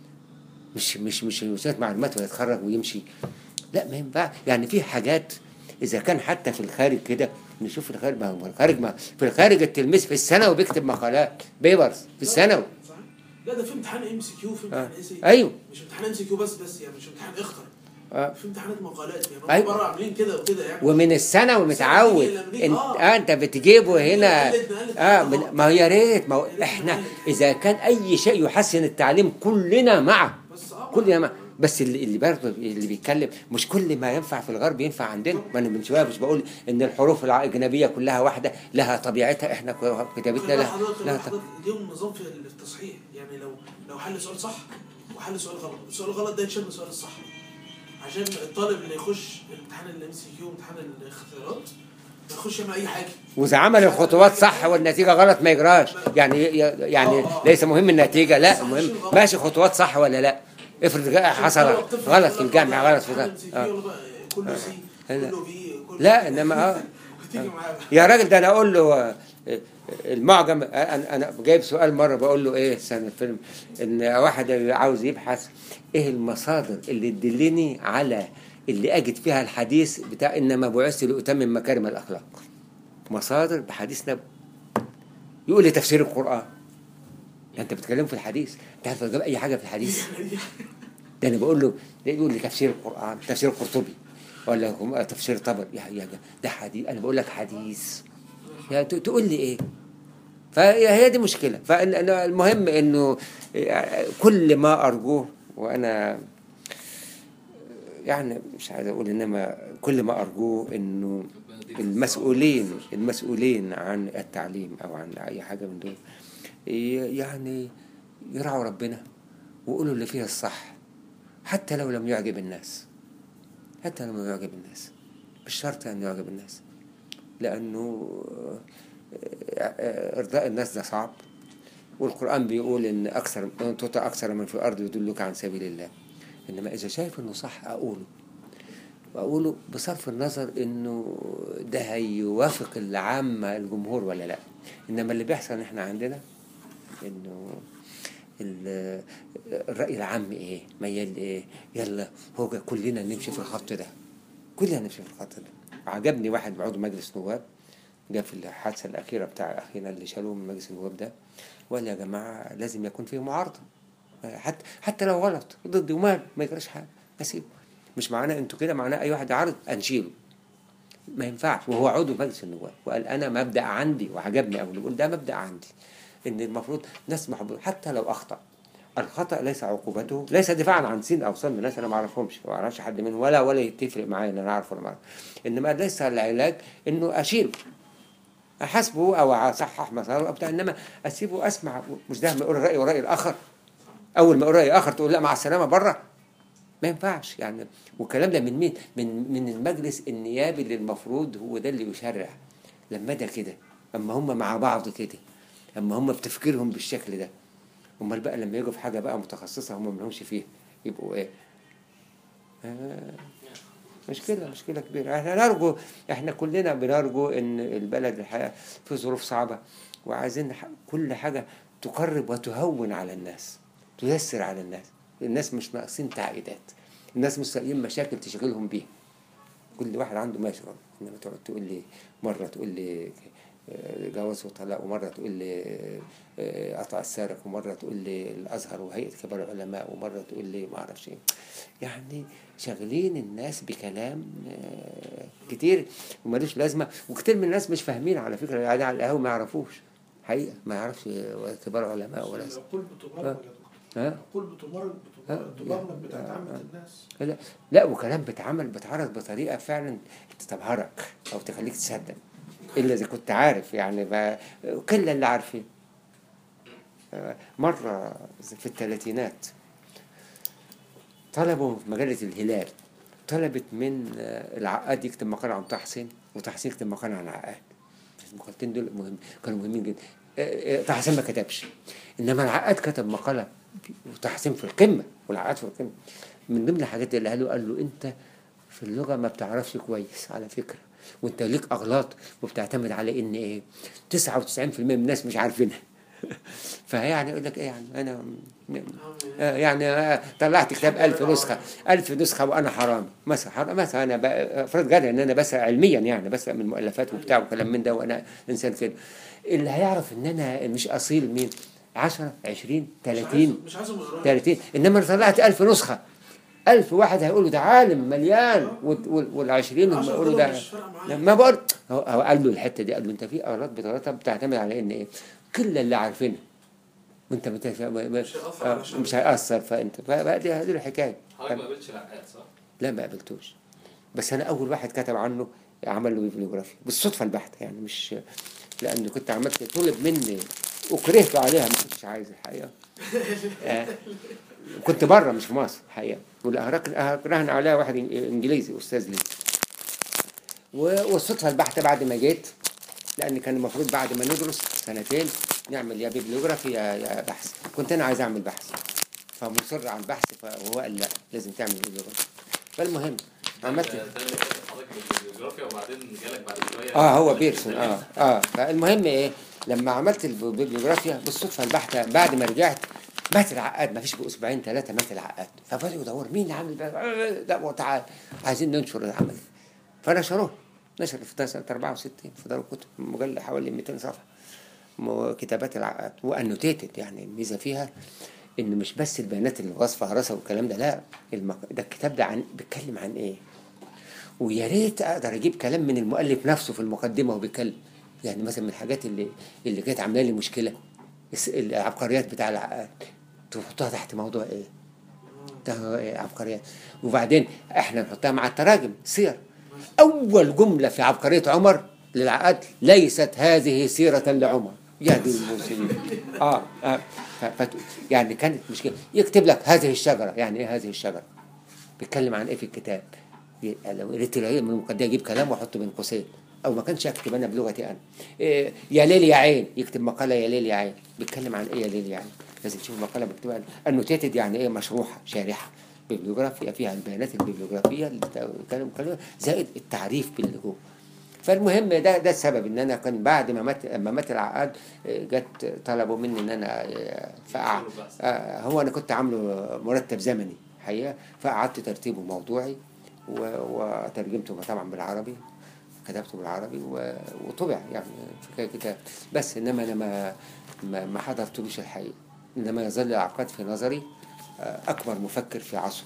مش مش مش وسيله معلومات ويتخرج ويمشي لا ما ينفع يعني في حاجات اذا كان حتى في الخارج كده نشوف في الخارج ما هو الخارج ما في الخارج التلميذ في الثانوي بيكتب مقالات بيبرز في الثانوي صح؟ لا ده في امتحان ام سي كيو في امتحان آه. اي سي ايوه مش امتحان ام سي كيو بس بس يعني مش امتحان اختر آه. في امتحانات مقالات يعني هم أيوة. بره عاملين كده وكده يعني ومن الثانوي متعود لما نيجي- انت آه. آه انت بتجيبه هنا نقلد- نقلد اه بعض. من ما هو يا ريت ما هو يا ريت احنا نقلد. اذا كان اي شيء يحسن التعليم كلنا معه بس اه كلنا معه بس اللي اللي برضه اللي بيتكلم مش كل ما ينفع في الغرب ينفع عندنا ما انا من شويه مش بقول ان الحروف الاجنبيه كلها واحده لها طبيعتها احنا كتابتنا لا لها حضرتك لها لا حضرتك ليهم نظام في التصحيح يعني لو لو حل سؤال صح وحل سؤال غلط السؤال الغلط ده يتشال من السؤال الصح عشان الطالب اللي يخش امتحان الام سي كيو امتحان الاختيارات ما يخش يعمل اي حاجه واذا عمل الخطوات صح والنتيجه غلط ما يجراش يعني يعني ليس مهم النتيجه لا مهم ماشي خطوات صح ولا لا افرض حصل غلط في الجامعه غلط في ده آه. كله سي لا. كله بي كله لا انما اه تيجي معاه يا راجل ده انا اقول له آه، المعجم انا انا جايب سؤال مره بقول له ايه سنه فيلم ان واحد عاوز يبحث ايه المصادر اللي تدلني على اللي اجد فيها الحديث بتاع انما بعثت لاتمم مكارم الاخلاق مصادر بحديث نبوي يقول لي تفسير القران انت بتتكلم في الحديث انت عارف اجيب اي حاجه في الحديث ده انا بقول له ده يقول لي تفسير القران تفسير القرطبي ولا هم- تفسير طبري يا يا ده حديث انا بقول لك حديث يعني ت- تقول لي ايه فهي دي مشكله فالمهم انه كل ما ارجوه وانا يعني مش عايز اقول انما كل ما ارجوه انه المسؤولين المسؤولين عن التعليم او عن اي حاجه من دول ي- يعني يرعوا ربنا ويقولوا اللي فيها الصح حتى لو لم يعجب الناس حتى لو لم يعجب الناس مش شرط ان يعجب الناس لانه آه، آه، ارضاء الناس ده صعب والقران بيقول ان اكثر ان تطع اكثر من في الارض يدلك عن سبيل الله انما اذا شايف انه صح اقوله واقوله بصرف النظر انه ده هيوافق العامة الجمهور ولا لا انما اللي بيحصل احنا عندنا انه ال- الرأي العام ايه ميال ايه يلا هو كلنا نمشي في الخط ده كلنا نمشي في الخط ده عجبني واحد عضو مجلس نواب جاء في الحادثة الأخيرة بتاع أخينا اللي شالوه من مجلس النواب ده وقال يا جماعة لازم يكون فيه معارضة حتى حتى لو غلط ضدي ومال ما يجراش حاجة أسيبه مش معناه انتوا كده معناه أي واحد عارض أنشيله ما ينفعش وهو عضو مجلس النواب وقال أنا مبدأ عندي وعجبني أوي بيقول ده مبدأ عندي إن المفروض نسمح به حتى لو أخطأ الخطأ ليس عقوبته ليس دفاعا عن سين أو صن ناس أنا ما أعرفهمش ما أعرفش حد منهم ولا ولا يتفرق معايا إن أنا أعرف ولا ما أعرف إنما ليس العلاج إنه أشيله احاسبه او اصحح مساره او بتاع انما اسيبه اسمع مش ده ما يقول راي وراي الاخر اول ما يقول راي اخر تقول لا مع السلامه بره ما ينفعش يعني والكلام ده من مين؟ من من المجلس النيابي اللي المفروض هو ده اللي يشرع لما ده كده اما هم مع بعض كده اما هم بتفكيرهم بالشكل ده امال بقى لما يجوا في حاجه بقى متخصصه هم ما لهمش فيها يبقوا ايه؟ آه مشكلة مشكلة كبيرة احنا نرجو احنا كلنا بنرجو ان البلد الحقيقة في ظروف صعبة وعايزين ح- كل حاجة تقرب وتهون على الناس تيسر على الناس الناس مش ناقصين تعقيدات الناس مش لاقيين مشاكل تشغلهم بيها كل واحد عنده مشغل انما تقعد تقول لي مرة تقول لي آه، جواز وطلاق ومرة تقول لي آه، قطع السارق ومرة تقول لي الأزهر وهيئة كبار العلماء ومرة تقول لي ما أعرفش إيه يعني شاغلين الناس بكلام آه، كتير ومالوش لازمة وكتير من الناس مش فاهمين على فكرة قاعدين على القهوة ما يعرفوش حقيقة ما يعرفش ولا كبار علماء ولا العقول بتبرمج يا دكتور ها العقول بتبرمج ها؟ بتبرمج بتاعت عامة الناس لا لا وكلام بيتعمل بيتعرض بطريقه فعلا تبهرك او تخليك تصدق الا اذا كنت عارف يعني ما كل اللي عارفين آه، مره في الثلاثينات طلبوا في مجله الهلال طلبت من آه، العقاد يكتب مقال عن طه حسين وطه حسين يكتب مقال عن العقاد المقالتين دول مهم كانوا مهمين جدا آه، آه، طه حسين ما كتبش انما العقاد كتب مقاله وطه حسين في القمه والعقاد في القمه من ضمن الحاجات اللي قالوا قال له انت في اللغه ما بتعرفش كويس على فكره وانت ليك اغلاط وبتعتمد على ان ايه 99% من الناس مش عارفينها فيعني يقول لك ايه يعني انا م- آه، يعني آه، طلعت كتاب ألف نسخة ألف نسخة وأنا حرامي مثلا حرام مثلا أنا ب- افرض جدع إن أنا بسرق علميا يعني بسرق من مؤلفات وبتاع وكلام من ده وأنا إنسان كده اللي هيعرف إن أنا مش أصيل مين 10 20 30 مش عايزهم يقراوا 30 إنما أنا طلعت ألف نسخة ألف واحد هيقولوا ده عالم مليان والعشرين هم عشرة يقولوا دول ده مش فارقة معايا. ما بقول هو هو قال له الحته دي قال له انت في اغلاط بتغلطها بتعتمد على ان ايه كل اللي عارفينها وانت مت- ما- ما- مش هيأثر آه، على شغلك. مش هيأثر فانت فبقى دي هذه الحكايه حضرتك ما قابلتش العقاد صح؟ لا ما قابلتوش بس انا اول واحد كتب عنه عمل له بيبليوغرافي بالصدفه البحته يعني مش لانه كنت عملت طلب مني وكرهت عليها ما كنتش عايز الحقيقه آه. كنت بره مش في مصر الحقيقه والاهركرهن عليها واحد إن- انجليزي استاذ لي و- والصدفه البحته بعد ما جيت لان كان المفروض بعد ما ندرس سنتين نعمل يا بيبليوغرافي يا يا بحث كنت انا عايز اعمل بحث فمصر على البحث فهو قال لا لازم تعمل بيبليوغرافي فالمهم عملت ده اللي كتب حضرتك بالجغرافيا وبعدين جالك بعد شويه اه هو بيرسون اه اه فالمهم ايه لما عملت البيبليوغرافيا بالصدفه البحته بعد ما رجعت مات العقاد ما فيش باسبوعين ثلاثه مات العقاد فبدأوا يدوروا مين اللي عامل ده آه، لا وتعال عايزين ننشر العمل فنشروه نشر في سنه 64 في دار الكتب مجلد حوالي 200 صفحه م- كتابات العقاد وانوتيتد يعني الميزه فيها ان مش بس البيانات اللي واصفه هرسه والكلام ده لا المق... ده الكتاب ده عن بيتكلم عن ايه ويا ريت اقدر اجيب كلام من المؤلف نفسه في المقدمه وهو بيتكلم يعني مثلا من الحاجات اللي اللي كانت عامله لي مشكله الس- العبقريات بتاع العقاد تحطها تحت موضوع ايه؟ ده إيه عبقريات وبعدين احنا نحطها مع التراجم سير اول جمله في عبقريه عمر للعقاد ليست هذه سيره لعمر يا دي المسلمين اه, آه. ف... ف... يعني كانت مشكله يكتب لك هذه الشجره يعني ايه هذه الشجره؟ بيتكلم عن ايه في الكتاب ي- لو قريت العيد من المقدمه اجيب كلام واحطه بين قوسين او ما كانش اكتب انا بلغتي انا إيه يا ليل يا عين يكتب مقاله يا ليل يا عين بيتكلم عن ايه يا ليل يا عين لازم تشوف مقاله مكتوبه النوتيتد يعني ايه مشروحه شارحه بيبليوغرافيا فيها البيانات البيبليوغرافيه اللي بتتكلم كلام زائد التعريف باللي جوه فالمهم ده ده السبب ان انا كان بعد ما مات ما مات العقاد آه، جت طلبوا مني ان انا آه، فقع آه، هو انا كنت عامله مرتب زمني حقيقه فقعدت ترتيبه موضوعي و- وترجمته طبعا بالعربي كتبته بالعربي و- وطبع يعني في كتاب بس انما انا ما ما, ما حضرتلوش الحقيقه انما يظل العقاد في نظري آه، اكبر مفكر في عصره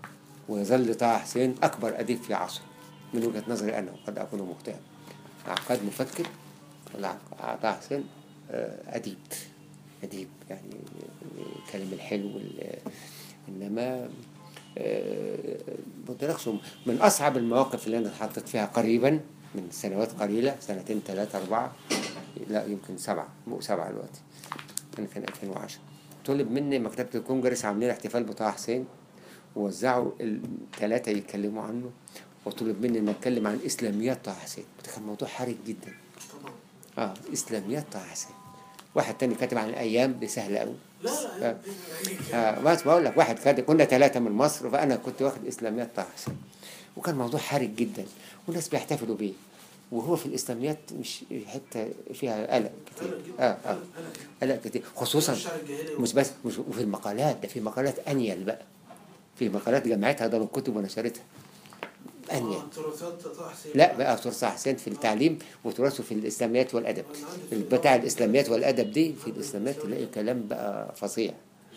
ويظل طه حسين اكبر اديب في عصره من وجهه نظري انا وقد اكون مجتهد عقاد مفكر والع- طه حسين آه، اديب اديب يعني الكلام الحلو وال- انما آه، بطريقة من اصعب المواقف اللي انا اتحطيت فيها قريبا من سنوات قليله سنتين ثلاثه اربعه لا يمكن سبعه مو سبعه دلوقتي انا كان 2010 طلب مني مكتبه الكونجرس عاملين احتفال بطه حسين ووزعوا الثلاثه يتكلموا عنه وطلب مني ان اتكلم عن اسلاميات طه حسين ده كان موضوع حرج جدا طبعا اه اسلاميات طه حسين واحد تاني كاتب عن الايام دي سهله قوي لا لا آه. آه بس بقول لك واحد كاتب كنا ثلاثه من مصر فانا كنت واخد اسلاميات طه حسين وكان موضوع حرج جدا والناس بيحتفلوا بيه وهو في الاسلاميات مش حته فيها قلق كتير قلق جدا اه اه قلق قلق قلق كتير خصوصا الشعر الجاهلي مش بس مش وفي المقالات ده في مقالات انيل بقى في مقالات جمعتها دار الكتب ونشرتها انيل آه، تراثات طه حسين لا بقى تراث حسين في التعليم وتراثه في الاسلاميات والادب أنا عندي في- بتاع الاسلاميات والادب دي في الاسلاميات تلاقي كلام بقى فظيع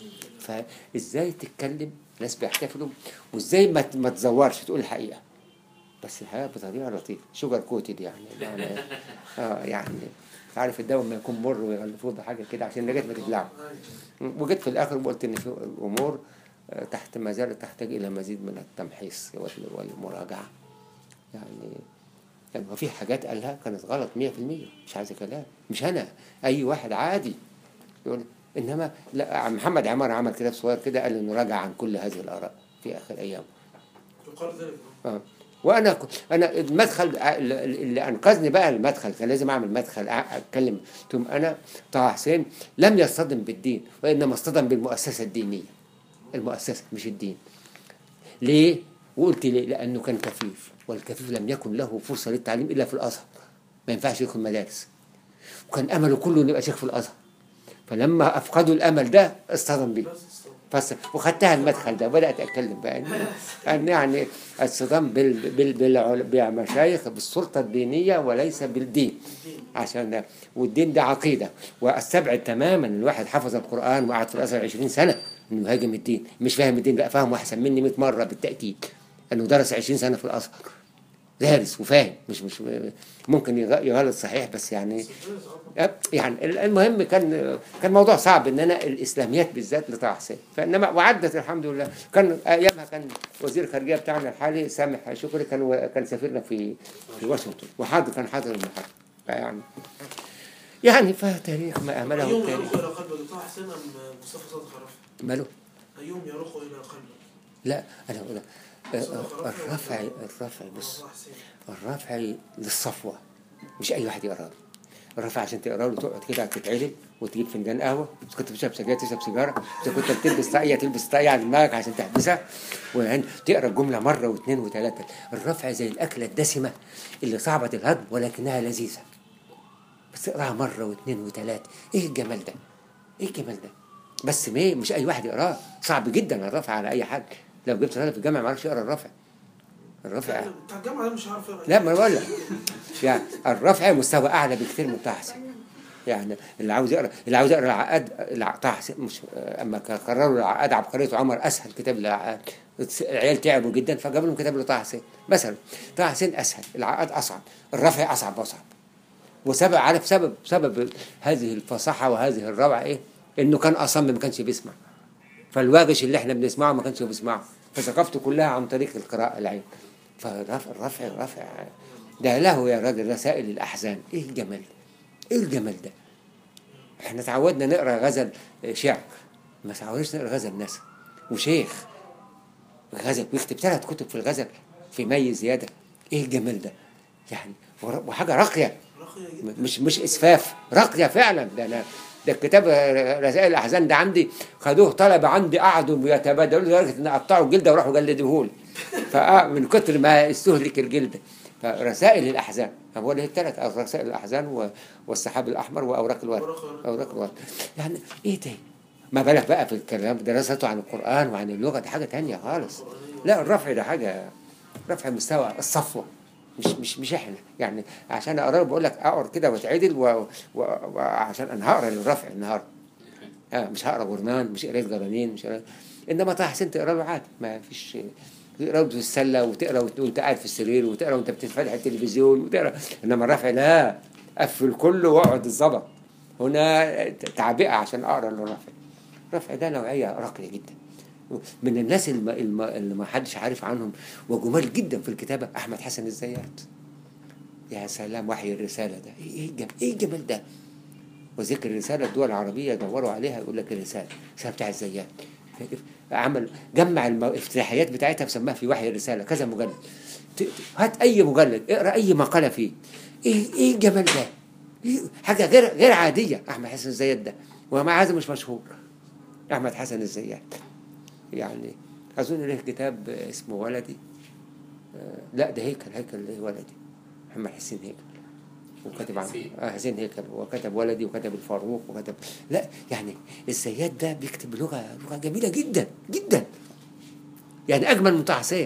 فازاي تتكلم ناس بيحتفلوا وازاي ما ما تزورش تقول الحقيقه بس الحقيقه بطريقه لطيفه شوجر كوتد يعني يعني اه يعني عارف الدواء لما يكون مر ويغلفوه بحاجه كده عشان لغايه ما تبلعه أيوة. وجيت في الاخر وقلت ان في امور آه، تحت ما زالت تحتاج الى مزيد من التمحيص وال- والمراجعه يعني يعني هو في حاجات قالها كانت غلط 100% مش عايز كلام مش انا اي واحد عادي يقول انما لا محمد عمار عمل كتاب صغير كده قال انه راجع عن كل هذه الاراء في اخر ايامه يقال ذلك اه وانا ك- انا المدخل اللي انقذني بقى المدخل كان لازم اعمل مدخل أع- اتكلم ثم انا طه حسين لم يصطدم بالدين وانما اصطدم بالمؤسسه الدينيه المؤسسه مش الدين ليه وقلت ليه لانه كان كفيف والكفيف لم يكن له فرصه للتعليم الا في الازهر ما ينفعش يدخل مدارس وكان امله كله انه يبقى شيخ في الازهر فلما افقدوا الامل ده اصطدم بيه بس استوى. بس وخدتها المدخل ده وبدات اتكلم بقى ان ان يعني الصدام بال بال بالعل- بالمشايخ بالسلطه الدينيه وليس بالدين عشان ده والدين ده عقيده واستبعد تماما ان الواحد حفظ القران وقعد في الازهر 20 سنه انه يهاجم الدين مش فاهم الدين لا فاهمه احسن مني 100 مره بالتاكيد انه درس 20 سنه في الازهر دارس وفاهم مش مش ممكن يغ- يغلط صحيح بس يعني يعني المهم كان كان موضوع صعب ان انا الاسلاميات بالذات لطه حسين فانما وعدت الحمد لله كان ايامها كان وزير الخارجيه بتاعنا الحالي سامح شكري كان كان سفيرنا في في واشنطن وحاضر كان حاضر المحاضره يعني يعني فتاريخ ما امله أيوم التاريخ يروق إلى قلبك طه حسين أم مصطفى صادق عرفة ماله أيوم يروق إلى قلبك لا انا اقول لك، آه، الرفعي الرفعي بص طه حسين الرفعي للصفوة مش أي واحد يقرا له الرفع عشان تقرا له تقعد كده تتعدل وتجيب فنجان قهوة إذا كنت بتشرب سجاير تشرب سيجارة إذا كنت بتلبس طاقية تلبس طاقية على دماغك عشان تحبسها وبعدين تقرا الجملة مرة واثنين وثلاثة الرفع زي الأكلة الدسمة اللي صعبة الهضم ولكنها لذيذة بس تقراها مرة واثنين وثلاثة إيه الجمال ده؟ إيه الجمال ده؟ بس ما مش أي واحد يقراه صعب جدا الرفع على أي حد لو جبت طالب في الجامعة ما يعرفش يقرا الرفع الرفع بتاع الجامعة ده مش عارف يقرأ. لا ما أنا بقول لك يعني الرفع مستوى اعلى بكثير من طه حسين يعني اللي عاوز يقرا اللي عاوز يقرا العقاد الع- طه حسين مش اما ك- قرروا العقاد عبقريه عمر اسهل كتاب للعقاد العيال تعبوا جدا فجابوا لهم كتاب لطه حسين مثلا طه حسين اسهل العقاد اصعب الرفع اصعب واصعب وسبب عارف سبب سبب هذه الفصاحه وهذه الروعه ايه؟ انه كان اصم ما كانش بيسمع فالواجش اللي احنا بنسمعه ما كانش بيسمعه فثقافته كلها عن طريق القراءة العين فالرفع الرفع الرفع ده له يا راجل رسائل الأحزان إيه الجمال ده؟ إيه الجمال ده احنا تعودنا نقرا غزل شعر ما تعودناش نقرا غزل نثر وشيخ غزل بيكتب ثلاث كتب في الغزل في مي زيادة إيه الجمال ده يعني ور- وحاجة راقية راقية جدا مش مش اسفاف راقيه فعلا ده انا ده الكتاب رسائل الاحزان ده عندي خدوه طلبه عندي قعدوا يتبادلوا لدرجه ان قطعوا الجلده وراحوا جلدوه لي فمن كتر ما استهلك الجلده فرسائل الاحزان هو اللي الثلاث رسائل الاحزان و- والسحاب الاحمر واوراق الورد أوراق الورد. اوراق الورد يعني ايه ده ما بالك بقى في الكلام دراسته عن القران وعن اللغه ده حاجه تانية خالص لا الرفع ده حاجه رفع مستوى الصفوه مش مش مش احنا يعني عشان اقرا له بقول لك اقعد كده واتعدل و- و- وعشان انا هقرا للرفع النهارده اه مش هقرا جورنان مش قرايه جرانين مش قرايه انما طه حسين تقرا له عادي ما فيش تقرا له في السله وتقرا وانت وأنت قاعد في السرير وتقرا وانت بتتفتح التلفزيون وتقرا انما الرفع لا قفل كله واقعد الظبط هنا تعبئه عشان اقرا للرفع الرفع ده نوعيه راقيه جدا من الناس الم... الم... اللي ما حدش عارف عنهم وجمال جدا في الكتابه احمد حسن الزيات يا سلام وحي الرساله ده ايه ايه الجمال, إيه الجمال ده وذكر الرساله الدول العربيه دوروا عليها يقول لك الرساله الرساله بتاع الزيات عمل جمع الافتتاحيات بتاعتها وسماها في وحي الرساله كذا مجلد ت- ت- هات اي مجلد اقرا اي مقاله فيه ايه ايه الجمال ده إيه حاجه غير غير عاديه احمد حسن الزيات ده ومع هذا مش مشهور احمد حسن الزيات يعني اظن له كتاب اسمه ولدي آه، لا ده هيكل هيكل ولدي محمد حسين هيكل وكتب عن حسين. اه حسين هيكل وكتب ولدي وكتب الفاروق وكتب لا يعني الزيات ده بيكتب بلغه لغه جميله جدا جدا يعني اجمل من طه حسين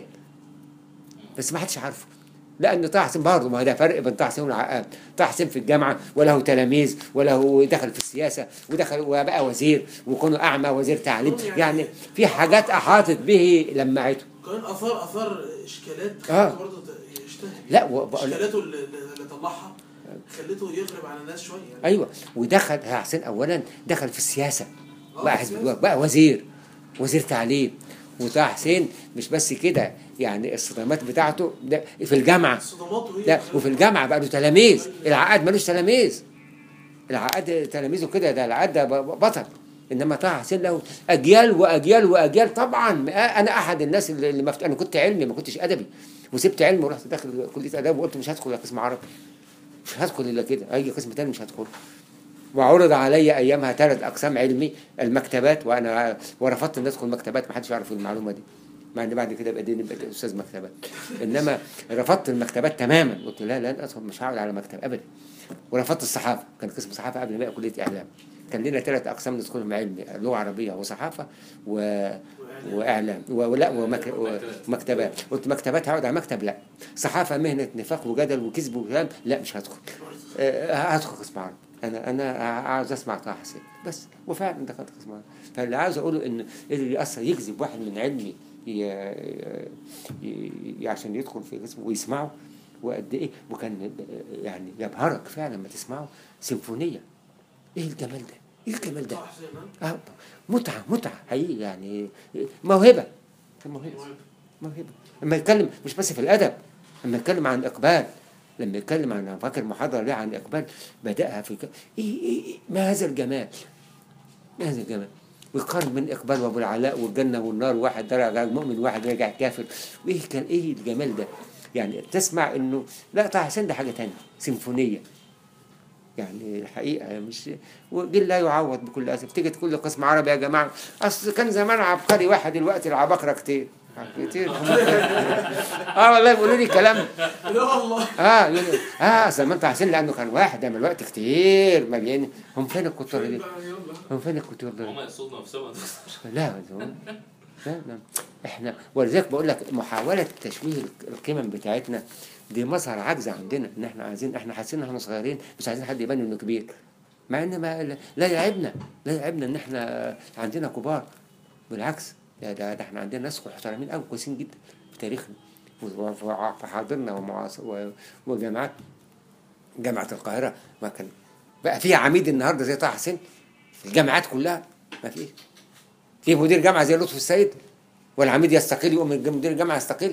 بس ما حدش عارفه لان طه حسين برضه ما هو ده فرق بين طه حسين والعقاد طه حسين في الجامعه وله تلاميذ وله دخل في السياسه ودخل وبقى وزير وكونه اعمى وزير تعليم يعني في حاجات احاطت به لمعته كمان اثار اثار اشكالات آه. خلته برضه يشتهر لا وبقول اشكالاته اللي, اللي طلعها خلته يغلب على الناس شويه يعني ايوه ودخل حسين اولا دخل في السياسه آه، بقى في حزب السياسة. بقى وزير وزير تعليم وطه حسين مش بس كده يعني الصدمات بتاعته ده في الجامعه صدماته هي لا وفي الجامعه بقى له تلاميذ العقاد ملوش تلاميذ العقاد تلاميذه كده ده العقاد ده ب- بطل انما طه حسين له اجيال واجيال واجيال طبعا انا احد الناس اللي اللي مفت... انا كنت علمي ما كنتش ادبي وسبت علمي ورحت داخل كليه اداب وقلت مش هدخل قسم عربي مش هدخل الا كده اي قسم تاني مش هدخل وعرض علي ايامها ثلاث اقسام علمي المكتبات وانا ورفضت ان ادخل مكتبات ما حدش يعرف المعلومه دي مع ان بعد كده بديني بقيت استاذ مكتبات انما رفضت المكتبات تماما قلت لا لن ادخل مش هقعد على مكتب ابدا ورفضت الصحافه كان قسم صحافه قبل ما يبقى كليه اعلام كان لنا ثلاث اقسام ندخلهم علمي لغه عربيه وصحافه و... واعلام و- ولا ومك... ومكتبات قلت مكتبات هقعد على مكتب لا صحافه مهنه نفاق وجدل وكذب وكلام لا مش هدخل آه، هدخل قسم عربي انا انا عاوز اسمع طه حسين بس وفعلا دخلت قسم عربي فاللي عاوز اقوله ان اللي يأثر يجذب واحد من علمي ي... ي... ي... عشان يدخل في قسم ويسمعه وقد ايه وكان يعني يبهرك فعلا لما تسمعه سيمفونيه ايه الجمال ده؟ ايه الجمال ده؟ طه حسين ها؟ آه، متعة متعة حقيقي يعني موهبة موهبة موهبة لما يتكلم مش بس في الأدب لما يتكلم عن إقبال لما يتكلم عن أنا فاكر محاضرة ليه عن إقبال بدأها في ك... إيه إيه إيه ما هذا الجمال ما هذا الجمال ويقارن بين إقبال وأبو العلاء والجنة والنار واحد رجع مؤمن واحد رجع كافر وإيه كان إيه الجمال ده يعني تسمع إنه لا طه حسين ده حاجة تانية سيمفونية يعني الحقيقة مش وجيل لا يعوض بكل أسف تيجي تقول لي قسم عربي يا جماعة أصل كان زمان عبقري واحد دلوقتي العباقرة كتير كتير اه والله بيقولوا لي كلام لا والله اه يقولوا اه اصل ما انت حسين لانه كان واحد اما الوقت كتير مليان هم فين الكتور دي؟ بقى يلا هم فين الكتور دي؟ هم يقصدوا نفسهم لا لا لا لا احنا ولذلك بقول لك محاولة تشويه القيم بتاعتنا دي مظهر عجز عندنا ان احنا عايزين احنا حاسين ان احنا صغيرين مش عايزين حد يبان انه كبير مع ان ما لا يعيبنا لا يعيبنا ان احنا عندنا كبار بالعكس ده, ده, ده احنا عندنا ناس محترمين قوي كويسين جدا في تاريخنا وفي حاضرنا ومعاص- و- وجامعات جامعة القاهرة ما كان بقى فيها عميد النهارده زي طه حسين في الجامعات كلها ما فيش في مدير جامعه زي لطفي السيد والعميد يستقيل يقوم مدير الجامعه يستقيل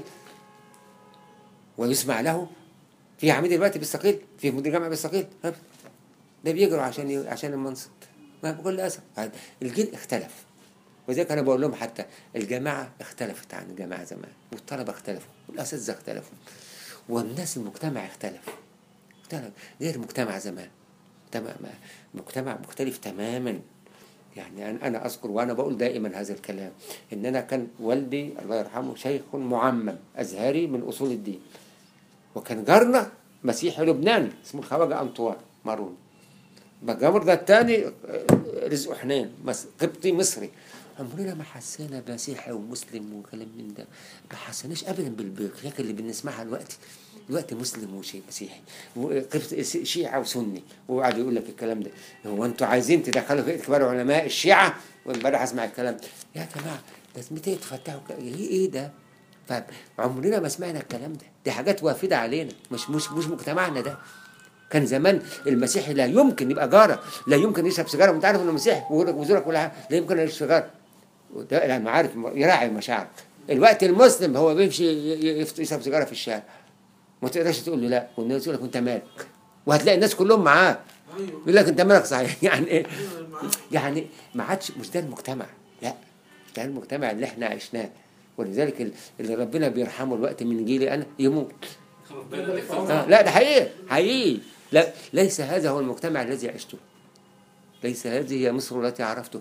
ويسمع له في عميد دلوقتي بيستقيل في مدير جامعه بيستقيل ها؟ ده بيجروا عشان ي- عشان المنصب ما بكل اسف هذا- الجيل اختلف وذلك انا بقول لهم حتى الجامعه اختلفت عن الجامعه زمان والطلبه اختلفوا والاساتذه اختلفوا والناس المجتمع اختلف اختلف غير مجتمع زمان مجتمع مجتمع مختلف تماما يعني أنا أنا أذكر وأنا بقول دائما هذا الكلام إن أنا كان والدي الله يرحمه شيخ معمم أزهري من أصول الدين وكان جارنا مسيحي لبناني اسمه الخواجة أنطوان مارون بجامر ده التاني آه، رزق حنين مس- قبطي مصري عمرنا ما حسينا مسيحي ومسلم وكلام من ده ما حسيناش ابدا بالبيقياك اللي بنسمعها دلوقتي دلوقتي مسلم وشيء مسيحي وقبط- شيعة وسني وقعد يقول لك الكلام ده هو انتوا عايزين تدخلوا فئة كبار علماء الشيعة وامبارح اسمع الكلام ده يا جماعة لازم تفتحوا ك- ايه ايه ده فعمرنا ما سمعنا الكلام ده دي حاجات وافدة علينا مش مش مش مجتمعنا ده كان زمان المسيحي لا يمكن يبقى جارك لا يمكن يشرب سيجاره وانت عارف انه مسيحي ويقول وزورك ولا حاجه لا يمكن يشرب سيجاره وده لانه عارف يراعي مشاعرك الوقت المسلم هو بيمشي ي- ي- يفت- يشرب سيجاره في الشارع ما تقدرش تقول له لا والناس يقول لك انت مالك وهتلاقي الناس كلهم معاه ايوه يقول لك انت مالك صحيح يعني ايه ايوه معاك. يعني ما عادش مش ده المجتمع لا ده المجتمع اللي احنا عشناه ولذلك ال- اللي ربنا بيرحمه الوقت من جيلي انا يموت ربنا يكفر آه لا ده حقيقي حقيقي لا ليس هذا هو المجتمع الذي عشته ليس هذه هي مصر التي عرفتها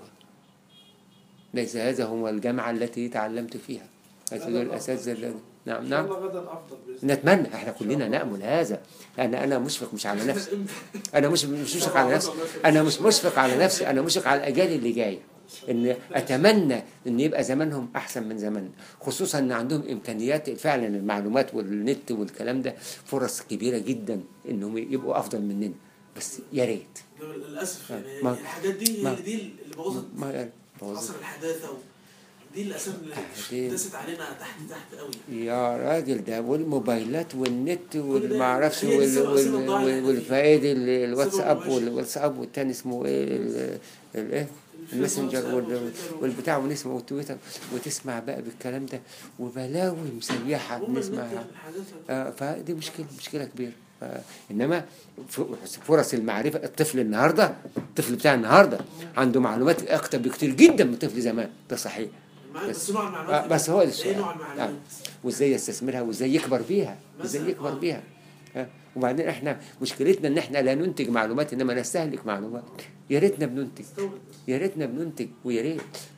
ليس هذا هو الجامعة التي تعلمت فيها هذا هو الأساتذة الذي نعم ان نعم شاء الله غدا افضل باذن نتمنى احنا كلنا نأمل هذا انا انا مشفق مش على نفسي الله انا مش مش مشفق على نفسي انا مش مشفق على نفسي انا مشفق على الاجيال اللي جايه ان اتمنى ان يبقى زمانهم احسن من زماننا خصوصا ان عندهم امكانيات فعلا المعلومات والنت والكلام ده فرص كبيره جدا انهم يبقوا افضل مننا بس يا ريت للاسف يعني ما- الحاجات دي هي ما- اللي دي اللي بوظت ما بوظت. عصر الحداثه و... دي الاسامي دي- اللي دست علينا تحت تحت قوي يا راجل ده والموبايلات والنت والمعرفش هي دي وال السبب- وال السبب ضاع وال الحاجات دي. والفائد ال- الواتساب السبب وال- مباشر. والواتساب والتاني اسمه ايه ال- الايه الماسنجر وال- والبتاع ونسمع والتويتر وتسمع بقى بالكلام ده وبلاوي مسيحه هم النت بنسمعها الحاجات آه فدي مشكله مشكله كبيره آه، انما ف- فرص المعرفه الطفل النهارده الطفل بتاع النهارده عنده معلومات اكتر بكتير جدا من طفل زمان ده صحيح المع- بس- بس نوع المعلومات آه، بس هو ايه السؤال نوع آه. المعلومات؟ وازاي يستثمرها وازاي يكبر بيها ازاي مثلاً، يكبر آه. بيها ها؟ وبعدين احنا مشكلتنا ان احنا لا ننتج معلومات انما نستهلك معلومات يا ريتنا بننتج استورد. يا ريتنا بننتج ويا ريت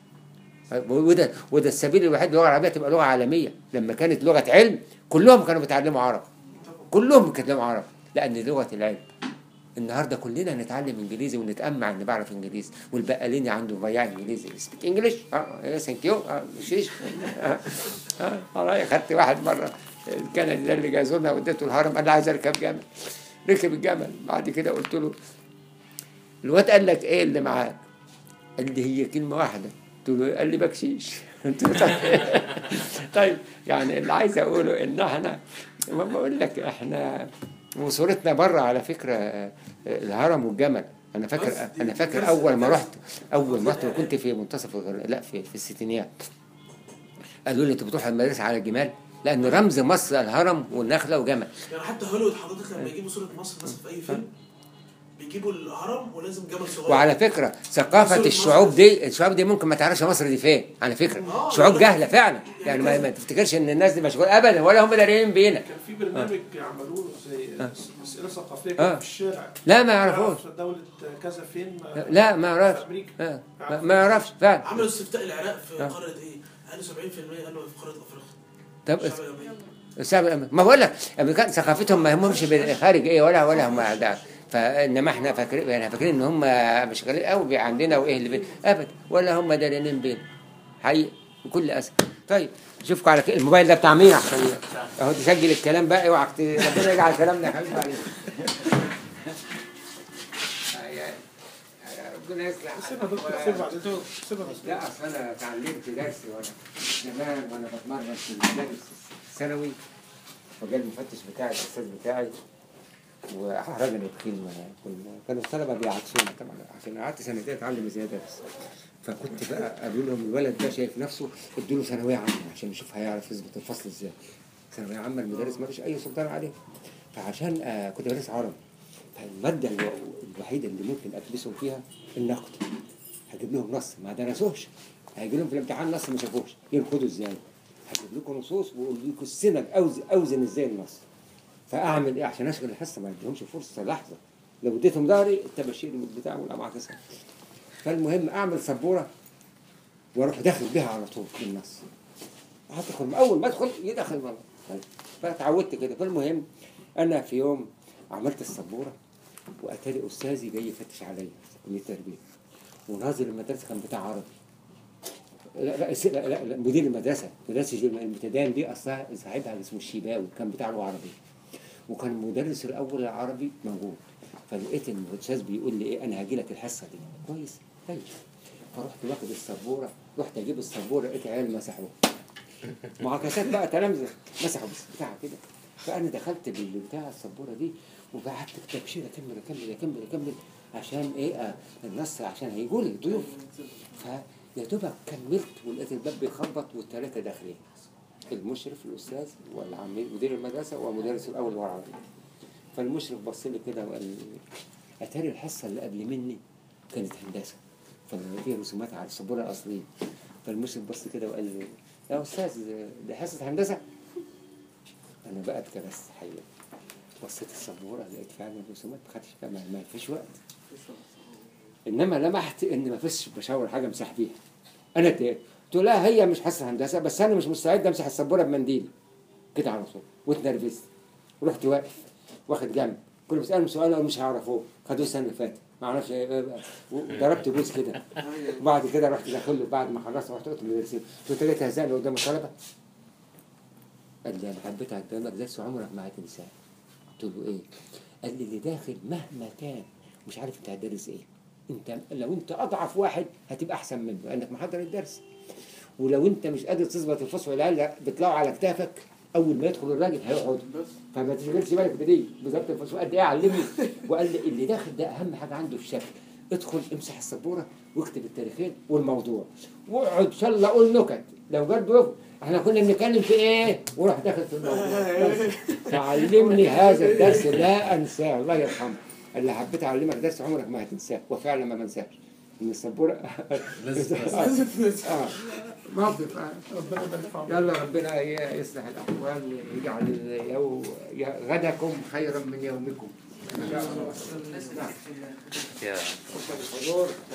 وده وده السبيل الوحيد للغه العربيه تبقى لغه عالميه لما كانت لغه علم كلهم كانوا بيتعلموا عرب كلهم بيتكلموا عرب لان دي لغه العلم النهارده كلنا نتعلم انجليزي ونتامع ان بعرف انجليزي والبقالين عنده ضياع انجليزي سبيك انجلش اه ثانك يو اه مشيش اه اه والله خدت واحد مره الكندي ده اللي جازونا وديته الهرم قال لي عايز اركب جمل ركب الجمل بعد كده قلت له الواد قال لك ايه اللي معاك؟ قال لي هي كلمه واحده قلت له قال لي بكشيش قلت له طيب طيب يعني اللي عايز اقوله ان احنا ما بقول لك احنا وصورتنا بره على فكره آه، الهرم والجمل انا بس فاكر دي انا فاكر كارثة- اول ما كارثة. رحت اول ما رحت وكنت في منتصف الغر... لا في في الستينيات قالوا لي انت بتروح المدرسه على الجمال لان رمز مصر الهرم والنخله وجمل يعني حتى هوليوود حضرتك لما يجيبوا صورة مصر مثلا في أي فيلم بيجيبوا الهرم ولازم جمل صغير وعلى فكره ثقافه صورة الشعوب مصر. دي الشعوب دي ممكن ما تعرفش مصر دي فين على فكره آه، شعوب لا. جهله فعلا يعني ما, ما تفتكرش ان الناس دي مشغوله ابدا ولا هم دارين بينا كان في برنامج عملوه زي اسئله ثقافيه آه. كده في الشارع لا ما يعرفوش يعرف دوله كذا فين ما- لا ما في يعرفش امريكا آه، ما- ما يعرفش فعلا عملوا استفتاء العراق في آه. قارة إيه؟ قالوا 70% قالوا في قارة أفريقيا طب الشعب الأمريكي الشعب الأمريكي ما بقول لك الامريكان ثقافتهم ما همهمش بالخارج ايه ولا ولا هم ده فانما احنا فاكرين يعني فاكرين ان هم مش غاليين قوي عندنا وايه اللي بين ابدا ولا هم دارينين بين حقيقي بكل اسف طيب اشوفكم على كده الموبايل ده بتاع مين عشان اهو تسجل الكلام بقى اوعى ت- ربنا يجعل كلامنا خفيف عليك ربنا يصلح سيبها دكتور سيبها دكتور سيبها دكتور لا اصل انا اتعلمت درس وانا زمان وانا بتمرن في المدارس الثانوي وجا المفتش بتاعي الاستاذ بتاعي واحرجني بكلمه يعني كنا كانوا الطلبه بيعطسوني طبعا عشان قعدت سنتين اتعلم ازاي ادرس فكنت بقى قالوا لهم الولد ده شايف نفسه ادوا له ثانويه عامه عشان نشوف هيعرف يظبط الفصل ازاي ثانويه عامه المدرس ما فيش اي سلطان عليه فعشان آه كنت بدرس عربي فالماده الو- الوحيده اللي ممكن ادرسهم فيها النقد هجيب لهم نص ما درسوش هيجي لهم في الامتحان نص ما شافوش ينقدوا ازاي هجيب لكم نصوص واقول لكم السند اوزن اوزن ازاي النص فاعمل ايه عشان اشغل الحصه ما اديهمش فرصه لحظه لو اديتهم ظهري التبشير والبتاع والامعاء كسر فالمهم اعمل سبوره واروح داخل بيها على طول بالنص هدخل اول ما ادخل يدخل مرة فتعودت كده فالمهم انا في يوم عملت السبوره واتاري استاذي جاي يفتش عليا في كليه التربيه وناظر المدرسه كان بتاع عربي لا لا, س- لا, لا, لا مدير المدرسه مدرسه المتدان دي اصلها صاحبها اسمه الشيباوي كان بتاع له عربي وكان المدرس الاول العربي موجود فلقيت ان الاستاذ بيقول لي ايه انا هاجي لك الحصه دي كويس طيب فرحت واخد السبوره رحت اجيب السبوره لقيت عيال مسحوه معاكسات بقى تلامذه مسحوا بس بتاع كده فانا دخلت بالبتاع السبوره دي وقعدت تبشير اكمل اكمل اكمل اكمل عشان ايه آه النص عشان هيجوا لي ضيوف فيا دوبك كملت ولقيت الباب بيخبط والثلاثه داخلين المشرف الاستاذ والعميد مدير المدرسه والمدرس الاول والعربي فالمشرف بص لي كده وقال لي اتاري الحصه اللي قبل مني كانت هندسه فانا فيها رسومات على السبوره الاصليه فالمشرف بص كده وقال لي يا استاذ دي حصه هندسه انا بقى اتكبست حقيقه بصيت السبوره لقيت فعلا الرسومات ما خدتش ما ما فيش وقت انما لمحت ان ما فيش بشاور حاجه امسح بيها انا اتضايقت قلت له لا هي مش حصه هندسه بس انا مش مستعد امسح السبوره بمنديلي كده على طول واتنرفزت ورحت واقف واخد جنب كل بيسالهم سؤال اقول مش هعرفوه خدوه السنه اللي فاتت ما اعرفش إيه، وضربت بوس كده وبعد كده رحت داخل له بعد ما خلصت رحت قلت للمدرسين قلت له جاي تهزقني قدام الطلبه قال لي انا حبيت اعلمك درس عمرك ما هتنساه قلت له ايه؟ قال لي اللي داخل مهما كان مش عارف انت هتدرس ايه انت لو انت اضعف واحد هتبقى احسن منه لانك محضر الدرس ولو انت مش قادر تظبط الفصل والعيال بيطلعوا على كتافك اول ما يدخل الراجل هيقعد فما تشغلش بالك بدي بالظبط الفصل قد ايه علمني وقال لي اللي داخل ده اهم حاجه عنده الشكل ادخل امسح السبوره واكتب التاريخين والموضوع واقعد ان شاء الله قول نكت لو جد ضيوف احنا كنا بنتكلم في ايه وراح داخل في الموضوع بس. فعلمني هذا الدرس لا انساه الله يرحمه اللي حبيت اعلمك درس عمرك ما هتنساه وفعلا ما بنساش ان السبوره لازم اه موقف آه. ربنا يبارك في عمرك يلا ربنا ي- يصلح الاحوال يجعل يو... ي- غدكم خيرا من يومكم ان شاء الله نعم يا الحضور